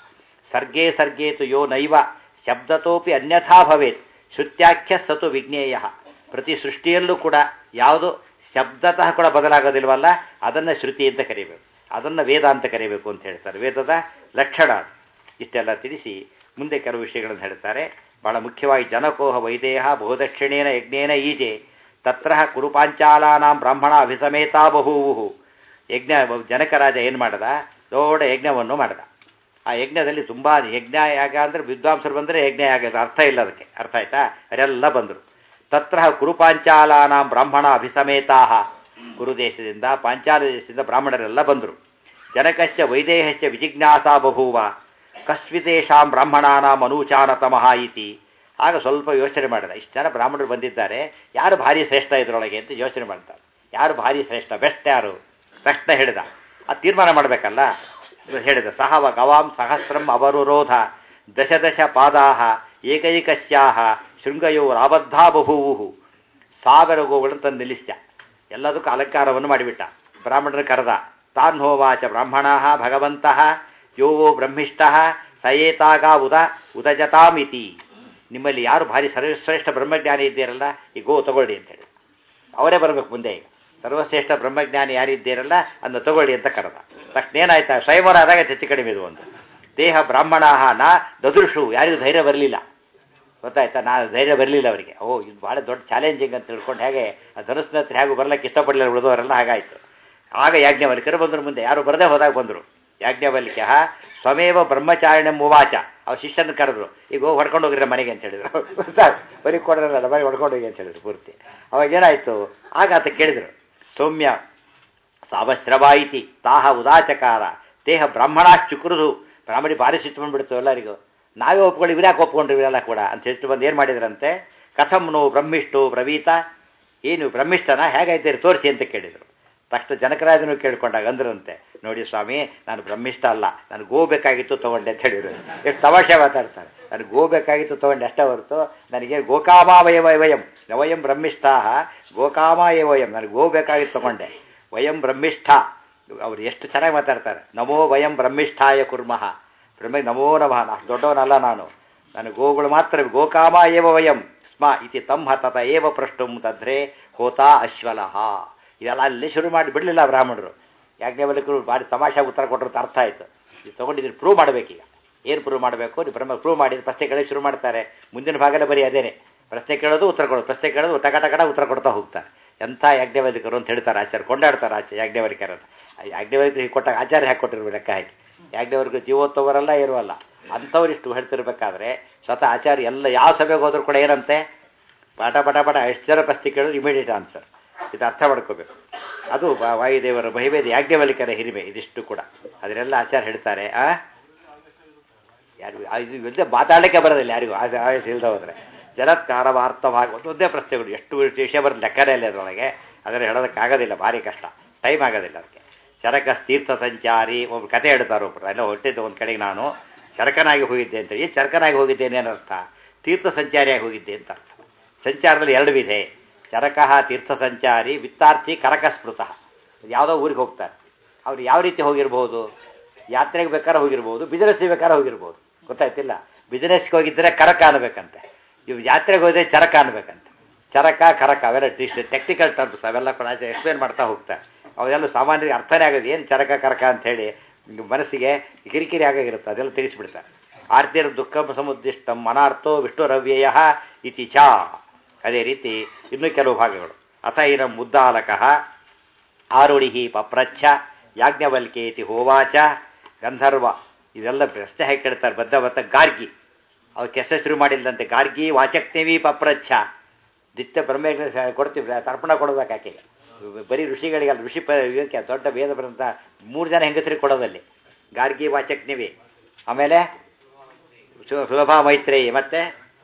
Speaker 1: ಸರ್ಗೇ ಸರ್ಗೇ ತು ಯೋ ನೈವ ಶಬ್ದತೋಪಿ ಅನ್ಯಥಾ ಭವೇತ್ ಶ್ರುತ್ಯಾಖ್ಯ ಸತು ವಿಜ್ಞೇಯ ಪ್ರತಿ ಸೃಷ್ಟಿಯಲ್ಲೂ ಕೂಡ ಯಾವುದು ಶಬ್ದತಃ ಕೂಡ ಬದಲಾಗೋದಿಲ್ವಲ್ಲ ಅದನ್ನು ಶ್ರುತಿ ಅಂತ ಕರಿಬೇಕು ಅದನ್ನು ವೇದ ಅಂತ ಕರಿಬೇಕು ಅಂತ ಹೇಳ್ತಾರೆ ವೇದದ ಲಕ್ಷಣ ಇಷ್ಟೆಲ್ಲ ತಿಳಿಸಿ ಮುಂದೆ ಕೆಲವು ವಿಷಯಗಳನ್ನು ಹೇಳ್ತಾರೆ ಬಹಳ ಮುಖ್ಯವಾಗಿ ಜನಕೋಹ ವೈದೇಹ ಬಹುದಕ್ಷಿಣೇನ ಯಜ್ಞೇನ ಈಜೆ ತತ್ರ ಕುರುಪಾಂಚಾಲಾನಾಂ ಬ್ರಾಹ್ಮಣ ಅಭಿಸಮೇತಾ ಬಹೂವು ಯಜ್ಞ ಜನಕರಾಜ ಏನು ಮಾಡ್ದ ದೊಡ್ಡ ಯಜ್ಞವನ್ನು ಮಾಡ್ದ ಆ ಯಜ್ಞದಲ್ಲಿ ತುಂಬ ಯಜ್ಞ ಯಾಗ ಅಂದರೆ ವಿದ್ವಾಂಸರು ಬಂದರೆ ಯಜ್ಞ ಯಾಗ ಅರ್ಥ ಇಲ್ಲ ಅದಕ್ಕೆ ಅರ್ಥ ಆಯ್ತಾ ಅವರೆಲ್ಲ ಬಂದರು ತತ್ರ ಕುರುಪಾಂಚಾಲಾನಾಂ ಬ್ರಾಹ್ಮಣ ಅಭಿಸಮೇತಾ ಕುರುದೇಶದಿಂದ ಪಾಂಚಾಲ ದೇಶದಿಂದ ಬ್ರಾಹ್ಮಣರೆಲ್ಲ ಬಂದರು ಜನಕಶ್ಚ ವೈದೇಹಶ್ಚ ವಿಜಿಜ್ಞಾಸಾ ಬಭೂವ ಕಸ್ವಿತೇಷಾಂ ಬ್ರಾಹ್ಮಣಾನಾಂ ಅನೂಚಾನತಮಃ ಇತಿ ಆಗ ಸ್ವಲ್ಪ ಯೋಚನೆ ಮಾಡಿದ ಇಷ್ಟು ಜನ ಬ್ರಾಹ್ಮಣರು ಬಂದಿದ್ದಾರೆ ಯಾರು ಭಾರಿ ಶ್ರೇಷ್ಠ ಇದರೊಳಗೆ ಅಂತ ಯೋಚನೆ ಮಾಡ್ತಾರೆ ಯಾರು ಭಾರಿ ಶ್ರೇಷ್ಠ ಬೆಸ್ಟ್ ಯಾರು ತಕ್ಷಣ ಹೇಳಿದ ಅದು ತೀರ್ಮಾನ ಮಾಡಬೇಕಲ್ಲ ಹೇಳಿದ ಸಹವ ಗವಾಂ ಸಹಸ್ರಂ ಅವರುರೋಧ ದಶ ದಶ ಪಾದಾಹ ಏಕೈಕಸ್ಯಾಹ ಶೃಂಗಯೋರಾಬದ್ಧಾ ಬಭೂವು ಸಾವಿರ ಗೋಗಳನ್ನು ತಂದು ನಿಲ್ಲಿಸ್ಯ ಎಲ್ಲದಕ್ಕೂ ಅಲಂಕಾರವನ್ನು ಮಾಡಿಬಿಟ್ಟ ಬ್ರಾಹ್ಮಣನ ಕರೆದ ತಾನ್ ಹೋವಾಚ ಬ್ರಾಹ್ಮಣ ಭಗವಂತಃ ಯೋವೋ ಬ್ರಹ್ಮಿಷ್ಟ ಸಯೇತಾಗ ಉದ ಉದಜತಾಮಿತಿ ನಿಮ್ಮಲ್ಲಿ ಯಾರು ಭಾರಿ ಸರ್ವಶ್ರೇಷ್ಠ ಬ್ರಹ್ಮಜ್ಞಾನಿ ಇದ್ದೀರಲ್ಲ ಈ ಗೋ ತಗೊಳ್ಳಿ ಅಂತೇಳಿ ಅವರೇ ಬರಬೇಕು ಮುಂದೆ ಈಗ ಸರ್ವಶ್ರೇಷ್ಠ ಬ್ರಹ್ಮಜ್ಞಾನಿ ಯಾರಿದ್ದೀರಲ್ಲ ಅದನ್ನು ತಗೊಳ್ಳಿ ಅಂತ ಕರೆದ ತಕ್ಷಣ ಏನಾಯ್ತಾ ಸ್ವಯಂವರ ಆದಾಗ ಹೆಚ್ಚು ಕಡಿಮೆ ಇದು ಒಂದು ದೇಹ ಬ್ರಾಹ್ಮಣ ನಾ ದದುರ್ಷು ಯಾರಿಗೂ ಧೈರ್ಯ ಬರಲಿಲ್ಲ ಗೊತ್ತಾಯ್ತಾ ನಾನು ಧೈರ್ಯ ಬರಲಿಲ್ಲ ಅವರಿಗೆ ಓ ಇದು ಭಾಳ ದೊಡ್ಡ ಚಾಲೆಂಜಿಂಗ್ ಅಂತ ತಿಳ್ಕೊಂಡು ಹೇಗೆ ಆ ಧನುಸ್ನ ಹತ್ರ ಹೇಗೂ ಬರ್ಲಿಕ್ಕೆ ಇಷ್ಟಪಡಲಿಲ್ಲ ಉಳಿದವರೆಲ್ಲ ಹಾಗಾಯಿತು ಆಗ ಯಾಜ್ಞವಲ್ಕ್ಯರು ಬಂದರು ಮುಂದೆ ಯಾರು ಬರದೇ ಹೋದಾಗ ಬಂದರು ಯಾಜ್ಞವಲ್ಕ್ಯ ಸ್ವಮೇವ ಬ್ರಹ್ಮಚಾರಿಣ ಮುವಾಚ ಅವ್ರ ಶಿಷ್ಯನ ಕರೆದ್ರು ಈಗ ಹೋಗಿ ಹೊಡ್ಕೊಂಡು ಹೋಗಿರ ಮನೆಗೆ ಅಂತ ಹೇಳಿದ್ರು ಸಾಕು ಬರೀ ಕೊಡ್ರಲ್ಲ ಬರೀ ಹೊಡ್ಕೊಂಡು ಹೋಗಿ ಅಂತ ಹೇಳಿದ್ರು ಪೂರ್ತಿ ಅವಾಗ ಏನಾಯಿತು ಆಗ ಆತ ಕೇಳಿದರು ಸೌಮ್ಯ ಸಾವಶ್ರವಾಯಿತಿ ತಾಹ ಉದಾಚಕಾರ ದೇಹ ಬ್ರಾಹ್ಮಣಾಶ್ಚುಕೃದು ಬ್ರಾಹ್ಮಣಿ ಭಾರಿ ಸಿಟ್ಟು ಬಂದ್ಬಿಡ್ತು ಎಲ್ಲರಿಗೂ ನಾವೇ ಒಪ್ಕೊಂಡು ಇವ್ರ್ಯಾಕೆ ಒಪ್ಕೊಂಡ್ರಿ ಇವರೆಲ್ಲ ಕೂಡ ಅಂತ ಸಿಟ್ಟು ಬಂದು ಏನು ಮಾಡಿದ್ರಂತೆ ಕಥಂ ನೋ ಬ್ರಹ್ಮಿಷ್ಟು ಬ್ರವೀತ ಏನು ಬ್ರಹ್ಮಿಷ್ಟನ ಹೇಗಾಯ್ತೀರಿ ತೋರಿಸಿ ಅಂತ ಕೇಳಿದರು ತಕ್ಷಣ ಜನಕರಾಜನು ಕೇಳ್ಕೊಂಡಾಗ ಅಂದ್ರಂತೆ ನೋಡಿ ಸ್ವಾಮಿ ನಾನು ಬ್ರಹ್ಮಿಷ್ಟ ಅಲ್ಲ ನಾನು ಗೋ ಬೇಕಾಗಿತ್ತು ತೊಗೊಂಡೆ ಅಂತ ಹೇಳಿದ್ರು ಎಷ್ಟು ತಮಾಷೆ ಮಾತಾಡ್ತಾರೆ ನನಗೆ ಗೋ ಬೇಕಾಗಿತ್ತು ತೊಗೊಂಡೆ ಅಷ್ಟೇ ಹೊರತು ನನಗೆ ಗೋಕಾಮಾವಯ ವಯಂ ವಯಂ ಬ್ರಹ್ಮಿಷ್ಠಾ ಗೋಕಾಮಾಯ ವಯಂ ನನಗೆ ಗೋ ಬೇಕಾಗಿತ್ತು ತೊಗೊಂಡೆ ವಯಂ ಬ್ರಹ್ಮಿಷ್ಠ ಅವ್ರು ಎಷ್ಟು ಚೆನ್ನಾಗಿ ಮಾತಾಡ್ತಾರೆ ನಮೋ ವಯಂ ಬ್ರಹ್ಮಿಷ್ಠಾಯ ಕುರ್ಮಃ ಬ್ರಹ್ಮ ನಮೋ ನಮಃ ಅಷ್ಟು ದೊಡ್ಡವನಲ್ಲ ನಾನು ನನಗೆ ಗೋಗಳು ಮಾತ್ರ ಗೋಕಾಮ ಏವ ವಯಂ ಸ್ಮ ಇತಿ ತಮ್ಮ ತತ ಏವ ಪ್ರಷ್ಟುಂ ತದ್ರೆ ಹೋತಾ ಅಶ್ವಲಹ ಇದೆಲ್ಲ ಅಲ್ಲಿ ಶುರು ಮಾಡಿ ಬಿಡಲಿಲ್ಲ ಬ್ರಾಹ್ಮಣರು ಯಾಜ್ಞವಲ್ಕರು ಭಾರಿ ತಮಾಷೆ ಉತ್ತರ ಕೊಟ್ಟರು ಅರ್ಥ ಆಯಿತು ಇದು ತೊಗೊಂಡಿದ್ದೀನಿ ಪ್ರೂವ್ ಮಾಡಬೇಕೀಗ ಏನು ಪ್ರೂವ್ ಮಾಡಬೇಕು ನೀವು ಬ್ರಹ್ಮ ಪ್ರೂವ್ ಮಾಡಿದ ಪ್ರಶ್ನೆ ಕೇಳಿ ಶುರು ಮಾಡ್ತಾರೆ ಮುಂದಿನ ಭಾಗದಲ್ಲಿ ಬರೀ ಅದೇನೆ ಪ್ರಶ್ನೆ ಕೇಳೋದು ಉತ್ತರ ಕೊಡೋದು ಪ್ರಶ್ನೆ ಕೇಳೋದು ಟಕ ಟಕಟ ಉತ್ತರ ಕೊಡ್ತಾ ಹೋಗ್ತಾರೆ ಎಂಥ ಯಾಜ್ಞವಲ್ಕರು ಅಂತ ಹೇಳ್ತಾರೆ ಆಚಾರ್ಯ ಕೊಂಡಾಡ್ತಾರೆ ಆಚೆ ಯಾಜ್ಞವಲ್ಕರನ್ನು ಯಾಜ್ಞವಲ್ಕರಿಗೆ ಕೊಟ್ಟಾಗ ಆಚಾರ್ಯ ಹಾಕಿ ಕೊಟ್ಟಿರ್ಬೇಕು ಲೆಕ್ಕ ಹಾಕಿ ಯಾಜ್ಞವರ್ಗ ಜೀವೋತ್ತವರಲ್ಲ ಇರುವಲ್ಲ ಅಂಥವ್ರು ಇಷ್ಟು ಹೇಳ್ತಿರ್ಬೇಕಾದ್ರೆ ಸ್ವತಃ ಆಚಾರ್ಯ ಎಲ್ಲ ಯಾವ ಸಭೆಗೆ ಹೋದ್ರು ಕೂಡ ಏನಂತೆ ಪಟ ಪಟ ಪಟ ಎಷ್ಟು ಜನ ಪ್ರಶ್ನೆ ಕೇಳೋದು ಇಮಿಡಿಯೇಟ್ ಆನ್ಸರ್ ಇದು ಅರ್ಥ ಮಾಡ್ಕೋಬೇಕು ಅದು ವಾ- ವಾಯುದೇವರ ಮಹಿಮೇದ ಯಾಜ್ಞವಲ್ಕರ ಹಿರಿಮೆ ಇದಿಷ್ಟು ಕೂಡ ಅದನ್ನೆಲ್ಲ ಆಚಾರ ಹೇಳ್ತಾರೆ ಆ ಯಾರು ಆ, ಇದು ಇಲ್ಲದೆ ಮಾತಾಡಲಿಕ್ಕೆ ಬರೋದಿಲ್ಲ ಯಾರಿಗೂ ಆ ಆಯಸ್ ಇಲ್ದ ಹೋದ್ರೆ ಜಲತ್ಕಾರ ಅರ್ಥವಾಗ ಒಂದೊಂದೇ ಪ್ರಶ್ನೆಗಳು ಎಷ್ಟು ವಿಷಯ ಬರೋದು ಲೆಕ್ಕನೇ ಇಲ್ಲ ಅದರೊಳಗೆ ಅದನ್ನು ಹೇಳೋದಕ್ಕಾಗೋದಿಲ್ಲ ಭಾರಿ ಕಷ್ಟ ಟೈಮ್ ಆಗೋದಿಲ್ಲ ಅದಕ್ಕೆ ಚರಕ ತೀರ್ಥ ಸಂಚಾರಿ ಒಬ್ಬ ಕತೆ ಹೇಳ್ತಾರೆ ಒಬ್ರು ಎಲ್ಲ ಹೊಟ್ಟಿದ್ದು ಒಂದು ಕಡೆಗೆ ನಾನು ಚರಕನಾಗಿ ಹೋಗಿದ್ದೆ ಅಂತ ಈ ಚರಕನಾಗಿ ಹೋಗಿದ್ದೇನೆ ಅನ್ನೋ ಅರ್ಥ ತೀರ್ಥ ಸಂಚಾರಿಯಾಗಿ ಹೋಗಿದ್ದೆ ಅಂತ ಅರ್ಥ ಸಂಚಾರದಲ್ಲಿ ಎರಡು ವಿಧೆ ಚರಕಃ ತೀರ್ಥ ಸಂಚಾರಿ ವಿತ್ತಾರ್ಥಿ ಕರಕಸ್ಮೃತಃ ಯಾವುದೋ ಊರಿಗೆ ಹೋಗ್ತಾರೆ ಅವ್ರು ಯಾವ ರೀತಿ ಹೋಗಿರ್ಬೋದು ಯಾತ್ರೆಗೆ ಬೇಕಾದ್ರೆ ಹೋಗಿರ್ಬೋದು ಬಿಸ್ನೆಸ್ಗೆ ಬೇಕಾದ್ರೆ ಹೋಗಿರ್ಬೋದು ಗೊತ್ತಾಯ್ತಿಲ್ಲ ಬಿಸ್ನೆಸ್ಗೆ ಹೋಗಿದ್ದರೆ ಕರಕ ಅನ್ಬೇಕಂತೆ ಇವು ಯಾತ್ರೆಗೆ ಹೋದ್ರೆ ಚರಕ ಅನ್ಬೇಕಂತೆ ಚರಕ ಕರಕ ಅವೆಲ್ಲ ಟೆಕ್ನಿಕಲ್ ಟರ್ಮ್ಸ್ ಅವೆಲ್ಲ ಕೂಡ ಎಕ್ಸ್ಪ್ಲೇನ್ ಮಾಡ್ತಾ ಹೋಗ್ತಾರೆ ಅವೆಲ್ಲ ಸಾಮಾನ್ಯರಿಗೆ ಅರ್ಥನೇ ಆಗೋದು ಏನು ಚರಕ ಕರಕ ಅಂಥೇಳಿ ಮನಸ್ಸಿಗೆ ಕಿರಿಕಿರಿ ಆಗಾಗಿರುತ್ತೆ ಅದೆಲ್ಲ ತಿಳಿಸ್ಬಿಡ್ತಾರೆ ಆರ್ತಿರ ದುಃಖ ಸಮುದ್ದಿಷ್ಟಂ ಮನಾರ್ಥೋ ವಿಷ್ಣುರವ್ಯಯ ಇತಿ ಚ ಅದೇ ರೀತಿ ಇನ್ನೂ ಕೆಲವು ಭಾಗಗಳು ಅಥ ಇನ ಮುದ್ದಾಲಕಃ ಆರುಣಿಹಿ ಪಪ್ರಚ್ಛ ಯಾಜ್ಞವಲ್ಕೇತಿ ಹೋವಾಚ ಗಂಧರ್ವ ಇದೆಲ್ಲ ಪ್ರಶ್ನೆ ಹೇಗೆ ಕೇಳ್ತಾರೆ ಬದ್ಧ ಬದ್ಧ ಗಾರ್ಗಿ ಅವ್ರು ಕೆಸ ಶುರು ಮಾಡಿಲ್ಲದಂತೆ ಗಾರ್ಗಿ ವಾಚಕ್ನೇವಿ ಪಪ್ರಚ್ಛ ನಿತ್ಯ ಬ್ರಹ್ಮ ಕೊಡ್ತೀವಿ ತರ್ಪಣ ಕೊಡಬೇಕು ಆಕೆಗೆ ಬರೀ ಋಷಿಗಳಿಗಲ್ಲ ಋಷಿ ಪ ಇವಕ್ಕೆ ದೊಡ್ಡ ವೇದ ಬರಂತ ಮೂರು ಜನ ಹೆಂಗಸರಿಗೆ ಕೊಡೋದಲ್ಲಿ ಗಾರ್ಗಿ ವಾಚಕ್ನಿವಿ ಆಮೇಲೆ ಸು- ಸುಲಭ ಮೈತ್ರೇಯಿ ಮತ್ತೆ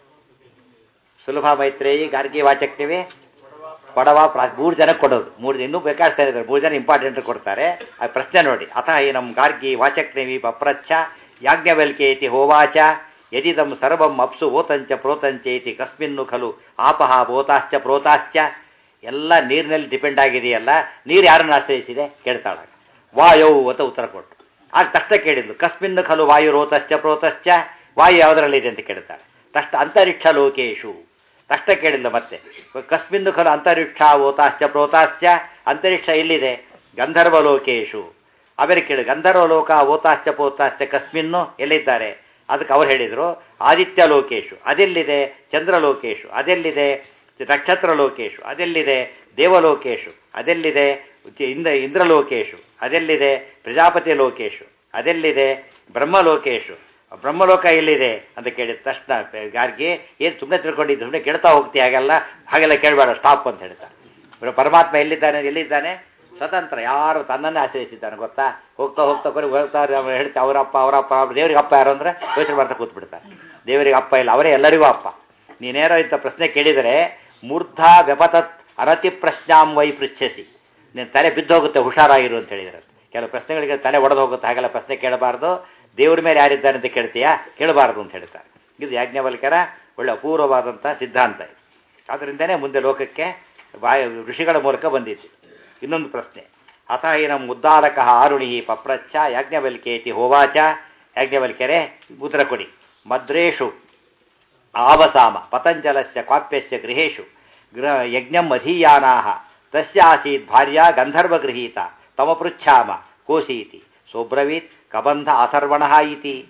Speaker 1: ಸುಲಭ ಮೈತ್ರೇಯಿ ಗಾರ್ಗಿ ವಾಚಕ್ನಿವಿ ಕೊಡವ ಪ್ರಾ ಮೂರು ಜನಕ್ಕೆ ಕೊಡೋದು ಮೂರು ಇನ್ನೂ ಬೇಕಾಗ್ತಾ ಇದ್ದಾರೆ ಮೂರು ಜನ ಇಂಪಾರ್ಟೆಂಟ್ ಕೊಡ್ತಾರೆ ಆ ಪ್ರಶ್ನೆ ನೋಡಿ ಅಥ ಏನಂ ಗಾರ್ಗಿ ವಾಚಕ್ನೇವಿ ಪಪ್ರಚ್ಛ ಯಾಜ್ಞವಲ್ಕೇತಿ ಹೋವಾಚ ಯದಿದಂ ಸರ್ವಂ ಅಪ್ಸು ಓತಂಚ ಪ್ರೋತಂಚೇತಿ ಕಸ್ಮಿನ್ನು ಖಲು ಆಪಹ ಓತಾಶ್ಚ ಪ್ರೋತಾಶ್ಚ ಎಲ್ಲ ನೀರಿನಲ್ಲಿ ಡಿಪೆಂಡ್ ಆಗಿದೆಯಲ್ಲ ನೀರು ಯಾರನ್ನು ಆಶ್ರಯಿಸಿದೆ ಕೇಳ್ತಾಳಾಗ ವಾಯೌ ಅಂತ ಉತ್ತರ ಕೊಟ್ಟು ಆಗ ತಕ್ಷಣ ಕೇಳಿದ್ಲು ಕಸ್ಮಿನ್ನು ಖಲು ವಾಯು ರೋತಶ್ಚ ಪ್ರೋತಶ್ಚ ವಾಯು ಯಾವುದರಲ್ಲಿದೆ ಅಂತ ಕೇಳ್ತಾಳೆ ತಕ್ಷಣ ಅಂತರಿಕ್ಷ ಲೋಕೇಶು ತಕ್ಷಣ ಕೇಳಿಲ್ಲ ಮತ್ತೆ ಕಸ್ಮಿನ್ನು ಖಲು ಅಂತರಿಕ್ಷ ಓತಾಶ್ಚ ಪ್ರೋತಾಶ್ಚ ಅಂತರಿಕ್ಷ ಎಲ್ಲಿದೆ ಗಂಧರ್ವ ಲೋಕೇಶು ಆಮೇಲೆ ಕೇಳಿ ಗಂಧರ್ವ ಲೋಕ ಓತಾಶ್ಚ ಪೋತಾಶ್ಚ ಕಸ್ಮಿನ್ನು ಎಲ್ಲಿದ್ದಾರೆ ಅದಕ್ಕೆ ಅವ್ರು ಹೇಳಿದರು ಆದಿತ್ಯ ಲೋಕೇಶು ಅದೆಲ್ಲಿದೆ ಚಂದ್ರ ಲೋಕೇಶು ಅದೆಲ್ಲಿದೆ ನಕ್ಷತ್ರ ಲೋಕೇಶು ಅದೆಲ್ಲಿದೆ ದೇವಲೋಕೇಶು ಅದೆಲ್ಲಿದೆ ಚ- ಇಂದ್ರ ಇಂದ್ರಲೋಕೇಶು ಅದೆಲ್ಲಿದೆ ಪ್ರಜಾಪತಿ ಲೋಕೇಶು ಅದೆಲ್ಲಿದೆ ಬ್ರಹ್ಮಲೋಕೇಶು ಬ್ರಹ್ಮಲೋಕ ಎಲ್ಲಿದೆ ಅಂತ ಕೇಳಿದ ತಕ್ಷಣ ಗಾರ್ಗಿ ಏನು ಸುಮ್ಮನೆ ತಿಳ್ಕೊಂಡಿದ್ದು ಸುಮ್ಮನೆ ಕೇಳ್ತಾ ಹೋಗ್ತೀಯ ಹಾಗೆಲ್ಲ ಹಾಗೆಲ್ಲ ಕೇಳಬೇಡ ಸ್ಟಾಪ್ ಅಂತ ಹೇಳ್ತಾ ಇವ್ರು ಪರಮಾತ್ಮ ಎಲ್ಲಿದ್ದಾನೆ ಎಲ್ಲಿದ್ದಾನೆ ಸ್ವತಂತ್ರ ಯಾರು ತನ್ನನ್ನೇ ಆಶ್ರಯಿಸಿದ್ದಾನೆ ಗೊತ್ತಾ ಹೋಗ್ತಾ ಹೋಗ್ತಾ ಕೊನೆ ಹೋಗ್ತಾರೆ ಅವ್ರು ಹೇಳ್ತಾ ಅವರಪ್ಪ ಅವರಪ್ಪ ಅವ್ರ ದೇವರಿಗೆ ಅಪ್ಪ ಯಾರು ಅಂದರೆ ಯೋಚನೆ ಮಾಡ್ತಾ ಕೂತ್ಬಿಡ್ತಾರೆ ದೇವರಿಗೆ ಅಪ್ಪ ಇಲ್ಲ ಅವರೇ ಎಲ್ಲರಿಗೂ ಅಪ್ಪ ನೀನೇನೋ ಇಂಥ ಪ್ರಶ್ನೆ ಕೇಳಿದರೆ ಮೂರ್ಧ ವ್ಯಪತತ್ ಅನತಿ ಪ್ರಶ್ನಾಂ ವೈ ಪೃಚ್ಛಸಿ ನೀನು ತಲೆ ಬಿದ್ದೋಗುತ್ತೆ ಹುಷಾರಾಗಿರು ಅಂತ ಹೇಳಿದ್ರೆ ಕೆಲವು ಪ್ರಶ್ನೆಗಳಿಗೆ ತಲೆ ಒಡೆದು ಹೋಗುತ್ತೆ ಹಾಗೆಲ್ಲ ಪ್ರಶ್ನೆ ಕೇಳಬಾರ್ದು ದೇವ್ರ ಮೇಲೆ ಯಾರಿದ್ದಾರೆ ಅಂತ ಕೇಳ್ತೀಯಾ ಕೇಳಬಾರ್ದು ಅಂತ ಹೇಳ್ತಾರೆ ಇದು ಯಾಜ್ಞವಲ್ಕರ ಒಳ್ಳೆ ಅಪೂರ್ವವಾದಂಥ ಸಿದ್ಧಾಂತ ಇದು ಆದ್ದರಿಂದನೇ ಮುಂದೆ ಲೋಕಕ್ಕೆ ವಾಯ ಋಷಿಗಳ ಮೂಲಕ ಬಂದಿತ್ತು ಇನ್ನೊಂದು ಪ್ರಶ್ನೆ ಅಥ ಏನಂ ಉದ್ದಾಲಕ ಆರುಣಿ ಪಪ್ರಚ್ಛ ಯಾಜ್ಞವಲ್ಕೇತಿ ಹೋವಾಚ ಯಾಜ್ಞವಲ್ಕ್ಯರೇ ಉತ್ತರ ಕೊಡಿ ಮದ್ರೇಷು ಆವಸಾಮ ಪತಂಜಲಸ್ಯ ಕಾಪ್ಯಸ್ಯ ಗೃಹೇಶು ಗೃಹ ಯಜ್ಞಂ ಅಧೀಯಾನಾಹ ತಸ್ಯ ಆಸೀತ್ ಭಾರ್ಯ ಗಂಧರ್ವಗೃಹೀತ ತಮ ಪೃಚ್ಛಾಮ ಕೋಶೀತಿ ಸೋಬ್ರವೀತ್ ಕಬಂಧ ಅಥರ್ವಣಃ ಇತಿ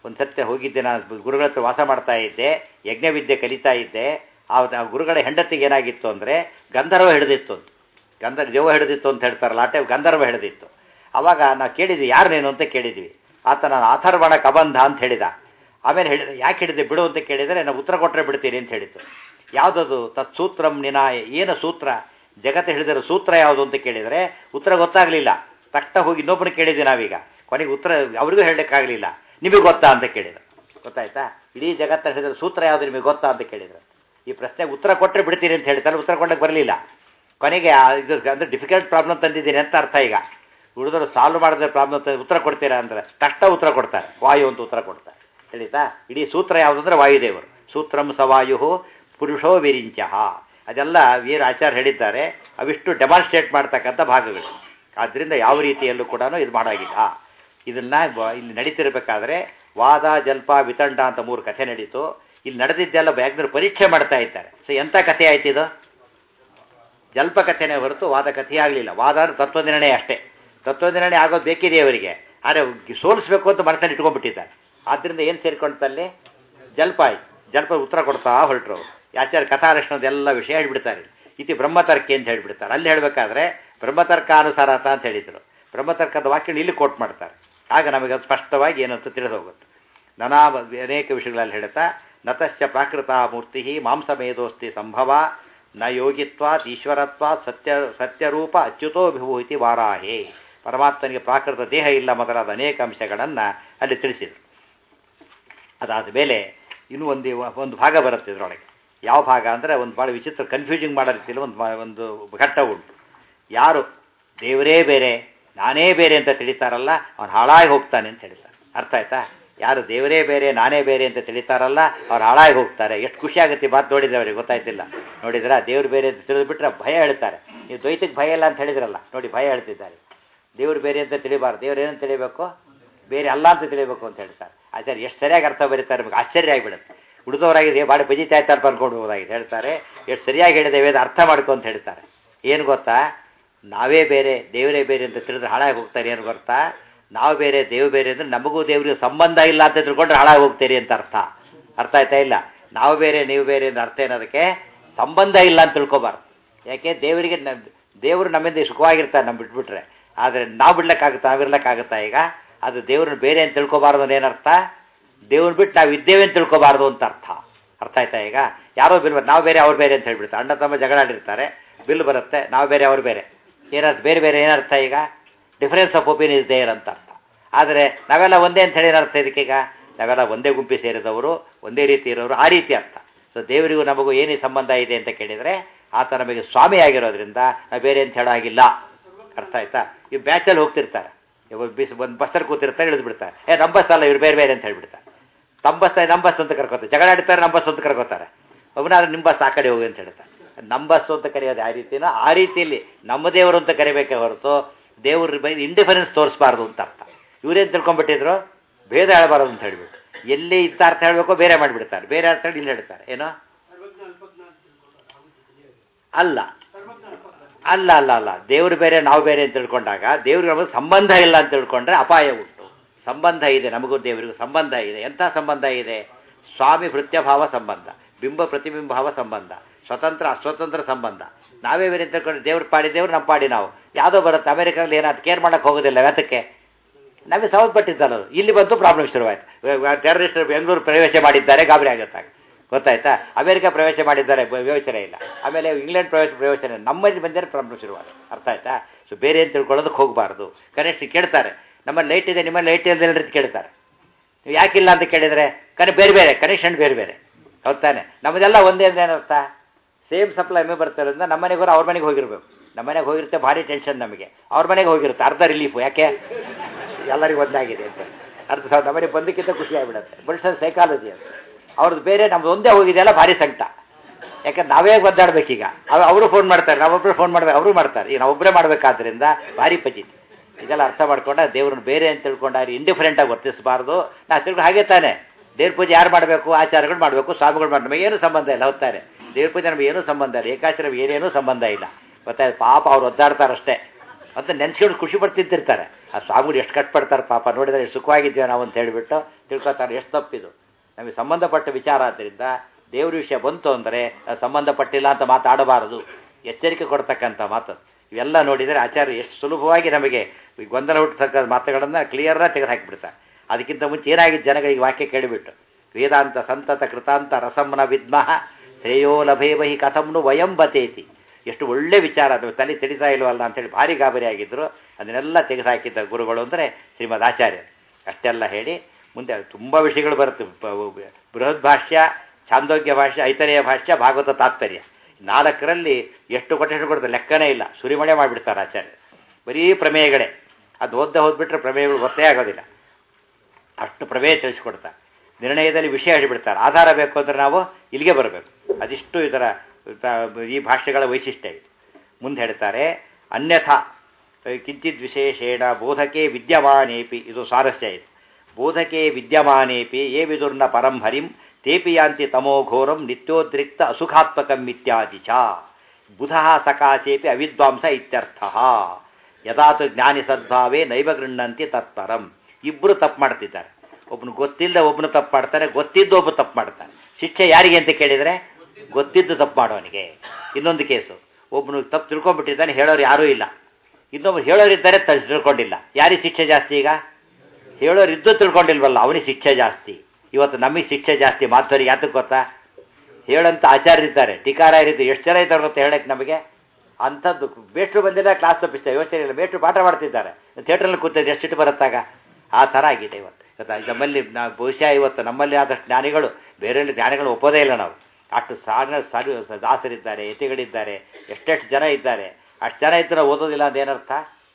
Speaker 1: ಒಂದು ಸತ್ಯ ಹೋಗಿದ್ದೆ ನಾನು ಗುರುಗಳ ಹತ್ರ ವಾಸ ಮಾಡ್ತಾ ಇದ್ದೆ ಯಜ್ಞವಿದ್ಯೆ ಕಲಿತಾ ಇದ್ದೆ ಆ ಆ ಗುರುಗಳ ಹೆಂಡತಿಗೆ ಏನಾಗಿತ್ತು ಅಂದರೆ ಗಂಧರ್ವ ಹಿಡಿದಿತ್ತು ಅಂತ ಗಂಧರ್ವ ದೇವ ಹಿಡಿದಿತ್ತು ಅಂತ ಹೇಳ್ತಾರಲ್ಲ ಆ ಟೈಮ್ ಗಂಧರ್ವ ಹಿಡಿದಿತ್ತು ಅವಾಗ ನಾವು ಕೇಳಿದ್ವಿ ಯಾರು ನೀನು ಅಂತ ಕೇಳಿದ್ವಿ ಆತ ನಾನು ಅಥರ್ವಣ ಕಬಂಧ ಅಂತ ಹೇಳಿದ ಆಮೇಲೆ ಹೇಳಿದ ಯಾಕೆ ಹಿಡಿದೆ ಬಿಡು ಅಂತ ಕೇಳಿದರೆ ನಾವು ಉತ್ತರ ಕೊಟ್ಟರೆ ಬಿಡ್ತೀನಿ ಅಂತ ಹೇಳಿದ್ದು ಯಾವುದದು ತತ್ಸೂತ್ರಂ ನಿನಾಯ ಏನು ಸೂತ್ರ ಜಗತ್ತು ಹಿಡಿದಿರೋ ಸೂತ್ರ ಯಾವುದು ಅಂತ ಕೇಳಿದರೆ ಉತ್ತರ ಗೊತ್ತಾಗಲಿಲ್ಲ ತಕ್ಷಣ ಹೋಗಿ ಇನ್ನೊಬ್ಬರು ಕೇಳಿದ್ವಿ ನಾವೀಗ ಕೊನೆಗೆ ಉತ್ತರ ಅವ್ರಿಗೂ ಹೇಳಲಿಕ್ಕಾಗಲಿಲ್ಲ ನಿಮಗೆ ಗೊತ್ತಾ ಅಂತ ಕೇಳಿದ್ರು ಗೊತ್ತಾಯ್ತಾ ಇಡೀ ಜಗತ್ತ ಹಿಡಿದಿರೋ ಸೂತ್ರ ಯಾವುದು ನಿಮಗೆ ಗೊತ್ತಾ ಅಂತ ಕೇಳಿದ್ರು ಈ ಪ್ರಶ್ನೆಗೆ ಉತ್ತರ ಕೊಟ್ಟರೆ ಬಿಡ್ತೀನಿ ಅಂತ ಹೇಳ್ತಾರೆ ಉತ್ತರ ಕೊಡಕ್ಕೆ ಬರಲಿಲ್ಲ ಕೊನೆಗೆ ಆ ಇದು ಅಂದರೆ ಡಿಫಿಕಲ್ಟ್ ಪ್ರಾಬ್ಲಮ್ ತಂದಿದ್ದೀನಿ ಅಂತ ಅರ್ಥ ಈಗ ಉಳಿದವರು ಸಾಲ್ವ್ ಮಾಡಿದ್ರೆ ಪ್ರಾಬ್ಲಮ್ ತಂದು ಉತ್ತರ ಕೊಡ್ತೀರಾ ಅಂದರೆ ತಕ್ಷಣ ಉತ್ತರ ಕೊಡ್ತಾರೆ ವಾಯು ಅಂತ ಉತ್ತರ ಕೊಡ್ತಾರೆ ತಿಳಿತಾ ಇಡೀ ಸೂತ್ರ ಯಾವುದಂದ್ರೆ ವಾಯುದೇವರು ಸೂತ್ರಂ ಸವಾಯು ಪುರುಷೋ ವಿರಿಂಚ ಅದೆಲ್ಲ ವೀರ ಆಚಾರ್ಯ ಹೇಳಿದ್ದಾರೆ ಅವಿಷ್ಟು ಡೆಮಾನ್ಸ್ಟ್ರೇಟ್ ಮಾಡ್ತಕ್ಕಂಥ ಭಾಗಗಳು ಆದ್ದರಿಂದ ಯಾವ ರೀತಿಯಲ್ಲೂ ಕೂಡ ಇದು ಮಾಡಾಗಿಲ್ಲ ಇದನ್ನ ಬ- ಇಲ್ಲಿ ನಡೀತಿರ್ಬೇಕಾದ್ರೆ ವಾದ ಜಲ್ಪ ವಿತಂಡ ಅಂತ ಮೂರು ಕಥೆ ನಡೀತು ಇಲ್ಲಿ ನಡೆದಿದ್ದೆಲ್ಲ ಬ್ಯಾಗ್ನವ್ರು ಪರೀಕ್ಷೆ ಮಾಡ್ತಾ ಇದ್ದಾರೆ ಸೊ ಎಂಥ ಕಥೆ ಆಯ್ತು ಇದು ಜಲ್ಪ ಕಥೆನೇ ಹೊರತು ವಾದ ಕಥೆ ಆಗಲಿಲ್ಲ ವಾದ ಅಂದ್ರೆ ತತ್ವನಿರ್ಣಯ ಅಷ್ಟೇ ತತ್ವನಿರ್ಣಯ ಆಗೋದು ಬೇಕಿದೆ ಅವರಿಗೆ ಆದರೆ ಸೋಲಿಸ್ಬೇಕು ಅಂತ ಮನಸ್ಸಲ್ಲಿ ಇಟ್ಕೊಂಡ್ಬಿಟ್ಟಿದ್ದಾರೆ ಆದ್ದರಿಂದ ಏನು ಸೇರ್ಕೊಂಡ್ತಲ್ಲಿ ಜಲ್ಪ ಆಯ್ತು ಜಲ್ಪ ಉತ್ತರ ಕೊಡ್ತಾ ಹೊರಟ್ರು ಅವರು ಆಚಾರ್ಯ ಕಥಾರಕ್ಷಣದ ಎಲ್ಲ ವಿಷಯ ಹೇಳ್ಬಿಡ್ತಾರೆ ಇತಿ ಬ್ರಹ್ಮತರ್ಕೆ ಅಂತ ಹೇಳ್ಬಿಡ್ತಾರೆ ಅಲ್ಲಿ ಹೇಳಬೇಕಾದ್ರೆ ಬ್ರಹ್ಮತರ್ಕಾನುಸಾರತ ಅಂತ ಹೇಳಿದರು ಬ್ರಹ್ಮತರ್ಕದ ವಾಕ್ಯನ ಇಲ್ಲಿ ಕೋಟ್ ಮಾಡ್ತಾರೆ ಆಗ ನಮಗೆ ಅದು ಸ್ಪಷ್ಟವಾಗಿ ಏನಂತ ತಿಳಿದು ಹೋಗುತ್ತೆ ನಾನಾ ಅನೇಕ ವಿಷಯಗಳಲ್ಲಿ ಹೇಳ್ತಾ ನತಶ್ಚ ಪ್ರಾಕೃತ ಮೂರ್ತಿ ಮಾಂಸಮೇಧೋಸ್ತಿ ಸಂಭವ ನ ಯೋಗಿತ್ವಾತ್ ಈಶ್ವರತ್ವಾತ್ ಸತ್ಯ ಸತ್ಯರೂಪ ಅಚ್ಯುತೋ ವಿಭೂತಿ ವಾರಾಹೇ ಪರಮಾತ್ಮನಿಗೆ ಪ್ರಾಕೃತ ದೇಹ ಇಲ್ಲ ಮೊದಲಾದ ಅನೇಕ ಅಂಶಗಳನ್ನು ಅಲ್ಲಿ ತಿಳಿಸಿದರು ಅದಾದ ಮೇಲೆ ಇನ್ನೂ ಒಂದು ಒಂದು ಭಾಗ ಬರುತ್ತೆ ಇದರೊಳಗೆ ಯಾವ ಭಾಗ ಅಂದರೆ ಒಂದು ಭಾಳ ವಿಚಿತ್ರ ಕನ್ಫ್ಯೂಸಿಂಗ್ ಮಾಡೋ ರೀತಿಯಲ್ಲಿ ಒಂದು ಮಾ- ಒಂದು ಘಟ್ಟ ಉಂಟು ಯಾರು ದೇವರೇ ಬೇರೆ ನಾನೇ ಬೇರೆ ಅಂತ ತಿಳಿತಾರಲ್ಲ ಅವನು ಹಾಳಾಗಿ ಹೋಗ್ತಾನೆ ಅಂತ ಹೇಳ್ತಾರೆ ಅರ್ಥ ಆಯ್ತಾ ಯಾರು ದೇವರೇ ಬೇರೆ ನಾನೇ ಬೇರೆ ಅಂತ ತಿಳಿತಾರಲ್ಲ ಅವ್ರು ಹಾಳಾಗಿ ಹೋಗ್ತಾರೆ ಎಷ್ಟು ಖುಷಿ ಆಗುತ್ತೆ ಈ ಮಾತು ನೋಡಿದ್ರೆ ಅವ್ರಿಗೆ ಗೊತ್ತಾಯ್ತಿಲ್ಲ ನೋಡಿದ್ರ ದೇವ್ರು ಬೇರೆ ಅಂತ ತಿಳಿದ್ಬಿಟ್ರೆ ಭಯ ಹೇಳ್ತಾರೆ ನೀವು ದ್ವೈತಕ್ಕೆ ಭಯ ಇಲ್ಲ ಅಂತ ಹೇಳಿದ್ರಲ್ಲ ನೋಡಿ ಭಯ ಹೇಳ್ತಿದ್ದಾರೆ ದೇವ್ರು ಬೇರೆ ಅಂತ ತಿಳಿಬಾರ್ದು ದೇವ್ರು ಏನಂತ ತಿಳಿಬೇಕು ಬೇರೆ ಅಲ್ಲ ಅಂತ ತಿಳಿಬೇಕು ಅಂತ ಹೇಳ್ತಾರೆ ಆಚಾರ್ಯ ಎಷ್ಟು ಸರಿಯಾಗಿ ಅರ್ಥ ಬರೀತಾರೆ ನಮಗೆ ಆಶ್ಚರ್ಯ ಆಗಿಬಿಡುತ್ತೆ ಉಳಿದವರಾಗಿದೆ ಬಾಡಿ ಬಜಿತಾ ಇರ್ತಾರೆ ಅನ್ಕೊಂಡು ಹೋದಾಗಿದೆ ಹೇಳ್ತಾರೆ ಎಷ್ಟು ಸರಿಯಾಗಿ ಹೇಳಿದೆ ವೇದ ಅರ್ಥ ಮಾಡ್ಕೊ ಅಂತ ಹೇಳ್ತಾರೆ ಏನು ಗೊತ್ತಾ ನಾವೇ ಬೇರೆ ದೇವರೇ ಬೇರೆ ಅಂತ ತಿಳಿದ್ರೆ ಹಾಳಾಗಿ ಹೋಗ್ತಾರೆ ಏನು ಗೊತ್ತಾ ನಾವು ಬೇರೆ ದೇವ್ ಬೇರೆ ಅಂದರೆ ನಮಗೂ ದೇವರಿಗೆ ಸಂಬಂಧ ಇಲ್ಲ ಅಂತ ತಿಳ್ಕೊಂಡ್ರೆ ಹಾಳಾಗಿ ಹೋಗ್ತೀರಿ ಅಂತ ಅರ್ಥ ಅರ್ಥ ಆಯ್ತಾ ಇಲ್ಲ ನಾವು ಬೇರೆ ನೀವು ಬೇರೆ ಅಂತ ಅರ್ಥ ಏನದಕ್ಕೆ ಸಂಬಂಧ ಇಲ್ಲ ಅಂತ ತಿಳ್ಕೊಬಾರ್ದು ಯಾಕೆ ದೇವರಿಗೆ ನ- ದೇವರು ನಮ್ಮಿಂದ ಸುಖವಾಗಿರ್ತಾರೆ ನಮ್ಮ ಬಿಟ್ಬಿಟ್ರೆ ಆದರೆ ನಾವು ಬಿಡ್ಲಿಕ್ಕಾಗುತ್ತಾ ನಾವಿರ್ಲಿಕ್ಕಾಗುತ್ತಾ ಈಗ ಅದು ದೇವ್ರನ್ನ ಬೇರೆ ಅಂತ ತಿಳ್ಕೊಬಾರ್ದು ಅಂದ್ರೆ ಏನರ್ಥ ದೇವ್ರನ್ನ ಬಿಟ್ಟು ನಾವು ಇದ್ದೇವೆ ಅಂತ ತಿಳ್ಕೊಬಾರ್ದು ಅಂತ ಅರ್ಥ ಅರ್ಥ ಆಯ್ತಾ ಈಗ ಯಾರೋ ಬಿಲ್ ಬರ್ ನಾವು ಬೇರೆ ಅವ್ರು ಬೇರೆ ಅಂತ ಹೇಳ್ಬಿಡ್ತಾರೆ ಅಣ್ಣ ತಮ್ಮ ಜಗಳ ಆಡಿರ್ತಾರೆ ಬಿಲ್ ಬರುತ್ತೆ ನಾವು ಬೇರೆ ಅವ್ರು ಬೇರೆ ಏನರ್ಥ ಬೇರೆ ಬೇರೆ ಏನರ್ಥ ಈಗ difference of opinion is there ಅಂತ ಅರ್ಥ ಆದರೆ ನಾವೆಲ್ಲ ಒಂದೇ ಅಂತ ಹೇಳಿ ಏನರ್ಥ ಇದಕ್ಕೀಗ ನಾವೆಲ್ಲ ಒಂದೇ ಗುಂಪಿ ಸೇರಿದವರು ಒಂದೇ ರೀತಿ ಇರೋರು ಆ ರೀತಿ ಅರ್ಥ ಸೊ ದೇವರಿಗೂ ನಮಗೂ ಏನೇ ಸಂಬಂಧ ಇದೆ ಅಂತ ಕೇಳಿದರೆ ಆತ ನಮಗೆ ಸ್ವಾಮಿ ಆಗಿರೋದ್ರಿಂದ ನಾವು ಬೇರೆ ಅಂತ ಹೇಳೋ ಹಾಗಿಲ್ಲ ಅರ್ಥ ಆಯ್ತಾ ಈ ಬ್ಯಾಚಲ್ಲಿ ಹೋಗ್ತಿರ್ತಾರೆ ಇವಾಗ ಬಿಸ್ ಒಂದು ಬಸ್ಸಲ್ಲಿ ಕೂತಿರ್ತಾರೆ ಇಳಿದು ಬಿಡ್ತಾರೆ ಏ ನಮ್ಮ ಬಸ್ ಅಲ್ಲ ಇವ್ರು ಬೇರೆ ಬೇರೆ ಅಂತ ಹೇಳ್ಬಿಡ್ತಾರೆ ತಮ್ಮ ಬಸ್ ನಮ್ಮ ಬಸ್ ಅಂತ ಕರ್ಕೋತಾರೆ ಜಗಳ ಆಡ್ತಾರೆ ನಮ್ಮ ಬಸ್ ಅಂತ ಕರ್ಕೋತಾರೆ ಒಬ್ಬನಾದ್ರೆ ನಿಮ್ಮ ಬಸ್ ಆ ಕಡೆ ಹೋಗಿ ಅಂತ ಹೇಳ್ತಾರೆ ನಮ್ಮ ಬಸ್ಸು ಅಂತ ಕರೆಯೋದು ಆ ರೀತಿನೋ ಆ ರೀತಿಯಲ್ಲಿ ನಮ್ಮ ದೇವರು ಅಂತ ಕರಿಬೇಕೇ ಹೊರತು ದೇವ್ರ ಬಗ್ಗೆ ಇಂಡಿಫರೆನ್ಸ್ ತೋರಿಸಬಾರ್ದು ಅಂತ ಅರ್ಥ ಇವರೇನು ತಿಳ್ಕೊಂಡ್ಬಿಟ್ಟಿದ್ರು ಭೇದ ಹೇಳಬಾರ್ದು ಅಂತ ಹೇಳ್ಬಿಟ್ಟು ಎಲ್ಲಿ ಇಂಥ ಅರ್ಥ ಹೇಳಬೇಕೋ ಬೇರೆ ಮಾಡಿಬಿಡ್ತಾರೆ ಬೇರೆ ಅರ್ಥ ಹೇಳಿ ಇಲ್ಲಿ ಹೇಳ್ತಾರೆ ಏನೋ ಅಲ್ಲ ಅಲ್ಲ ಅಲ್ಲ ಅಲ್ಲ ದೇವರು ಬೇರೆ ನಾವು ಬೇರೆ ಅಂತ ತಿಳ್ಕೊಂಡಾಗ ದೇವ್ರಿಗೆ ನಮಗೆ ಸಂಬಂಧ ಇಲ್ಲ ಅಂತ ತಿಳ್ಕೊಂಡ್ರೆ ಅಪಾಯ ಉಂಟು ಸಂಬಂಧ ಇದೆ ನಮಗೂ ದೇವರಿಗೂ ಸಂಬಂಧ ಇದೆ ಎಂಥ ಸಂಬಂಧ ಇದೆ ಸ್ವಾಮಿ ಭೃತ್ಯಭಾವ ಸಂಬಂಧ ಬಿಂಬ ಪ್ರತಿಬಿಂಬಾವ ಸಂಬಂಧ ಸ್ವತಂತ್ರ ಅಸ್ವತಂತ್ರ ಸಂಬಂಧ ನಾವೇ ಬೇರೆ ಅಂತ ತಿಳ್ಕೊಂಡ್ರೆ ದೇವ್ರ ಪಾಡಿ ದೇವ್ರು ನಮ್ಮ ಪಾಡಿ ನಾವು ಯಾವುದೋ ಬರುತ್ತೆ ಅಮೆರಿಕದಲ್ಲಿ ಏನಾದ್ರು ಕೇರ್ ಮಾಡೋಕ್ಕೆ ಹೋಗೋದಿಲ್ಲ ಯಾತಕ್ಕೆ ನಮಗೆ ಸಂಬಂಧಪಟ್ಟಿದ್ದಲ್ಲ ಅದು ಇಲ್ಲಿ ಬಂತು ಪ್ರಾಬ್ಲಮ್ ಶುರುವಾಯಿತು ಟೆರರಿಸ್ಟ್ ಬೆಂಗಳೂರು ಪ್ರವೇಶ ಮಾಡಿದ್ದಾರೆ ಗಾಬರಿ ಆಗುತ್ತಾಗ ಗೊತ್ತಾಯ್ತಾ ಅಮೆರಿಕ ಪ್ರವೇಶ ಮಾಡಿದ್ದಾರೆ ಬ- ಯೋಚನೆ ಇಲ್ಲ ಆಮೇಲೆ ಇಂಗ್ಲೆಂಡ್ ಪ್ರವೇಶ ಪ್ರಯೋಜನ ನಮ್ಮಲ್ಲಿ ಬಂದರೆ ಪ್ರಾಬ್ಲಮ್ ಶುರುವಾದ ಅರ್ಥ ಆಯ್ತಾ ಸೊ ಬೇರೆ ಏನು ತಿಳ್ಕೊಳ್ಳೋದಕ್ಕೆ ಹೋಗಬಾರ್ದು ಕರೆಕ್ಟ್ ಕೇಳ್ತಾರೆ ನಮ್ಮಲ್ಲಿ ಲೈಟ್ ಇದೆ ನಿಮ್ಮಲ್ಲಿ ಲೈಟ್ ಇದೆ ಅಂತ ಕೇಳ್ತಾರೆ ನೀವು ಯಾಕಿಲ್ಲ ಅಂತ ಕೇಳಿದರೆ ಕರೆ ಬೇರೆ ಬೇರೆ ಕನೆಕ್ಷನ್ ಬೇರೆ ಬೇರೆ ಹೌದಾನೆ ನಮ್ಮದೆಲ್ಲ ಒಂದೇ ಅಂದ್ರೆ ಏನರ್ಥ ಸೇಮ್ ಸಪ್ಲೈ ಎಮ್ಮೆ ಬರ್ತಾರಿಂದ ನಮ್ಮ ಮನೆಗೆ ಅವ್ರ ಮನೆಗೆ ಹೋಗಿರ್ಬೇಕು ನಮ್ಮ ಮನೆಗೆ ಹೋಗಿರುತ್ತೆ ಭಾರಿ ಟೆನ್ಷನ್ ನಮಗೆ ಅವ್ರ ಮನೆಗೆ ಹೋಗಿರುತ್ತೆ ಅರ್ಧ ರಿಲೀಫು ಯಾಕೆ ಎಲ್ಲರಿಗೂ ಒಂದಾಗಿದೆ ಅಂತ ಅರ್ಧ ಸಾವಿರ ನಮ್ಮನೆ ಬಂದಕ್ಕಿಂತ ಖುಷಿ ಆಗಿಬಿಡುತ್ತೆ ಮನುಷ್ಯನ ಸೈಕಾಲಜಿ ಅದು ಅವ್ರದ್ದು ಬೇರೆ ನಮ್ದು ಒಂದೇ ಹೋಗಿದೆಯಲ್ಲ ಭಾರಿ ಸಂಕಟ ಯಾಕಂದ್ರೆ ನಾವೇ ಒದ್ದಾಡ್ಬೇಕೀಗ ಅವ ಅವರು ಫೋನ್ ಮಾಡ್ತಾರೆ ನಾವೊಬ್ಬರು ಫೋನ್ ಮಾಡ್ಬೇಕು ಅವರು ಮಾಡ್ತಾರೆ ಈಗ ನಾವೊಬ್ಬರೇ ಮಾಡಬೇಕಾದ್ರಿಂದ ಭಾರಿ ಪಜಿತಿ ಇದೆಲ್ಲ ಅರ್ಥ ಮಾಡ್ಕೊಂಡ ದೇವ್ರನ್ನ ಬೇರೆ ಅಂತ ತಿಳ್ಕೊಂಡಾರಿ ಇಂಡಿಫರೆಂಟಾಗಿ ವರ್ತಿಸಬಾರ್ದು ನಾ ತಿಳ್ಕೊಂಡು ಹಾಗೆ ತಾನೆ ದೇವ್ರ ಪೂಜೆ ಯಾರು ಮಾಡಬೇಕು ಆಚಾರಗಳು ಮಾಡಬೇಕು ಸ್ವಾಮಿಗಳು ಮಾಡಿ ನಮಗೆ ಏನೂ ಸಂಬಂಧ ಇಲ್ಲ ಹೋಗ್ತಾರೆ ದೇವ್ರ ಪೂಜೆ ನಮಗೆ ಏನೂ ಸಂಬಂಧ ಇಲ್ಲ ಏಕಾಚರ ಏನೇನೂ ಸಂಬಂಧ ಇಲ್ಲ ಗೊತ್ತಾಯ್ತು ಪಾಪ ಅವ್ರು ಒದ್ದಾಡ್ತಾರಷ್ಟೇ ಅಂತ ನೆನ್ಸ್ಕೊಂಡು ಖುಷಿ ಪಡ್ತಿದ್ದಿರ್ತಾರೆ ಆ ಸ್ವಾಮಿಗಳು ಎಷ್ಟು ಕಷ್ಟಪಡ್ತಾರೆ ಪಾಪ ನೋಡಿದರೆ ಎಷ್ಟು ಸುಖವಾಗಿದ್ದೇವೆ ನಾವು ಅಂತ ಹೇಳಿಬಿಟ್ಟು ತಿಳ್ಕೊತಾರೆ ಎಷ್ಟು ತಪ್ಪಿದು ನಮಗೆ ಸಂಬಂಧಪಟ್ಟ ವಿಚಾರ ಆದ್ದರಿಂದ ದೇವ್ರ ವಿಷಯ ಬಂತು ಅಂದರೆ ಅದು ಸಂಬಂಧಪಟ್ಟಿಲ್ಲ ಅಂತ ಮಾತಾಡಬಾರದು ಎಚ್ಚರಿಕೆ ಕೊಡ್ತಕ್ಕಂಥ ಮಾತು ಇವೆಲ್ಲ ನೋಡಿದರೆ ಆಚಾರ್ಯ ಎಷ್ಟು ಸುಲಭವಾಗಿ ನಮಗೆ ಈ ಗೊಂದಲ ಹುಟ್ಟತಕ್ಕ ಮಾತುಗಳನ್ನು ಕ್ಲಿಯರಾಗಿ ತೆಗೆದು ಹಾಕಿಬಿಡ್ತಾರೆ ಅದಕ್ಕಿಂತ ಮುಂಚೆ ಏನಾಗಿತ್ತು ಜನಗಳಿಗೆ ವಾಕ್ಯ ಕೇಳಿಬಿಟ್ಟು ವೇದಾಂತ ಸಂತತ ಕೃತಾಂತ ರಸಂನ ವಿದ್ಮಃ ಶ್ರೇಯೋ ಲಭೇವಹಿ ಕಥಂನು ವಯಂ ಬತೇತಿ ಎಷ್ಟು ಒಳ್ಳೆ ವಿಚಾರ ಅದು ತಲೆ ತಿಳಿತಾ ಇಲ್ವಲ್ಲ ಅಂತೇಳಿ ಭಾರಿ ಗಾಬರಿ ಆಗಿದ್ದರು ಅದನ್ನೆಲ್ಲ ತೆಗೆದುಹಾಕಿದ್ದ ಗುರುಗಳು ಅಂದರೆ ಶ್ರೀಮದ್ ಆಚಾರ್ಯ ಅಷ್ಟೆಲ್ಲ ಹೇಳಿ ಮುಂದೆ ತುಂಬ ವಿಷಯಗಳು ಬರುತ್ತೆ ಬ- ಬೃಹತ್ ಭಾಷ್ಯ ಛಾಂದೋಗ್ಯ ಭಾಷ್ಯ ಐತರೇಯ ಭಾಷ್ಯ ಭಾಗವತ ತಾತ್ಪರ್ಯ ನಾಲ್ಕರಲ್ಲಿ ಎಷ್ಟು ಕೊಟೇಶನ್ ಕೊಡ್ತಾರೆ ಲೆಕ್ಕನೇ ಇಲ್ಲ ಸುರಿಮಳೆ ಮಾಡಿಬಿಡ್ತಾರೆ ಆಚಾರ್ಯ ಬರೀ ಪ್ರಮೇಯಗಳೇ ಅದು ಓದ್ದೆ ಹೋದ್ಬಿಟ್ರೆ ಪ್ರಮೇಯಗಳು ಗೊತ್ತೇ ಆಗೋದಿಲ್ಲ ಅಷ್ಟು ಪ್ರಮೇಯ ತಿಳಿಸ್ಕೊಡ್ತಾರೆ ನಿರ್ಣಯದಲ್ಲಿ ವಿಷಯ ಹೇಳಿಬಿಡ್ತಾರೆ ಆಧಾರ ಬೇಕು ಅಂದರೆ ನಾವು ಇಲ್ಲಿಗೆ ಬರಬೇಕು ಅದಿಷ್ಟು ಇದರ ತ- ಈ ಭಾಷೆಗಳ ವೈಶಿಷ್ಟ್ಯ ಇದು ಮುಂದೆ ಹೇಳ್ತಾರೆ ಅನ್ಯಥಾ ಕಿಂಚಿತ್ ವಿಶೇಷೇಣ ಬೋಧಕೆ ವಿದ್ಯಮಾನೇಪಿ ಇದು ಸ್ವಾರಸ್ಯ ಇದು ಬೋಧಕೆ ವಿದ್ಯಮಾನೇಪಿ ಯೇ ವಿದುರ್ನ ಪರಂ ಹರಿಂ ತೇಪಿ ಯಾಂತಿ ತಮೋಘೋರಂ ನಿತ್ಯೋದ್ರಿಕ್ತ ಅಸುಖಾತ್ಮಕಂ ಇತ್ಯಾದಿ ಚ ಬುಧ ಸಕಾಶೇಪಿ ಅವಿದ್ವಾಂಸ ಇತ್ಯರ್ಥ ಯದಾತು ಜ್ಞಾನಿ ಸದ್ಭಾವೇ ನೈವ ಗೃಹಂತಿ ತತ್ಪರಂ ಇಬ್ಬರು ತಪ್ಪು ಮಾಡ್ತಿದ್ದಾರೆ ಒಬ್ಬನು ಗೊತ್ತಿಲ್ಲದೆ ಒಬ್ಬನು ತಪ್ಪು ಮಾಡ್ತಾನೆ ಗೊತ್ತಿದ್ದು ಒಬ್ಬ ತಪ್ಪು ಮಾಡ್ತಾನೆ ಶಿಕ್ಷೆ ಯಾರಿಗೆ ಅಂತ ಕೇಳಿದರೆ ಗೊತ್ತಿದ್ದು ತಪ್ಪು ಮಾಡೋನಿಗೆ ಇನ್ನೊಂದು ಕೇಸು ಒಬ್ಬನು ತಪ್ಪು ತಿಳ್ಕೊಂಡ್ಬಿಟ್ಟಿದ್ದಾನೆ ಹೇಳೋರು ಯಾರೂ ಇಲ್ಲ ಇನ್ನೊಬ್ರು ಹೇಳೋರಿದ್ದಾರೆ ತ ತಿಳ್ಕೊಂಡಿಲ್ಲ ಯಾರಿಗೆ ಶಿಕ್ಷೆ ಜಾಸ್ತಿ ಈಗ ಹೇಳೋರು ಇದ್ದು ತಿಳ್ಕೊಂಡಿಲ್ವಲ್ಲ ಅವನಿಗೆ ಶಿಕ್ಷೆ ಜಾಸ್ತಿ ಇವತ್ತು ನಮಗೆ ಶಿಕ್ಷೆ ಜಾಸ್ತಿ ಮಾಧ್ವರಿಗೆ ಯಾತಕ್ಕೆ ಗೊತ್ತಾ ಹೇಳಂತ ಆಚಾರ್ಯರಿದ್ದಾರೆ ಟೀಕಾರಾಯರಿದ್ದು ಎಷ್ಟು ಜನ ಇದ್ದಾರೆ ಗೊತ್ತಾ ಹೇಳಕ್ಕೆ ನಮಗೆ ಅಂಥದ್ದು ಬೇಟ್ರು ಬಂದಿಲ್ಲ ಕ್ಲಾಸ್ ತಪ್ಪಿಸ್ತಾರೆ ಯೋಚನೆ ಇಲ್ಲ ಬೇಟ್ರು ಪಾಠ ಮಾಡ್ತಿದ್ದಾರೆ ಥಿಯೇಟ್ರಲ್ಲಿ ಕೂತಿದ್ದು ಎಷ್ಟು ಸಿಟ್ಟು ಬರುತ್ತಾಗ ಆ ಥರ ಆಗಿದೆ ಇವತ್ತು ಗೊತ್ತಾ ನಮ್ಮಲ್ಲಿ ನಾವು ಬಹುಶಃ ಇವತ್ತು ನಮ್ಮಲ್ಲಿ ಆದಷ್ಟು ಜ್ಞಾನಿಗಳು ಬೇರೆಯಲ್ಲಿ ಜ್ಞಾನಿಗಳು ಒಪ್ಪೋದೇ ಇಲ್ಲ ನಾವು ಅಷ್ಟು ಸಾಗ ಸಾರಿ ದಾಸರಿದ್ದಾರೆ ಯತಿಗಳಿದ್ದಾರೆ ಎಷ್ಟೆಷ್ಟು ಜನ ಇದ್ದಾರೆ ಅಷ್ಟು ಜನ ಇದ್ದರೆ ಓದೋದಿಲ್ಲ ಅಂತ ಏನರ್ಥ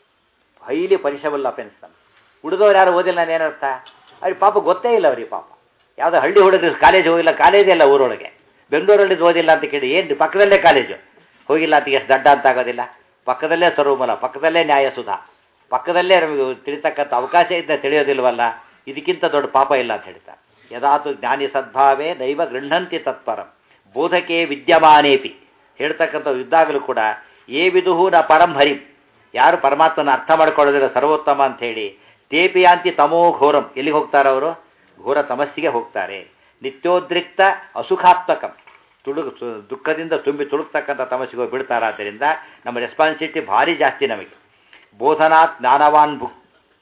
Speaker 1: ಹೈಲಿ ಪರಿಷಬಲ್ ಅಫೆನ್ಸ್ ನಮ್ಮ ಹುಡುಗವ್ರು ಯಾರು ಓದಿಲ್ಲ ಅಂತ ಏನರ್ಥ ಅವ್ರಿಗೆ ಪಾಪ ಗೊತ್ತೇ ಇಲ್ಲ ಅವ್ರಿಗೆ ಪಾಪ ಯಾವುದೋ ಹಳ್ಳಿ ಹುಡುಗರು ಕಾಲೇಜ್ ಹೋಗಿಲ್ಲ ಕಾಲೇಜೇ ಇಲ್ಲ ಊರೊಳಗೆ ಬೆಂಗಳೂರಲ್ಲಿ ಓದಿಲ್ಲ ಅಂತ ಕೇಳಿ ಏನು ಪಕ್ಕದಲ್ಲೇ ಕಾಲೇಜು ಹೋಗಿಲ್ಲ ಅಂತ ಎಷ್ಟು ದಡ್ಡ ಅಂತ ಆಗೋದಿಲ್ಲ ಪಕ್ಕದಲ್ಲೇ ಸರ್ವಮೂಲ ಪಕ್ಕದಲ್ಲೇ ನ್ಯಾಯಸುಧ ಪಕ್ಕದಲ್ಲೇ ನಮಗೆ ತಿಳಿತಕ್ಕಂಥ ಅವಕಾಶ ಇದ್ದ ತಿಳಿಯೋದಿಲ್ವಲ್ಲ ಇದಕ್ಕಿಂತ ದೊಡ್ಡ ಪಾಪ ಇಲ್ಲ ಅಂತ ಹೇಳ್ತಾರೆ ಯದಾತು ಜ್ಞಾನಿ ಸದ್ಭಾವೇ ನೈವ ಗೃಹಂತಿ ತತ್ಪರಂ ಬೋಧಕೆ ವಿದ್ಯಮಾನೇಪಿ ಹೇಳ್ತಕ್ಕಂಥ ಇದ್ದಾಗಲೂ ಕೂಡ ಏ ವಿದುಹು ನ ಪರಂ ಹರಿಂ ಯಾರು ಪರಮಾತ್ಮನ ಅರ್ಥ ಮಾಡ್ಕೊಳ್ಳೋದಿಲ್ಲ ಸರ್ವೋತ್ತಮ ಅಂತ ಹೇಳಿ ತೇಪಿಯಾಂತಿ ತಮೋ ಘೋರಂ ಎಲ್ಲಿಗೆ ಹೋಗ್ತಾರೆ ಅವರು ಘೋರ ತಮಸ್ಸಿಗೆ ಹೋಗ್ತಾರೆ ನಿತ್ಯೋದ್ರಿಕ್ತ ಅಸುಖಾತ್ಮಕಂ ತುಳುಗು ಸು- ದುಃಖದಿಂದ ತುಂಬಿ ತುಳುಕ್ತಕ್ಕಂಥ ತಮಸ್ಸಿಗೆ ಹೋಗಿ ಬಿಡ್ತಾರಾದ್ದರಿಂದ ನಮ್ಮ ರೆಸ್ಪಾನ್ಸಿಬಿಲಿಟಿ ಭಾರಿ ಜಾಸ್ತಿ ನಮಗೆ ಬೋಧನಾತ್ ಜ್ಞಾನವಾನ್ ಭುಕ್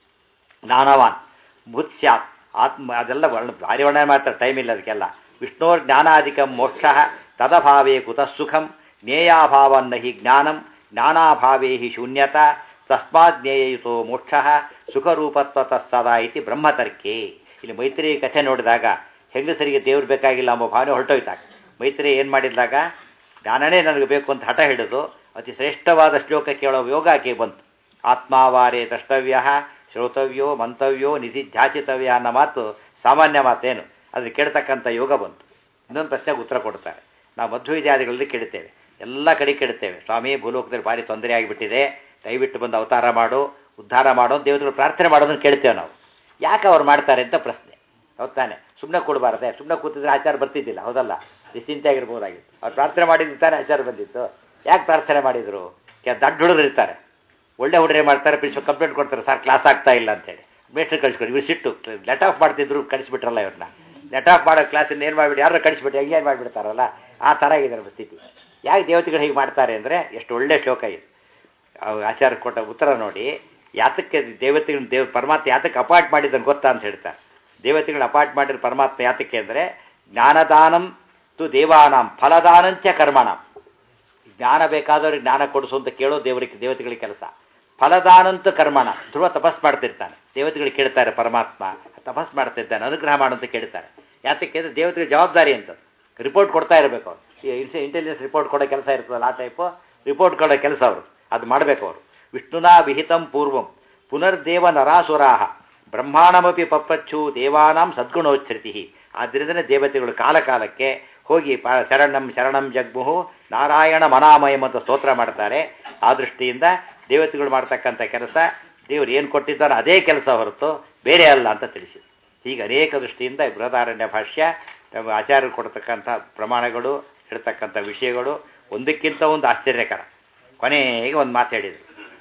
Speaker 1: ಜ್ಞಾನವಾನ್ ಭೂತ್ ಸ್ಯಾತ್ ಆತ್ಮ ಅದೆಲ್ಲ ವರ್ಣ ಭಾರಿ ವರ್ಣನೆ ಮಾಡ್ತಾರೆ ಟೈಮ್ ಇಲ್ಲ ಅದಕ್ಕೆಲ್ಲ ವಿಷ್ಣೋರ್ ಜ್ಞಾನಾಧಿಕಂ ಮೋಕ್ಷ ತದಭಾವೇ ಕುತಃ ಸುಖಂ ಜ್ಞೇಯಾಭಾವನ್ನ ಹಿ ಜ್ಞಾನಂ ಜ್ಞಾನಾಭಾವೇ ಹಿ ಶೂನ್ಯತ ತಸ್ಮಾತ್ ಜ್ಞೇಯಯುತೋ ಮೋಕ್ಷ ಸುಖರೂಪತ್ವತಸ್ತದ ಇತಿ ಬ್ರಹ್ಮತರ್ಕೆ ಇಲ್ಲಿ ಮೈತ್ರಿ ಕಥೆ ನೋಡಿದಾಗ ಹೆಂಗಸರಿಗೆ ದೇವ್ರು ಬೇಕಾಗಿಲ್ಲ ಎಂಬ ಭಾವನೆ ಹೊರಟೋಯ್ತಾಗ ಮೈತ್ರಿ ಏನು ಮಾಡಿದಾಗ ಜ್ಞಾನನೇ ನನಗೆ ಬೇಕು ಅಂತ ಹಠ ಹಿಡಿದು ಅತಿ ಶ್ರೇಷ್ಠವಾದ ಶ್ಲೋಕ ಕೇಳೋ ಯೋಗ ಆಕೆ ಬಂತು ಆತ್ಮಾವಾರೇ ದ್ರಷ್ಟವ್ಯ ಶ್ರೋತವ್ಯೋ ಮಂತವ್ಯೋ ನಿಧಿಧ್ಯಾಚಿತವ್ಯ ಅನ್ನೋ ಮಾತು ಸಾಮಾನ್ಯ ಮಾತೇನು ಅದ್ರ ಕೇಳ್ತಕ್ಕಂಥ ಯೋಗ ಬಂತು ಇನ್ನೊಂದು ಪ್ರಶ್ನೆಗೆ ಉತ್ತರ ಕೊಡ್ತಾರೆ ನಾವು ಮಧ್ವ ಇತ್ಯಾದಿಗಳಲ್ಲಿ ಕೇಳುತ್ತೇವೆ ಎಲ್ಲ ಕಡೆ ಕೇಳುತ್ತೇವೆ ಸ್ವಾಮಿ ಭೂಲೋಕದಲ್ಲಿ ಭಾರಿ ತೊಂದರೆ ಆಗಿಬಿಟ್ಟಿದೆ ದಯವಿಟ್ಟು ಬಂದು ಅವತಾರ ಮಾಡು ಉದ್ಧಾರ ಮಾಡೋ ದೇವತೆಗಳು ಪ್ರಾರ್ಥನೆ ಮಾಡೋದನ್ನು ಕೇಳ್ತೇವೆ ನಾವು ಯಾಕೆ ಅವ್ರು ಮಾಡ್ತಾರೆ ಅಂತ ಪ್ರಶ್ನೆ ಹೌದ್ ತಾನೆ ಸುಮ್ಮನೆ ಕೊಡಬಾರ್ದೆ ಸುಮ್ಮನೆ ಕೂತಿದ್ರೆ ಆಚಾರ ಬರ್ತಿದ್ದಿಲ್ಲ ಹೌದಲ್ಲ ನಿಶ್ಚಿಂತೆ ಆಗಿರ್ಬೋದಾಗಿತ್ತು ಅವ್ರು ಪ್ರಾರ್ಥನೆ ಮಾಡಿದ್ದು ತಾನೇ ಆಚಾರ ಬಂದಿತ್ತು ಯಾಕೆ ಪ್ರಾರ್ಥನೆ ಮಾಡಿದರು ಕೆ ದಡ್ಡ ಹುಡುಗರು ಇರ್ತಾರೆ ಒಳ್ಳೆ ಹುಡುಗರೇ ಮಾಡ್ತಾರೆ ಪ್ರಿನ್ಸಿಪಲ್ ಕಂಪ್ಲೇಂಟ್ ಕೊಡ್ತಾರೆ ಸರ್ ಕ್ಲಾಸ್ ಆಗ್ತಾ ಇಲ್ಲ ಅಂತೇಳಿ ಮೇಸ್ಟ್ರು ಕಳಿಸ್ಕೊಡಿ ಇವ್ರು ಸಿಟ್ಟು ಲೆಟ್ ಆಫ್ ಮಾಡ್ತಿದ್ರು ಕಳಿಸ್ಬಿಟ್ರಲ್ಲ ಇವ್ರನ್ನ ಲೆಟ್ ಆಫ್ ಮಾಡೋ ಕ್ಲಾಸಿಂದ ಏನು ಮಾಡಿಬಿಟ್ಟು ಯಾರು ಕಳಿಸ್ಬಿಟ್ಟು ಹೆಂಗೆ ಮಾಡಿಬಿಡ್ತಾರಲ್ಲ ಆ ಥರ ಆಗಿದೆ ನಮ್ಮ ಸ್ಥಿತಿ ಯಾಕೆ ದೇವತೆಗಳು ಹೀಗೆ ಮಾಡ್ತಾರೆ ಅಂದರೆ ಎಷ್ಟು ಒಳ್ಳೆ ಶ್ಲೋಕ ಇದು ಅವ್ ಆಚಾರ್ಯ ಕೊಟ್ಟ ಉತ್ತರ ನೋಡಿ ಯಾತಕ್ಕೆ ದೇವತೆಗಳು ದೇವ್ ಪರಮಾತ್ಮ ಯಾತಕ್ಕೆ ಅಪಾರ್ಟ್ ಮಾಡಿದ್ದನ್ನು ಗೊತ್ತಾ ಅಂತ ಹೇಳ್ತಾರೆ ದೇವತೆಗಳು ಅಪಾರ್ಟ್ ಮಾಡಿರೋ ಪರಮಾತ್ಮ ಯಾತಕ್ಕೆ ಅಂದರೆ ಜ್ಞಾನದಾನಂ ತು ದೇವಾನಾಂ ಫಲದಾನಂಚ ಕರ್ಮಣಂ ಜ್ಞಾನ ಬೇಕಾದವ್ರಿಗೆ ಜ್ಞಾನ ಕೊಡಿಸು ಅಂತ ಕೇಳೋ ದೇವರಿಗೆ ದೇವತೆಗಳಿಗೆ ಕೆಲಸ ಫಲದಾನಂತ ಕರ್ಮಣ ಧ್ರುವ ತಪಸ್ ಮಾಡ್ತಿರ್ತಾನೆ ದೇವತೆಗಳು ಕೇಳ್ತಾರೆ ಪರಮಾತ್ಮ ತಪಸ್ ಮಾಡ್ತಿರ್ತಾನೆ ಅನುಗ್ರಹ ಮಾಡು ಅಂತ ಕೇಳ್ತಾರೆ ಯಾತಕ್ಕೆ ಅಂದರೆ ದೇವತೆಗಳ ಜವಾಬ್ದಾರಿ ಅಂತ ರಿಪೋರ್ಟ್ ಕೊಡ್ತಾ ಇರಬೇಕು ಅವರು ಇಂಟೆಲಿಜೆನ್ಸ್ ರಿಪೋರ್ಟ್ ಕೊಡೋ ಕೆಲಸ ಇರ್ತದಲ್ಲ ಆ ಟೈಪು ರಿಪೋರ್ಟ್ ಕೊಡೋ ಕೆಲಸ ಅವರು ಅದು ಮಾಡಬೇಕು ಅವರು ವಿಷ್ಣುನಾ ವಿಹಿತಂ ಪೂರ್ವಂ ಪುನರ್ದೇವ ನರಾಸುರಾಹ ಬ್ರಹ್ಮಾಣಮಪಿ ಪಪ್ಪಚ್ಚು ದೇವಾನಾಂ ಸದ್ಗುಣೋಚ್ಛೃತಿ ಆದ್ದರಿಂದಲೇ ದೇವತೆಗಳು ಕಾಲ ಕಾಲಕ್ಕೆ ಹೋಗಿ ಪ ಶರಣಂ ಶರಣಂ ಜಗ್ಮುಹು ನಾರಾಯಣ ಮನಾಮಯಂ ಅಂತ ಸ್ತೋತ್ರ ಮಾಡ್ತಾರೆ ಆ ದೃಷ್ಟಿಯಿಂದ ದೇವತೆಗಳು ಮಾಡ್ತಕ್ಕಂಥ ಕೆಲಸ ದೇವರು ಏನು ಕೊಟ್ಟಿದ್ದಾರೋ ಅದೇ ಕೆಲಸ ಹೊರತು ಬೇರೆ ಅಲ್ಲ ಅಂತ ತಿಳಿಸಿದೆ ಹೀಗೆ ಅನೇಕ ದೃಷ್ಟಿಯಿಂದ ಈ ಬೃಹದಾರಣ್ಯ ಭಾಷ್ಯ ನಮ್ಮ ಆಚಾರ್ಯರು ಕೊಡ್ತಕ್ಕಂಥ ಪ್ರಮಾಣಗಳು ಹೇಳ್ತಕ್ಕಂಥ ವಿಷಯಗಳು ಒಂದಕ್ಕಿಂತ ಒಂದು ಆಶ್ಚರ್ಯಕರ ಕೊನೆಗೆ ಒಂದು ಮಾತು ಹೇಳಿದರು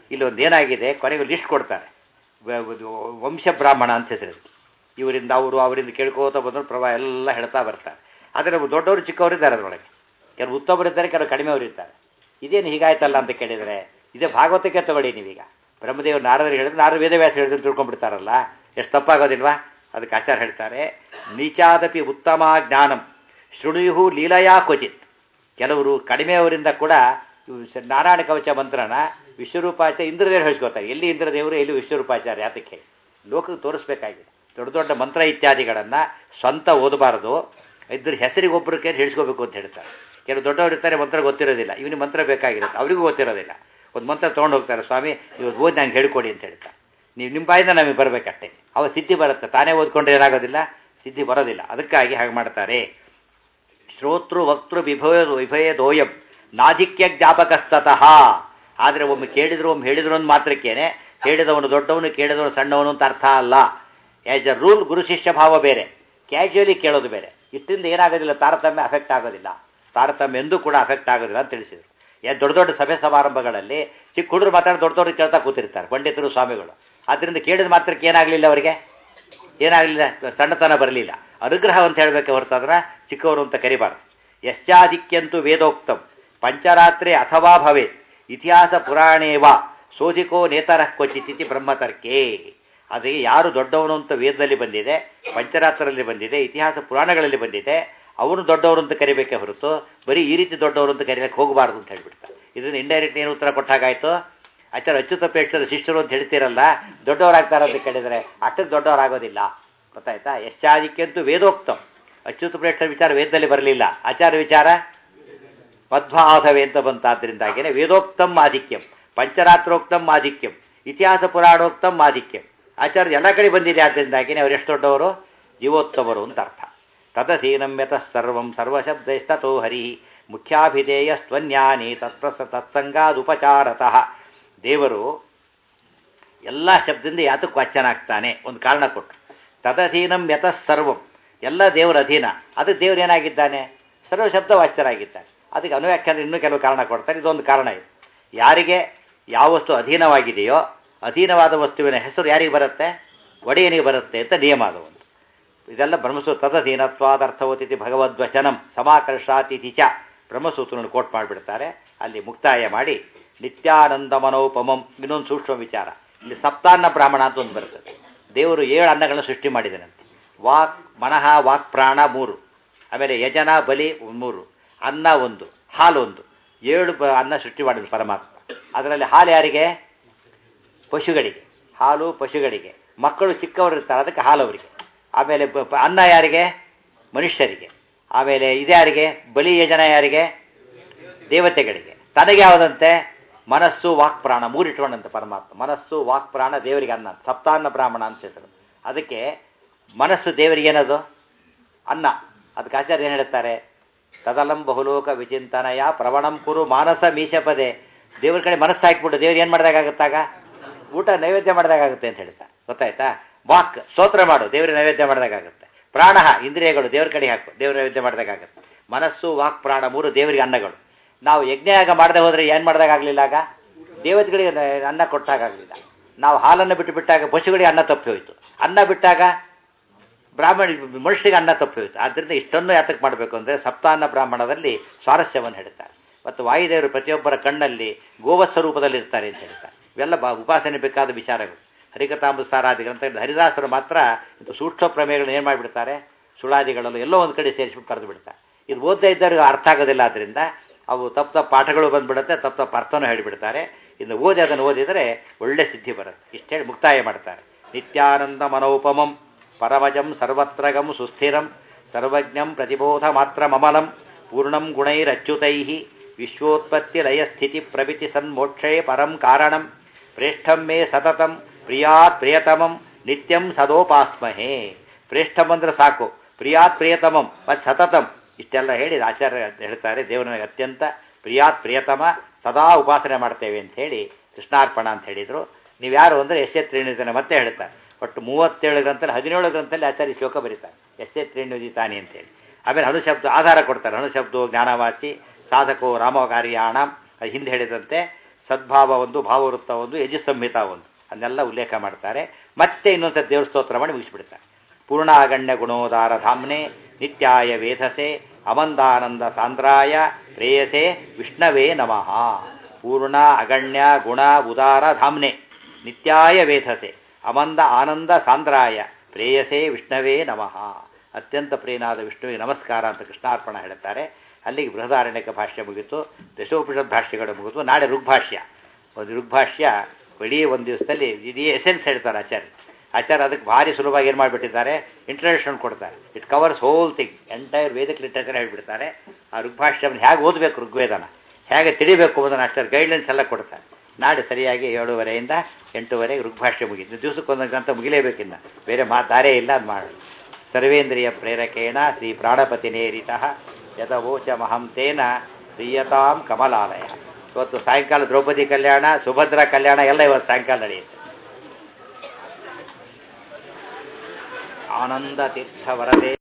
Speaker 1: ಇಲ್ಲಿ ಒಂದು ಏನಾಗಿದೆ ಕೊನೆಗೆ ಲಿಸ್ಟ್ ಕೊಡ್ತಾರೆ ವ- ಇದು ವಂಶ ಬ್ರಾಹ್ಮಣ ಅಂತ ಹೆಸರು ಇವರಿಂದ ಅವರು ಅವರಿಂದ ಕೇಳ್ಕೋತ ಬಂದರು ಪ್ರಭಾ ಎಲ್ಲ ಹೇಳ್ತಾ ಬರ್ತಾರೆ ಆದರೆ ದೊಡ್ಡವರು ಚಿಕ್ಕವರು ಇದ್ದಾರೆ ಅದರೊಳಗೆ ಕೆಲವು ಉತ್ತಮರು ಇದ್ದಾರೆ ಕೆಲವು ಕಡಿಮೆಯವರು ಇರ್ತಾರೆ ಇದೇನು ಹೀಗಾಯ್ತಲ್ಲ ಅಂತ ಕೇಳಿದರೆ ಇದೇ ಭಾಗವತಕ್ಕೆ ತಗೊಳ್ಳಿ ನೀವೀಗ ಬ್ರಹ್ಮದೇವರು ನಾರದರು ಹೇಳಿದ್ರೆ ನಾರದು ವೇದವ್ಯಾಸ ಹೇಳಿದ್ರೆ ತಿಳ್ಕೊಂಡ್ಬಿಡ್ತಾರಲ್ಲ ಎಷ್ಟು ತಪ್ಪಾಗೋದಿಲ್ವಾ ಅದಕ್ಕೆ ಆಚಾರ ಹೇಳ್ತಾರೆ ನೀಚಾದಪಿ ಉತ್ತಮ ಜ್ಞಾನಂ ಶೃಣುಯು ಲೀಲಯಾ ಕ್ವಚಿತ್ ಕೆಲವರು ಕಡಿಮೆಯವರಿಂದ ಕೂಡ ಇವು ಸ- ನಾರಾಯಣ ಕವಚ ಮಂತ್ರನ ವಿಶ್ವರೂಪಾಚಾರ್ಯ ಇಂದ್ರದೇವರು ಹೇಳಿಸ್ಕೋತಾರೆ ಎಲ್ಲಿ ಇಂದ್ರದೇವರು ಎಲ್ಲಿ ವಿಶ್ವರೂಪಾಚಾರ್ಯ ಯಾತಕ್ಕೆ ಲೋಕಕ್ಕೆ ತೋರಿಸ್ಬೇಕಾಗಿದೆ ದೊಡ್ಡ ದೊಡ್ಡ ಮಂತ್ರ ಇತ್ಯಾದಿಗಳನ್ನು ಸ್ವಂತ ಓದಬಾರದು ಇದ್ರ ಹೆಸರಿಗೆ ಒಬ್ಬರಿಗೆ ಹೇಳಿಸ್ಕೋಬೇಕು ಅಂತ ಹೇಳ್ತಾರೆ ಕೆಲವು ದೊಡ್ಡವರು ಇರ್ತಾರೆ ಮಂತ್ರ ಗೊತ್ತಿರೋದಿಲ್ಲ ಇವನಿಗೆ ಮಂತ್ರ ಬೇಕಾಗಿರುತ್ತೆ ಅವರಿಗೂ ಗೊತ್ತಿರೋದಿಲ್ಲ ಒಂದು ಮಂತ್ರ ತೊಗೊಂಡು ಹೋಗ್ತಾರೆ ಸ್ವಾಮಿ ನೀವು ಓದಿ ನಂಗೆ ಹೇಳ್ಕೊಡಿ ಅಂತ ಹೇಳ್ತಾರೆ ನೀವು ನಿಮ್ಮ ಬಾಯಿಂದ ನಮಗೆ ಬರಬೇಕಷ್ಟೇ ಅವ ಸಿದ್ಧಿ ಬರುತ್ತೆ ತಾನೇ ಓದ್ಕೊಂಡ್ರೆ ಏನಾಗೋದಿಲ್ಲ ಸಿದ್ಧಿ ಬರೋದಿಲ್ಲ ಅದಕ್ಕಾಗಿ ಹಾಗೆ ಮಾಡ್ತಾರೆ ಶ್ರೋತೃ ವಕ್ತೃ ವಿಭಯ ವಿಭಯದೋಯಂ ನಾಧಿಕ್ಯ ಜ್ಞಾಪಕಸ್ತತಃ ಆದರೆ ಒಮ್ಮೆ ಕೇಳಿದ್ರು ಒಮ್ಮೆ ಹೇಳಿದ್ರು ಒಂದು ಮಾತ್ರಕ್ಕೇನೆ ಹೇಳಿದವನು ದೊಡ್ಡವನು ಕೇಳಿದವನು ಸಣ್ಣವನು ಅಂತ ಅರ್ಥ ಅಲ್ಲ ಆ್ಯಸ್ ಎ ರೂಲ್ ಗುರು ಶಿಷ್ಯ ಭಾವ ಬೇರೆ ಕ್ಯಾಶುಯಲಿ ಕೇಳೋದು ಬೇರೆ ಇಷ್ಟರಿಂದ ಏನಾಗೋದಿಲ್ಲ ತಾರತಮ್ಯ ಅಫೆಕ್ಟ್ ಆಗೋದಿಲ್ಲ ತಾರತಮ್ಯ ಎಂದೂ ಕೂಡ ಅಫೆಕ್ಟ್ ಆಗೋದಿಲ್ಲ ಅಂತ ತಿಳಿಸಿದರು ಯಾ ದೊಡ್ಡ ದೊಡ್ಡ ಸಭೆ ಸಮಾರಂಭಗಳಲ್ಲಿ ಚಿಕ್ಕ ಹುಡುಗರು ಮಾತಾಡಿ ದೊಡ್ಡ ದೊಡ್ಡವ್ರಿಗೆ ಕೇಳ್ತಾ ಕೂತಿರ್ತಾರೆ ಪಂಡಿತರು ಸ್ವಾಮಿಗಳು ಆದ್ದರಿಂದ ಕೇಳಿದ ಮಾತ್ರಕ್ಕೆ ಏನಾಗಲಿಲ್ಲ ಅವರಿಗೆ ಏನಾಗಲಿಲ್ಲ ಸಣ್ಣತನ ಬರಲಿಲ್ಲ ಅನುಗ್ರಹ ಅಂತ ಹೇಳಬೇಕು ಹೊರತಾದ್ರೆ ಚಿಕ್ಕವರು ಅಂತ ಕರಿಬಾರ್ದು ಯಶ್ಚಾಧಿಕ್ಯಂತೂ ವೇದೋಕ್ತಂ ಪಂಚರಾತ್ರೆ ಅಥವಾ ಭವೇತ್ ಇತಿಹಾಸ ಪುರಾಣೇವ ಸೋಜಿಕೋ ನೇತರ ಕ್ವಚಿತಿ ಬ್ರಹ್ಮತರ್ಕೆ ಅದೇ ಯಾರು ದೊಡ್ಡವನು ಅಂತ ವೇದದಲ್ಲಿ ಬಂದಿದೆ ಪಂಚರಾತ್ರದಲ್ಲಿ ಬಂದಿದೆ ಇತಿಹಾಸ ಪುರಾಣಗಳಲ್ಲಿ ಬಂದಿದೆ ಅವನು ದೊಡ್ಡವರು ಅಂತ ಕರಿಬೇಕೇ ಹೊರತು ಬರೀ ಈ ರೀತಿ ದೊಡ್ಡವರು ಅಂತ ಕರಿಯಕ್ಕೆ ಹೋಗಬಾರ್ದು ಅಂತ ಹೇಳ್ಬಿಡ್ತಾರೆ ಇದನ್ನು ಇಂಡೈರೆಕ್ಟ್ ಏನು ಉತ್ತರ ಕೊಟ್ಟಾಗಾಯ್ತು ಆಚಾರ ಅಚ್ಯುತ ಪ್ರೇಕ್ಷರ ಶಿಷ್ಯರು ಅಂತ ಹೇಳ್ತೀರಲ್ಲ ದೊಡ್ಡವರಾಗ್ತಾರೆ ಅಂತ ಕೇಳಿದರೆ ಅಷ್ಟಕ್ಕೆ ದೊಡ್ಡವರಾಗೋದಿಲ್ಲ ಗೊತ್ತಾಯ್ತಾ ಯಶ್ಚಾದಿಕ್ಯಂತೂ ವೇದೋಕ್ತಂ ಅಚ್ಯುತ ಪ್ರೇಕ್ಷರ ವಿಚಾರ ವೇದದಲ್ಲಿ ಬರಲಿಲ್ಲ ಆಚಾರ ವಿಚಾರ ಮಧ್ವಾಧವೆ ಅಂತ ಬಂತಾದ್ದರಿಂದಾಗಿಯೇ ವೇದೋಕ್ತಂ ಆಧಿಕ್ಯಂ ಪಂಚರಾತ್ರೋಕ್ತಂ ಆಧಿಕ್ಯಂ ಇತಿಹಾಸ ಪುರಾಣೋಕ್ತಂ ಆಧಿಕ್ಯಂ ಆಚಾರ್ಯ ಎಲ್ಲ ಕಡೆ ಬಂದಿದೆ ಆದ್ದರಿಂದಾಗಿಯೇ ಅವ್ರು ಎಷ್ಟು ದೊಡ್ಡವರು ಜೀವೋತ್ತಮರು ಅಂತ ಅರ್ಥ ತದಸೀನಂ ಯತಃ ಸರ್ವಂ ಸರ್ವಶಬ್ದೈಸ್ತೋ ಹರಿ ಮುಖ್ಯಾಭಿಧೇಯ ಸ್ವನ್ಯಾನಿ ತತ್ಪ್ರಸ ತತ್ಸಂಗಾದುಪಚಾರತಃ ದೇವರು ಎಲ್ಲ ಶಬ್ದದಿಂದ ಯಾತಕ್ಕೆ ವಾಚ್ಯನಾಗ್ತಾನೆ ಒಂದು ಕಾರಣ ಕೊಟ್ಟರು ತದಧೀನಂ ಯತಃ ಸರ್ವಂ ಎಲ್ಲ ದೇವರ ಅಧೀನ ಅದಕ್ಕೆ ದೇವರು ಏನಾಗಿದ್ದಾನೆ ಸರ್ವ ಶಬ್ದ ವಾಚ್ಯರಾಗಿದ್ದಾನೆ ಅದಕ್ಕೆ ಅನುವ್ಯಾಖ್ಯಾನ ಇನ್ನೂ ಕೆಲವು ಕಾರಣ ಕೊಡ್ತಾರೆ ಇದೊಂದು ಕಾರಣ ಇದೆ ಯಾರಿಗೆ ಯಾವ ವಸ್ತು ಅಧೀನವಾಗಿದೆಯೋ ಅಧೀನವಾದ ವಸ್ತುವಿನ ಹೆಸರು ಯಾರಿಗೆ ಬರುತ್ತೆ ಒಡೆಯನಿಗೆ ಬರುತ್ತೆ ಅಂತ ನಿಯಮ ಅದು ಒಂದು ಇದೆಲ್ಲ ಬ್ರಹ್ಮಸೂತ್ರ ತದಧೀನತ್ವಾದರ್ಥವತಿಥಿ ಭಗವದ್ವಚನಂ ಸಮಾಕರ್ಷಾತಿಥಿ ಚ ಬ್ರಹ್ಮಸೂತ್ರವನ್ನು ಕೋಟ್ ಮಾಡಿಬಿಡ್ತಾರೆ ಅಲ್ಲಿ ಮುಕ್ತಾಯ ಮಾಡಿ ನಿತ್ಯಾನಂದ ಮನೋಪಮಂ ಇನ್ನೊಂದು ಸೂಕ್ಷ್ಮ ವಿಚಾರ ಇಲ್ಲಿ ಸಪ್ತಾನ್ನ ಬ್ರಾಹ್ಮಣ ಅಂತ ಒಂದು ಬರ್ತದೆ ದೇವರು ಏಳು ಅನ್ನಗಳನ್ನು ಸೃಷ್ಟಿ ಮಾಡಿದನಂತೆ ವಾಕ್ ಮನಃ ವಾಕ್ ಪ್ರಾಣ ಮೂರು ಆಮೇಲೆ ಯಜನ ಬಲಿ ಮೂರು ಅನ್ನ ಒಂದು ಹಾಲು ಒಂದು ಏಳು ಬ ಅನ್ನ ಸೃಷ್ಟಿ ಮಾಡಿದ್ರು ಪರಮಾತ್ಮ ಅದರಲ್ಲಿ ಹಾಲು ಯಾರಿಗೆ ಪಶುಗಳಿಗೆ ಹಾಲು ಪಶುಗಳಿಗೆ ಮಕ್ಕಳು ಚಿಕ್ಕವರು ಇರ್ತಾರೆ ಅದಕ್ಕೆ ಹಾಲು ಅವರಿಗೆ ಆಮೇಲೆ ಬ- ಪ- ಅನ್ನ ಯಾರಿಗೆ ಮನುಷ್ಯರಿಗೆ ಆಮೇಲೆ ಇದ್ಯಾರಿಗೆ ಬಲಿ ಯಜನ ಯಾರಿಗೆ ದೇವತೆಗಳಿಗೆ ತನಗೆ ಯಾವುದಂತೆ ಮನಸ್ಸು ವಾಕ್ ಪ್ರಾಣ ಮೂರಿಟ್ಕೊಂಡಂತೆ ಪರಮಾತ್ಮ ಮನಸ್ಸು ವಾಕ್ ಪ್ರಾಣ ದೇವರಿಗೆ ಅನ್ನ ಸಪ್ತಾನ್ನ ಬ್ರಾಹ್ಮಣ ಅಂತ ಹೆಸರು ಅದಕ್ಕೆ ಮನಸ್ಸು ದೇವರಿಗೆ ಏನದು ಅನ್ನ ಅದಕ್ಕೆ ಆಚಾರ್ಯ ಏನು ಹೇಳ್ತಾರೆ ತದಲಂ ಬಹುಲೋಕ ವಿಚಿಂತನಯ ಪ್ರವಣಂ ಕುರು ಮಾನಸ ಮೀಶಪದೆ ದೇವ್ರ ಕಡೆ ಮನಸ್ಸು ಹಾಕ್ಬಿಟ್ಟು ದೇವ್ರು ಏನು ಮಾಡಿದಾಗತ್ತಾಗ ಊಟ ನೈವೇದ್ಯ ಮಾಡಿದಾಗುತ್ತೆ ಅಂತ ಹೇಳ್ತಾರೆ ಗೊತ್ತಾಯ್ತಾ ವಾಕ್ ಸ್ತೋತ್ರ ಮಾಡು ದೇವ್ರ ನೈವೇದ್ಯ ಮಾಡಿದಾಗುತ್ತೆ ಪ್ರಾಣ ಇಂದ್ರಿಯಗಳು ದೇವ್ರ ಕಡೆ ಹಾಕು ದೇವ್ರ ನೈವೇದ್ಯ ಮಾಡಿದಾಗುತ್ತೆ ಮನಸ್ಸು ವಾಕ್ ಪ್ರಾಣ ಮೂರು ದೇವರಿಗೆ ಅನ್ನಗಳು ನಾವು ಯಜ್ಞಯಾಗ ಮಾಡದೆ ಹೋದರೆ ಏನು ಮಾಡಿದಾಗಲಿಲ್ಲ ಆಗ ದೇವತೆಗಳಿಗೆ ನ- ಅನ್ನ ಕೊಟ್ಟಾಗಲಿಲ್ಲ ನಾವು ಹಾಲನ್ನು ಬಿಟ್ಟು ಬಿಟ್ಟಾಗ ಪಶುಗಳಿಗೆ ಅನ್ನ ತಪ್ಪಿ ಹೋಯಿತು ಅನ್ನ ಬಿಟ್ಟಾಗ ಬ್ರಾಹ್ಮಣ ಮನುಷ್ಯರಿಗೆ ಅನ್ನ ತಪ್ಪಿ ಹೋಯಿತು ಆದ್ದರಿಂದ ಇಷ್ಟನ್ನು ಯಾತಕ್ಕೆ ಮಾಡಬೇಕು ಅಂದರೆ ಸಪ್ತಾನ್ನ ಬ್ರಾಹ್ಮಣದಲ್ಲಿ ಸ್ವಾರಸ್ಯವನ್ನು ಹೇಳ್ತಾರೆ ಮತ್ತು ವಾಯುದೇವರು ಪ್ರತಿಯೊಬ್ಬರ ಕಣ್ಣಲ್ಲಿ ಗೋವತ್ಸ ರೂಪದಲ್ಲಿ ಇರ್ತಾರೆ ಅಂತ ಹೇಳ್ತಾರೆ ಇವೆಲ್ಲ ಬಾ ಉಪಾಸನೆ ಬೇಕಾದ ವಿಚಾರಗಳು ಹರಿಕಥಾಮೃತಾರಾದಿ ಗ್ರಂಥಗಳು ಹರಿದಾಸರು ಮಾತ್ರ ಇದು ಸೂಕ್ಷ್ಮ ಪ್ರಮೇಯಗಳನ್ನ ಏನು ಮಾಡಿಬಿಡ್ತಾರೆ ಸುಳಾದಿಗಳಲ್ಲೂ ಎಲ್ಲೋ ಒಂದು ಕಡೆ ಸೇರಿಸ್ಬಿಟ್ಟು ಕರೆದು ಬಿಡ್ತಾರೆ ಇದು ಓದದೇ ಇದ್ದವ್ರಿಗೆ ಅರ್ಥ ಆಗೋದಿಲ್ಲ ಆದ್ದರಿಂದ ಅವು ತಪ್ಪು ತಪ್ಪು ಪಾಠಗಳು ಬಂದ್ಬಿಡುತ್ತೆ ತಪ್ಪು ತಪ್ಪು ಅರ್ಥನೂ ಹೇಳಿಬಿಡ್ತಾರೆ ಇನ್ನು ಓದಿ ಅದನ್ನು ಓದಿದರೆ ಒಳ್ಳೆ ಸಿದ್ಧಿ ಬರುತ್ತೆ ಇಷ್ಟು ಹೇಳಿ ಮುಕ್ತಾಯ ಮಾಡ್ತಾರೆ ನಿತ್ಯಾನಂದ ಮನೋಪಮಂ ಪರಮಜಂ ಸರ್ವತ್ರಗಂ ಸುಸ್ಥಿರಂ ಸರ್ವಜ್ಞಂ ಪ್ರತಿಬೋಧ ಮಾತ್ರ ಮಮಲಂ ಪೂರ್ಣಂ ಗುಣೈರಚ್ಯುತೈ ವಿಶ್ವೋತ್ಪತ್ತಿ ಲಯಸ್ಥಿತಿ ಪ್ರಭೃತಿ ಸನ್ಮೋಕ್ಷೇ ಪರಂ ಕಾರಣಂ ಪ್ರೇಷ್ಠಂ ಮೇ ಸತತಂ ಪ್ರಿಯಾತ್ ಪ್ರಿಯತಮಂ ನಿತ್ಯಂ ಸದೋಪಾಸ್ಮಹೇ ಪ್ರೇಷ್ಠಂ ಅಂದ್ರೆ ಸಾಕು ಪ್ರಿಯಾತ್ ಪ್ರಿಯತಮಂ ಮತ್ತು ಸತತಂ ಇಷ್ಟೆಲ್ಲ ಹೇಳಿ ಆಚಾರ್ಯ ಹೇಳ್ತಾರೆ ದೇವರನಿಗೆ ಅತ್ಯಂತ ಪ್ರಿಯಾತ್ ಪ್ರಿಯತಮ ಸದಾ ಉಪಾಸನೆ ಮಾಡ್ತೇವೆ ಅಂತ ಹೇಳಿ ಕೃಷ್ಣಾರ್ಪಣ ಅಂತ ಹೇಳಿದರು ನೀವು ಯಾರು ಅಂದರೆ ಎಷ್ಟೇ ತ್ರೀಣಿತಾನೆ ಮತ್ತೆ ಹೇಳ್ತಾರೆ ಒಟ್ಟು ಮೂವತ್ತೇಳು ಗ್ರಂಥದಲ್ಲಿ ಹದಿನೇಳು ಗ್ರಂಥದಲ್ಲಿ ಆಚಾರ್ಯ ಶ್ಲೋಕ ಬರೀತಾರೆ ಎಷ್ಟೇ ತ್ರೀಣಿತಾನೆ ಅಂತೇಳಿ ಆಮೇಲೆ ಅನುಶಬ್ದ ಆಧಾರ ಕೊಡ್ತಾರೆ ಅನುಶಬ್ದೋ ಜ್ಞಾನವಾಚಿ ಸಾಧಕೋ ರಾಮಕಾರ್ಯಾಣ ಅದು ಹಿಂದೆ ಹೇಳಿದಂತೆ ಸದ್ಭಾವ ಒಂದು ಭಾವವೃತ್ತ ಒಂದು ಯಜುಸಂಹಿತ ಒಂದು ಅದನ್ನೆಲ್ಲ ಉಲ್ಲೇಖ ಮಾಡ್ತಾರೆ ಮತ್ತೆ ಇನ್ನೊಂದು ದೇವ್ರ ಸ್ತೋತ್ರ ಮಾಡಿ ಮುಗಿಸ್ಬಿಡ್ತಾರೆ ಪೂರ್ಣಾಗಣ್ಯ ಗುಣೋದಾರ ಧಾಮ್ನೆ ನಿತ್ಯಾಯ ವೇಧಸೆ ಅಮಂದಾನಂದ ಸಾಂದ್ರಾಯ ಪ್ರೇಯಸೆ ವಿಷ್ಣವೇ ನಮಃ ಪೂರ್ಣ ಅಗಣ್ಯ ಗುಣ ಉದಾರ ಧಾಮ್ನೆ ನಿತ್ಯಾಯ ವೇಧಸೆ ಅಮಂದ ಆನಂದ ಸಾಂದ್ರಾಯ ಪ್ರೇಯಸೇ ವಿಷ್ಣವೇ ನಮಃ ಅತ್ಯಂತ ಪ್ರಿಯನಾದ ವಿಷ್ಣುವಿಗೆ ನಮಸ್ಕಾರ ಅಂತ ಕೃಷ್ಣಾರ್ಪಣ ಹೇಳುತ್ತಾರೆ ಅಲ್ಲಿಗೆ ಬೃಹದಾರಣ್ಯಕ ಭಾಷ್ಯ ಮುಗಿತು ದಶೋಪನಿಷತ್ ಭಾಷ್ಯಗಳು ಮುಗಿತು ನಾಳೆ ಋಗ್ಭಾಷ್ಯ ಒಂದು ಋಗ್ಭಾಷ್ಯ ಇಡೀ ಒಂದು ದಿವಸದಲ್ಲಿ ಇಡೀ ಎಸೆನ್ಸ್ ಹೇಳ್ತಾರೆ ಆಚಾರ್ಯ ಆಚಾರ್ಯ ಅದಕ್ಕೆ ಭಾರಿ ಸುಲಭವಾಗಿ ಏನು ಮಾಡಿಬಿಟ್ಟಿದ್ದಾರೆ ಇಂಟ್ರಡಕ್ಷನ್ ಕೊಡ್ತಾರೆ it covers whole thing entire Vedic literature ಹೇಳ್ಬಿಡ್ತಾರೆ ಆ ಋಗ್ಭಾಷ್ಯವನ್ನು ಹೇಗೆ ಓದಬೇಕು ಋಗ್ವೇದನ ಹೇಗೆ ತಿಳಿಬೇಕು ಅನ್ನೋದನ್ನು ಅಷ್ಟರ ಗೈಡ್ಲೈನ್ಸ್ ಎಲ್ಲ ಕೊಡ್ತಾರೆ ನಾಳೆ ಸರಿಯಾಗಿ ಏಳುವರೆಯಿಂದ ಎಂಟೂವರೆಗೆ ಋಗ್ಭಾಷ್ಯ ಮುಗಿದು ದಿವಸಕ್ಕೊಂದೊಂದು ಗಂಟೆ ಮುಗಿಲೇಬೇಕಿನ್ನ ಬೇರೆ ಮಾತಾರೇ ಇಲ್ಲ ಅದು ಮಾಡಿ ಸರ್ವೇಂದ್ರಿಯ ಪ್ರೇರಕೇಣ ಶ್ರೀ ಪ್ರಾಣಪತಿ ನೇರಿತಃ ಯಥವೋಚ ಮಹಂತೇನ ಪ್ರಿಯತಾಂ ಕಮಲಾಲಯ ಇವತ್ತು ಸಾಯಂಕಾಲ ದ್ರೌಪದಿ ಕಲ್ಯಾಣ ಸುಭದ್ರಾ ಕಲ್ಯಾಣ ಎಲ್ಲ ಇವತ್ತು ಸಾಯಂಕಾಲ ನಡೆಯುತ್ತೆ ಆನಂದ ತೀರ್ಥ ವರದೆ